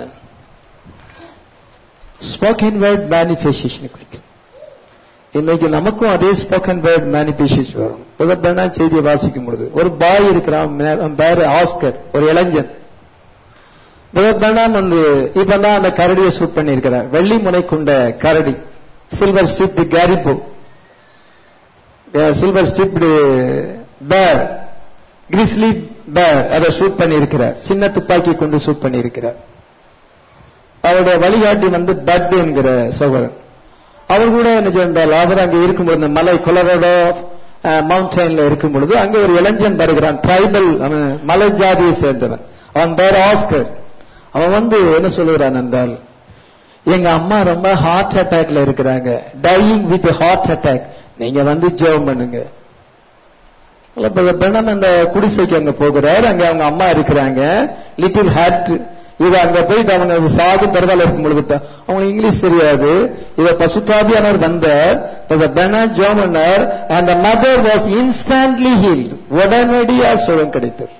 ஸ்போக்கன் வேர்ட் மேனிஃபெஸ்டேஷன் குறிக்கும் இன்னைக்கு நமக்கும் அதே ஸ்போக்கன் வேர்ட் மேனிஃபெஸ்டேஷன் வரும் புதப்பெண்ணா செய்தியை வாசிக்கும் பொழுது ஒரு பாய் இருக்கிறான் அவன் பேரு ஆஸ்கர் ஒரு இளைஞன் பிரணாம் வந்து இப்பதான் அந்த கரடியை ஷூட் பண்ணியிருக்கிறார் வெள்ளி முனை கொண்ட கரடி சில்வர் ஸ்டிப்டு கேரிப்போ சில்வர் ஸ்டிப்டு பேர் கிரிஸ்லி பேர் அதை ஷூட் பண்ணியிருக்கிறார் சின்ன துப்பாக்கி கொண்டு ஷூட் பண்ணியிருக்கிறார் அவருடைய வழிகாட்டி வந்து பட் என்கிற சகோதரன் அவர் கூட என்ன செய்தால் அவர் அங்கே இருக்கும்போது இந்த மலை கொலரோடோ மவுண்டன்ல இருக்கும் பொழுது அங்கே ஒரு இளைஞன் வருகிறான் ட்ரைபல் அவன் மலை ஜாதியை சேர்ந்தவன் அவன் பேர் ஆஸ்கர் அவன் வந்து என்ன சொல்லுகிறான் என்றால் எங்க அம்மா ரொம்ப ஹார்ட் அட்டாக்ல இருக்கிறாங்க டையிங் வித் ஹார்ட் அட்டாக் நீங்க வந்து ஜெபம் பண்ணுங்க பெண்ணம் அந்த குடிசைக்கு அங்க போகிறார் அங்க அவங்க அம்மா இருக்கிறாங்க லிட்டில் ஹார்ட் இது அங்க போயிட்டு அவங்க சாகு பரவாயில்ல இருக்கும் பொழுது அவங்களுக்கு இங்கிலீஷ் தெரியாது இத பசுத்தாபியானவர் வந்தார் பெனா ஜோமனர் அந்த மதர் வாஸ் இன்ஸ்டன்ட்லி ஹீல்ட் உடனடியா சுகம் கிடைத்தது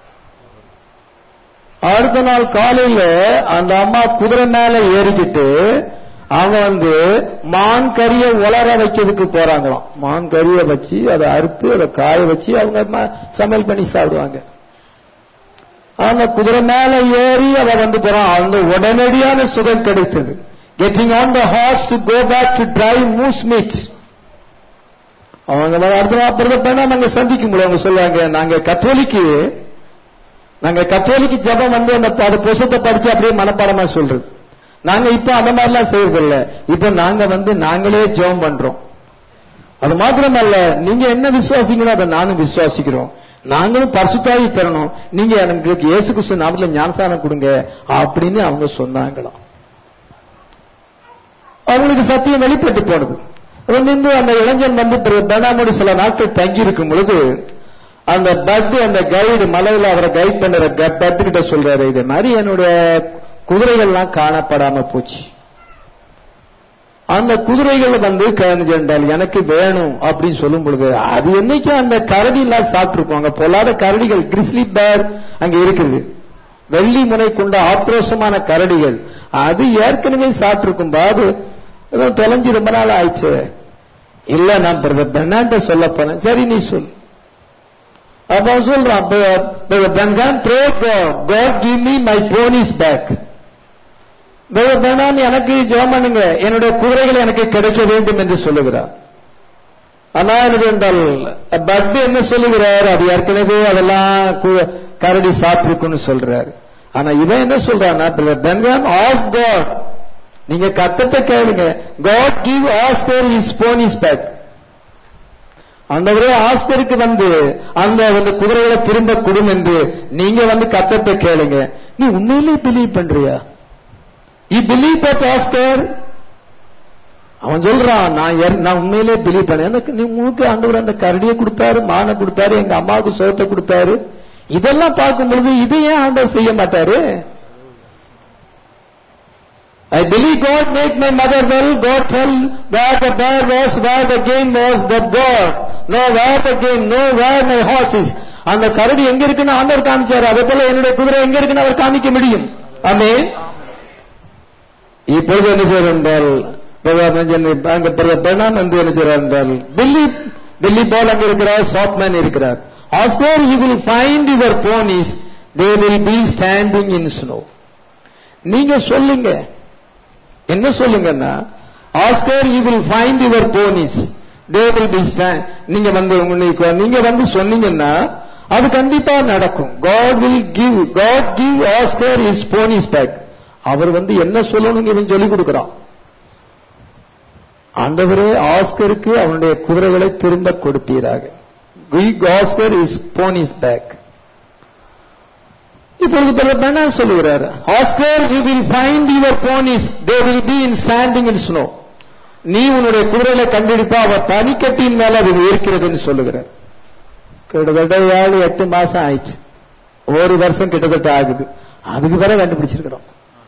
அடுத்த நாள் காலையில அந்த அம்மா குதிரை மேல ஏறிக்கிட்டு அவங்க வந்து மான் கறிய உலர வைக்கிறதுக்கு போறாங்களாம் மான் கறிய வச்சு அதை அறுத்து அதை காய வச்சு அவங்க சமையல் பண்ணி சாப்பிடுவாங்க அந்த குதிரை மேல ஏறி அவ வந்து போறான் அந்த உடனடியான சுகம் கிடைத்தது getting on the horse to go back to drive moose meat அவங்க அடுத்த அப்புறம் பண்ணா நாங்க சந்திக்க முடியும் அவங்க சொல்லுவாங்க நாங்க கத்தோலிக்கு நாங்க கத்தோலிக்கு ஜபம் வந்து அந்த அது புசத்தை படிச்சு அப்படியே மனப்பாடமா சொல்றது நாங்க இப்ப அந்த மாதிரிலாம் செய்யறதில்ல இப்ப நாங்க வந்து நாங்களே ஜெபம் பண்றோம் அது மாத்திரமல்ல நீங்க என்ன விசுவாசிங்களோ அதை நானும் விசுவாசிக்கிறோம் நாங்களும் பரிசுத்தாவி பெறணும் நீங்க எங்களுக்கு இயேசு கிறிஸ்து நாமத்துல ஞானசானம் கொடுங்க அப்படின்னு அவங்க சொன்னாங்களாம் அவங்களுக்கு சத்தியம் வெளிப்பட்டு போனது நின்று அந்த இளைஞன் வந்து பெனாமோடு சில நாட்கள் தங்கி இருக்கும் பொழுது அந்த பட் அந்த கைடு மலையில அவரை கைட் பண்ணுற பட்டு கிட்ட சொல்றாரு இது மாதிரி என்னுடைய குதிரைகள்லாம் காணப்படாம போச்சு அந்த குதிரைகள் வந்து என்றால் எனக்கு வேணும் அப்படின்னு சொல்லும் பொழுது அது என்னைக்கு அந்த கரடி எல்லாம் சாப்பிட்டுருப்பாங்க பொல்லாத கரடிகள் கிறிஸ்லி பேர் அங்க இருக்குது வெள்ளி முனை கொண்ட ஆக்ரோஷமான கரடிகள் அது ஏற்கனவே சாப்பிட்டுருக்கும் பாது தொலைஞ்சு ரொம்ப நாள் ஆயிடுச்சு இல்ல நான் பெண்ணாண்ட சொல்ல போனேன் சரி நீ சொல் அப்ப சொல்றான் pray God give me my ponies back வேணாம் எனக்கு ஜெபம் பண்ணுங்க என்னுடைய குதிரைகள் எனக்கு கிடைக்க வேண்டும் என்று சொல்லுகிறார் ஆனா எனக்கு என்றால் பட் என்ன சொல்லுகிறார் அது ஏற்கனவே அதெல்லாம் கரடி சாப்பிட்டுருக்குன்னு சொல்றாரு ஆனா இவன் என்ன சொல்றான் ஆஸ் காட் நீங்க கத்தத்தை கேளுங்க God give Oscar his ponies back ஆண்டவரே ஆஸ்கருக்கு வந்து அந்த அந்த குதிரைகளை திரும்ப கொடும் என்று நீங்க வந்து கத்தத்தை கேளுங்க நீ உண்மையிலே பிலீவ் பண்றியா யூ பிலீவ் தட் ஆஸ்கர் அவன் சொல்றான் நான் நான் உண்மையிலே பிலீவ் பண்ணேன் எனக்கு நீ உங்களுக்கு ஆண்டவர் அந்த கரடியை கொடுத்தாரு மானை கொடுத்தாரு எங்க அம்மாவுக்கு சோத்தை கொடுத்தாரு இதெல்லாம் பார்க்கும் பொழுது இதை ஏன் ஆண்டவர் செய்ய மாட்டாரு I believe God make my mother well. God tell where the bear was, where the game was, that God. No, where the game, no, where my horse is. அந்த கரடி எங்க இருக்குன்னு ஆண்டவர் காமிச்சாரு அதே போல என்னுடைய குதிரை எங்க இருக்குன்னு அவர் காமிக்க முடியும் ஆமே இப்பொழுது என்ன செய்யறார் என்றால் அங்க பெண்ணான் வந்து என்ன செய்யறார் என்றால் டெல்லி டெல்லி போல் அங்க இருக்கிறார் சாப்மேன் இருக்கிறார் Oscar you will find your ponies they will be standing in snow நீங்க சொல்லுங்க என்ன சொல்லுங்கன்னா Oscar you will find your ponies they will be நீங்க வந்து உங்களுக்கு நீங்க வந்து சொன்னீங்கன்னா அது கண்டிப்பா நடக்கும் God will give God give Oscar his ponies back அவர் வந்து என்ன சொல்லணும் இவன் சொல்லிக் கொடுக்கிறான் ஆண்டவரே ஆஸ்கருக்கு அவனுடைய குதிரைகளை திரும்ப கொடுப்பீராக ஆஸ்கர் இஸ் போனிஸ் பேக் இப்பொழுது என்ன சொல்லுகிறார் Oscar you will find your ponies they will be in standing in snow நீ உன்னுடைய குதிரைகளை கண்டுபிடிப்பா அவ பனிக்கட்டின் மேல அது இருக்கிறதுன்னு சொல்லுகிறார் கிட்டத்தட்ட ஏழு எட்டு மாசம் ஆயிடுச்சு ஒரு வருஷம் கிட்டத்தட்ட ஆகுது அதுக்கு பிறகு கண்டுபிடிச்சிருக்கிறோம்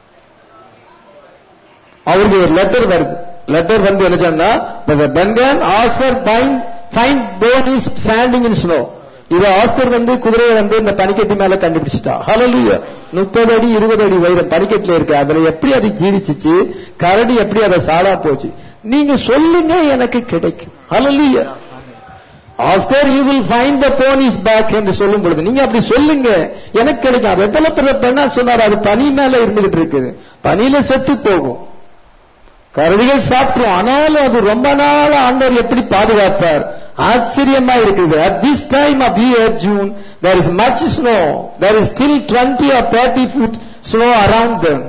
அவருக்கு ஒரு லெட்டர் வருது லெட்டர் வந்து என்ன சொன்னா பெங்கன் Oscar find find ponies standing in snow இது ஆஸ்கர் வந்து குதிரையை வந்து இந்த பனிக்கட்டி மேல கண்டுபிடிச்சிட்டா ஹலலுய முப்பது அடி இருபது அடி வைரம் பனிக்கட்டில இருக்கு அதுல எப்படி அது ஜீவிச்சிச்சு கரடி எப்படி அதை சாடா போச்சு நீங்க சொல்லுங்க எனக்கு கிடைக்கும் hallelujah Oscar you will find the ponies back என்று சொல்லும் பொழுது நீங்க அப்படி சொல்லுங்க எனக்கு கிடைக்கும் அது எவ்வளவு பெரிய பெண்ணா சொன்னார் அது பனி மேல இருந்துகிட்டு இருக்குது பனியில செத்து போகும் கருவிகள் சாப்பிடும் ஆனாலும் அது ரொம்ப நாள் ஆண்டவர் எப்படி பாதுகாப்பார் ஆச்சரியமா இருக்குது at this time of year June there is much snow there is still twenty or thirty foot snow around them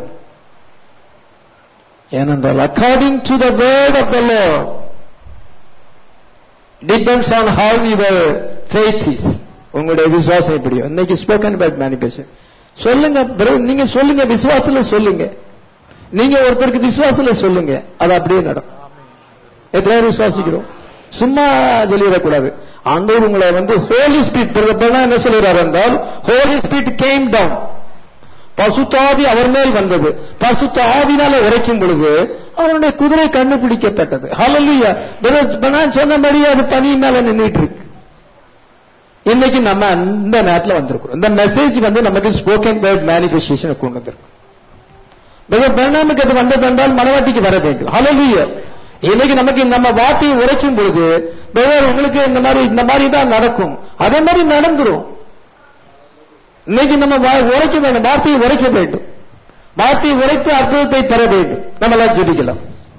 ஏனென்றால் according to the word of the Lord depends on how your faith is உங்களுடைய விசுவாசம் எப்படியோ இன்னைக்கு spoken but மேனிபேஷன் சொல்லுங்க brother, நீங்க சொல்லுங்க விசுவாசத்துல சொல்லுங்க நீங்க ஒருத்தருக்கு விசுவாசத்துல சொல்லுங்க அது அப்படியே நடக்கும் எத்தனை பேர் விசுவாசிக்கிறோம் சும்மா சொல்லிடக்கூடாது ஆண்டவர் உங்களை வந்து ஹோலி ஸ்பீட் என்ன சொல்லுறாரு என்றால் ஹோலி ஸ்பீட் கேம் டவுன் பசுத்தாவி அவர் மேல் வந்தது பசுத்த ஆவினால உரைக்கும் பொழுது அவனுடைய குதிரை கண்டுபிடிக்கப்பட்டது ஹalleluya நான் சொன்னபடி அது பனி மேல நின்றுட்டு இருக்கு இன்னைக்கு நம்ம இந்த நேரத்தில் வந்திருக்கிறோம் இந்த மெசேஜ் வந்து நமக்கு ஸ்போக்கன் வேர்ட் மேனிஃபெஸ்டேஷன் கொண்டு வந்திருக்கும் பிரதர் பிரணாமுக்கு அது வந்தது என்றால் மனவாட்டிக்கு வர வேண்டும் ஹalleluya இன்னைக்கு நமக்கு நம்ம வார்த்தையை உரைக்கும் பொழுது பிரதர் உங்களுக்கு இந்த மாதிரி இந்த மாதிரி தான் நடக்கும் அதே மாதிரி நடந்துரும் இன்னைக்கு நம்ம வா- உரைக்க வேண்டும் வார்த்தையை உரைக்க வேண்டும் வார்த்தையை உரைத்து அற்புதத்தை பெற வேண்டும் நம்ம எல்லாம் ஜெபிக்கலாம்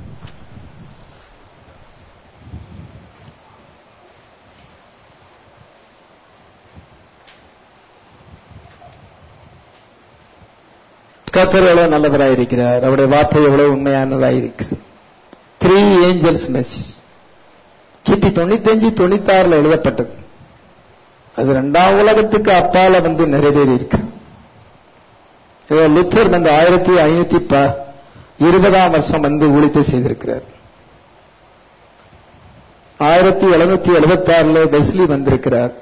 கத்தர் எவ்வளவு நல்லவராயிருக்கிறார் அவருடைய வார்த்தை எவ்வளவு உண்மையானதாயிருக்கிறது த்ரீ ஏஞ்சல்ஸ் மெசேஜ் கிபி தொண்ணூத்தஞ்சு தொண்ணூத்தாறுல எழுதப்பட்டது அது ரெண்டாம் உலகத்துக்கு அப்பால வந்து நிறைவேறி இருக்கு இதை லுத்தர் வந்து ஆயிரத்தி ஐநூத்தி ப இருபதாம் வருஷம் வந்து ஊழித்து செய்திருக்கிறார் ஆயிரத்தி எழுநூத்தி எழுபத்தி ஆறுல பெஸ்லி வந்திருக்கிறார்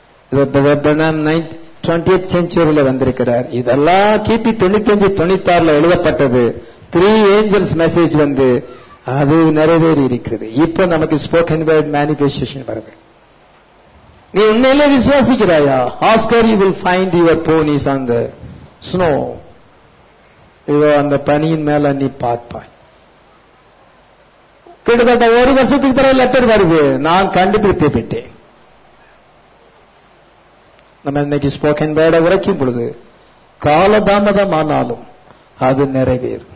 டுவெண்ட்டி செஞ்சுரியில வந்திருக்கிறார் இதெல்லாம் கிபி தொண்ணூத்தஞ்சு தொண்ணூத்தாறுல எழுதப்பட்டது த்ரீ ஏஞ்சல்ஸ் மெசேஜ் வந்து அது நிறைவேறி இருக்கிறது இப்போ நமக்கு ஸ்போக்கன் வேர்ட் மேனிஃபெஸ்டேஷன் வர வேண்டும் நீ உண்மையிலே விசுவாசிக்கிறாயா Oscar you will find your ponies on the snow இதோ அந்த பனியின் மேல நீ பார்ப்பாய் கிட்டத்தட்ட ஒரு வருஷத்துக்கு பிறகு லெட்டர் வருது நான் கண்டுபிடித்து விட்டேன் நம்ம இன்னைக்கு ஸ்போக்கன் வேர்டை உரைக்கும் பொழுது காலதாமதமானாலும் அது நிறைவேறும்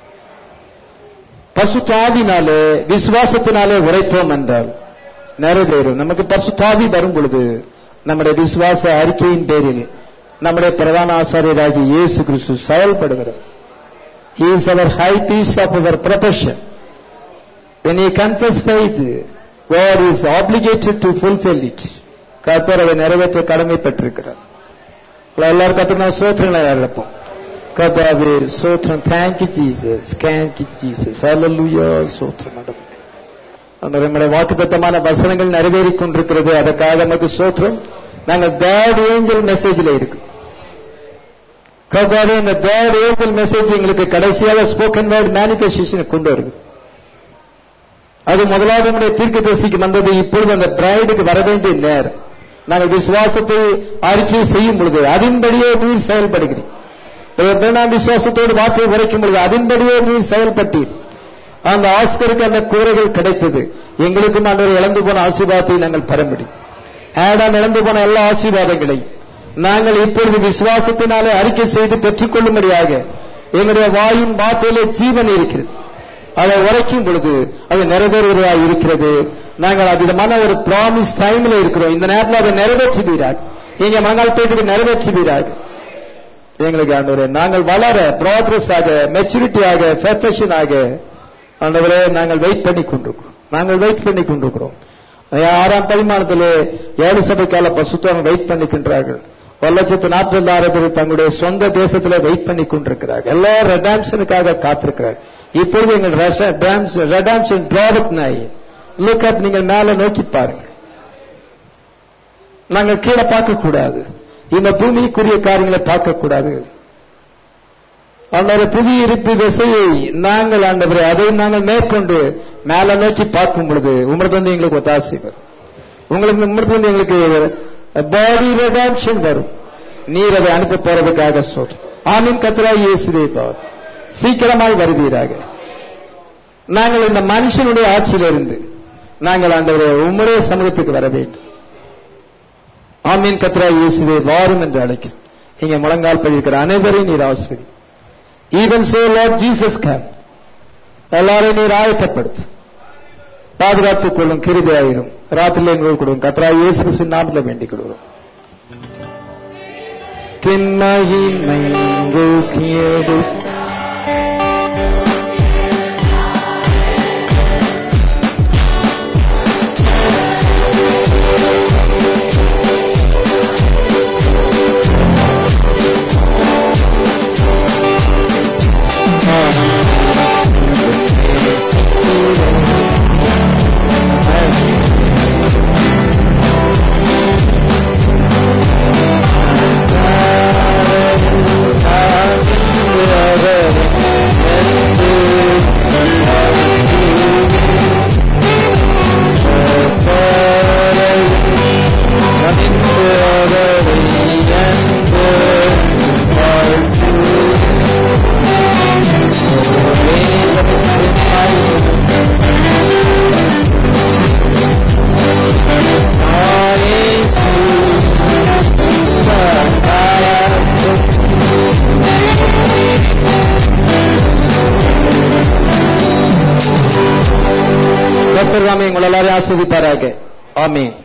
பசுத்தாவினாலே விசுவாசத்தினாலே உரைத்தோம் என்றால் நிறைவேறும் நமக்கு பசுத்தாவி வரும் பொழுது நம்முடைய விசுவாச அறிக்கையின் பேரில் நம்முடைய பிரதான ஆசாரியராகிய இயேசு கிறிஸ்து செயல்படுகிறார் He is our high priest of our profession. When he confess faith, God is obligated to fulfill it. கர்த்தர் அதை நிறைவேற்ற கடமைப்பட்டிருக்கிறார் எல்லாரும் கத்து நான் சோத்திரங்களை இழப்போம் கர்த்தாவே சோத்திரம் தேங்க்யூ ஜீசஸ் தேங்க்யூ ஜீசஸ் ஹalleluya சோத்திரம் மேடம் அந்த நம்முடைய வாக்குத்தத்தமான வசனங்கள் நிறைவேறிக் கொண்டிருக்கிறது அதற்காக நமக்கு சோத்திரம் நாங்கள் தேர்ட் ஏஞ்சல் மெசேஜ்ல இருக்கு கர்த்தாவே இந்த தேர்ட் ஏஞ்சல் மெசேஜ் எங்களுக்கு கடைசியாக ஸ்போக்கன் வேர்ட் மேனிஃபெஸ்டேஷன் கொண்டு வருது அது முதலாவது நம்முடைய தீர்க்கதரிசிக்கு வந்தது இப்பொழுது அந்த பிரைடுக்கு வர வேண்டிய நேரம் நாங்கள் விசுவாசத்தை அறிக்கை செய்யும் பொழுது அதன்படியே நீர் செயல்படுகிறீர் இரண்டாம் விசுவாசத்தோடு வார்த்தையை உரைக்கும் பொழுது அதன்படியே நீர் செயல்பட்டீர் அந்த ஆஸ்கருக்கு அந்த கூரைகள் கிடைத்தது எங்களுக்கும் ஆண்டவர் இழந்து போன ஆசீர்வாதத்தை நாங்கள் பெற முடியும் ஆடாம் இழந்து போன எல்லா ஆசீர்வாதங்களை நாங்கள் இப்பொழுது விசுவாசத்தினாலே அறிக்கை செய்து பெற்றுக்கொள்ளும்படியாக எங்களுடைய வாயின் வார்த்தையிலே ஜீவன் இருக்கிறது அதை உரைக்கும் பொழுது அது நிறைவேறுவதாக இருக்கிறது நாங்கள் அவ்விதமான ஒரு ப்ராமிஸ் டைம்ல இருக்கிறோம் இந்த நேரத்தில் அதை நிறைவேற்றுவீராக நீங்க மங்கால்பேட்டுக்கு நிறைவேற்றுவீராக எங்களுக்கு ஆண்டவரே நாங்கள் வளர ப்ராக்ரஸ் ஆக மெச்சூரிட்டி ஆக பெர்ஃபெக்ஷன் ஆக ஆண்டவரே நாங்கள் வெயிட் பண்ணி கொண்டிருக்கிறோம் நாங்கள் வெயிட் பண்ணி கொண்டிருக்கிறோம் ஆறாம் பரிமாணத்திலே ஏழு சபைக்கால பசுத்தவங்க வெயிட் பண்ணிக்கின்றார்கள் ஒரு லட்சத்து நாற்பத்தி ஆறு பேர் தங்களுடைய சொந்த தேசத்துல வெயிட் பண்ணி கொண்டிருக்கிறார்கள் எல்லா ரெடாம்ஷனுக்காக காத்திருக்கிறார்கள் இப்பொழுது எங்கள் ரெடாம்ஷன் டிராபத் நாய் லுக் அப் நீங்கள் மேல நோக்கி பாருங்கள் நாங்கள் கீழே பார்க்க கூடாது இந்த பூமிக்குரிய காரியங்களை பார்க்க கூடாது அந்த புவி இருப்பு திசையை நாங்கள் ஆண்டவரை அதை நாங்கள் மேற்கொண்டு மேல நோக்கி பார்க்கும் பொழுது உமரது வந்து எங்களுக்கு ஒத்தாசை வரும் உங்களுக்கு உமரது வந்து எங்களுக்கு பாடி ரெடாம்ஷன் வரும் நீர் அதை அனுப்ப போறதுக்காக சொல்றோம் ஆமீன் கத்ரா இயேசுவே பார் சீக்கிரமாய் வருவீராக நாங்கள் இந்த மனுஷனுடைய ஆட்சியிலிருந்து நாங்கள் ஆண்டவரை உம்முடைய சமூகத்துக்கு வர வேண்டும் ஆமீன் கத்ரா இயேசுவே வாரும் என்று அழைக்கிறேன் இங்க முழங்கால் படிக்கிற அனைவரையும் நீர் ஆசிரியர் even so Lord Jesus came எல்லாரையும் நீர் ஆயத்தப்படுத்து பாதுகாத்துக் கொள்ளும் கிருபையாயிரும் ராத்திரில எங்களுக்கு கொடுக்கும் கத்ரா இயேசு கிறிஸ்து நாமத்தில் வேண்டிக் கொள்கிறோம் கிண்ணகிமைங்கோக்கியது கர்த்தர் தாமே உங்கள் எல்லாரையும் ஆஸ்வதிப்பாராக ஆமீன்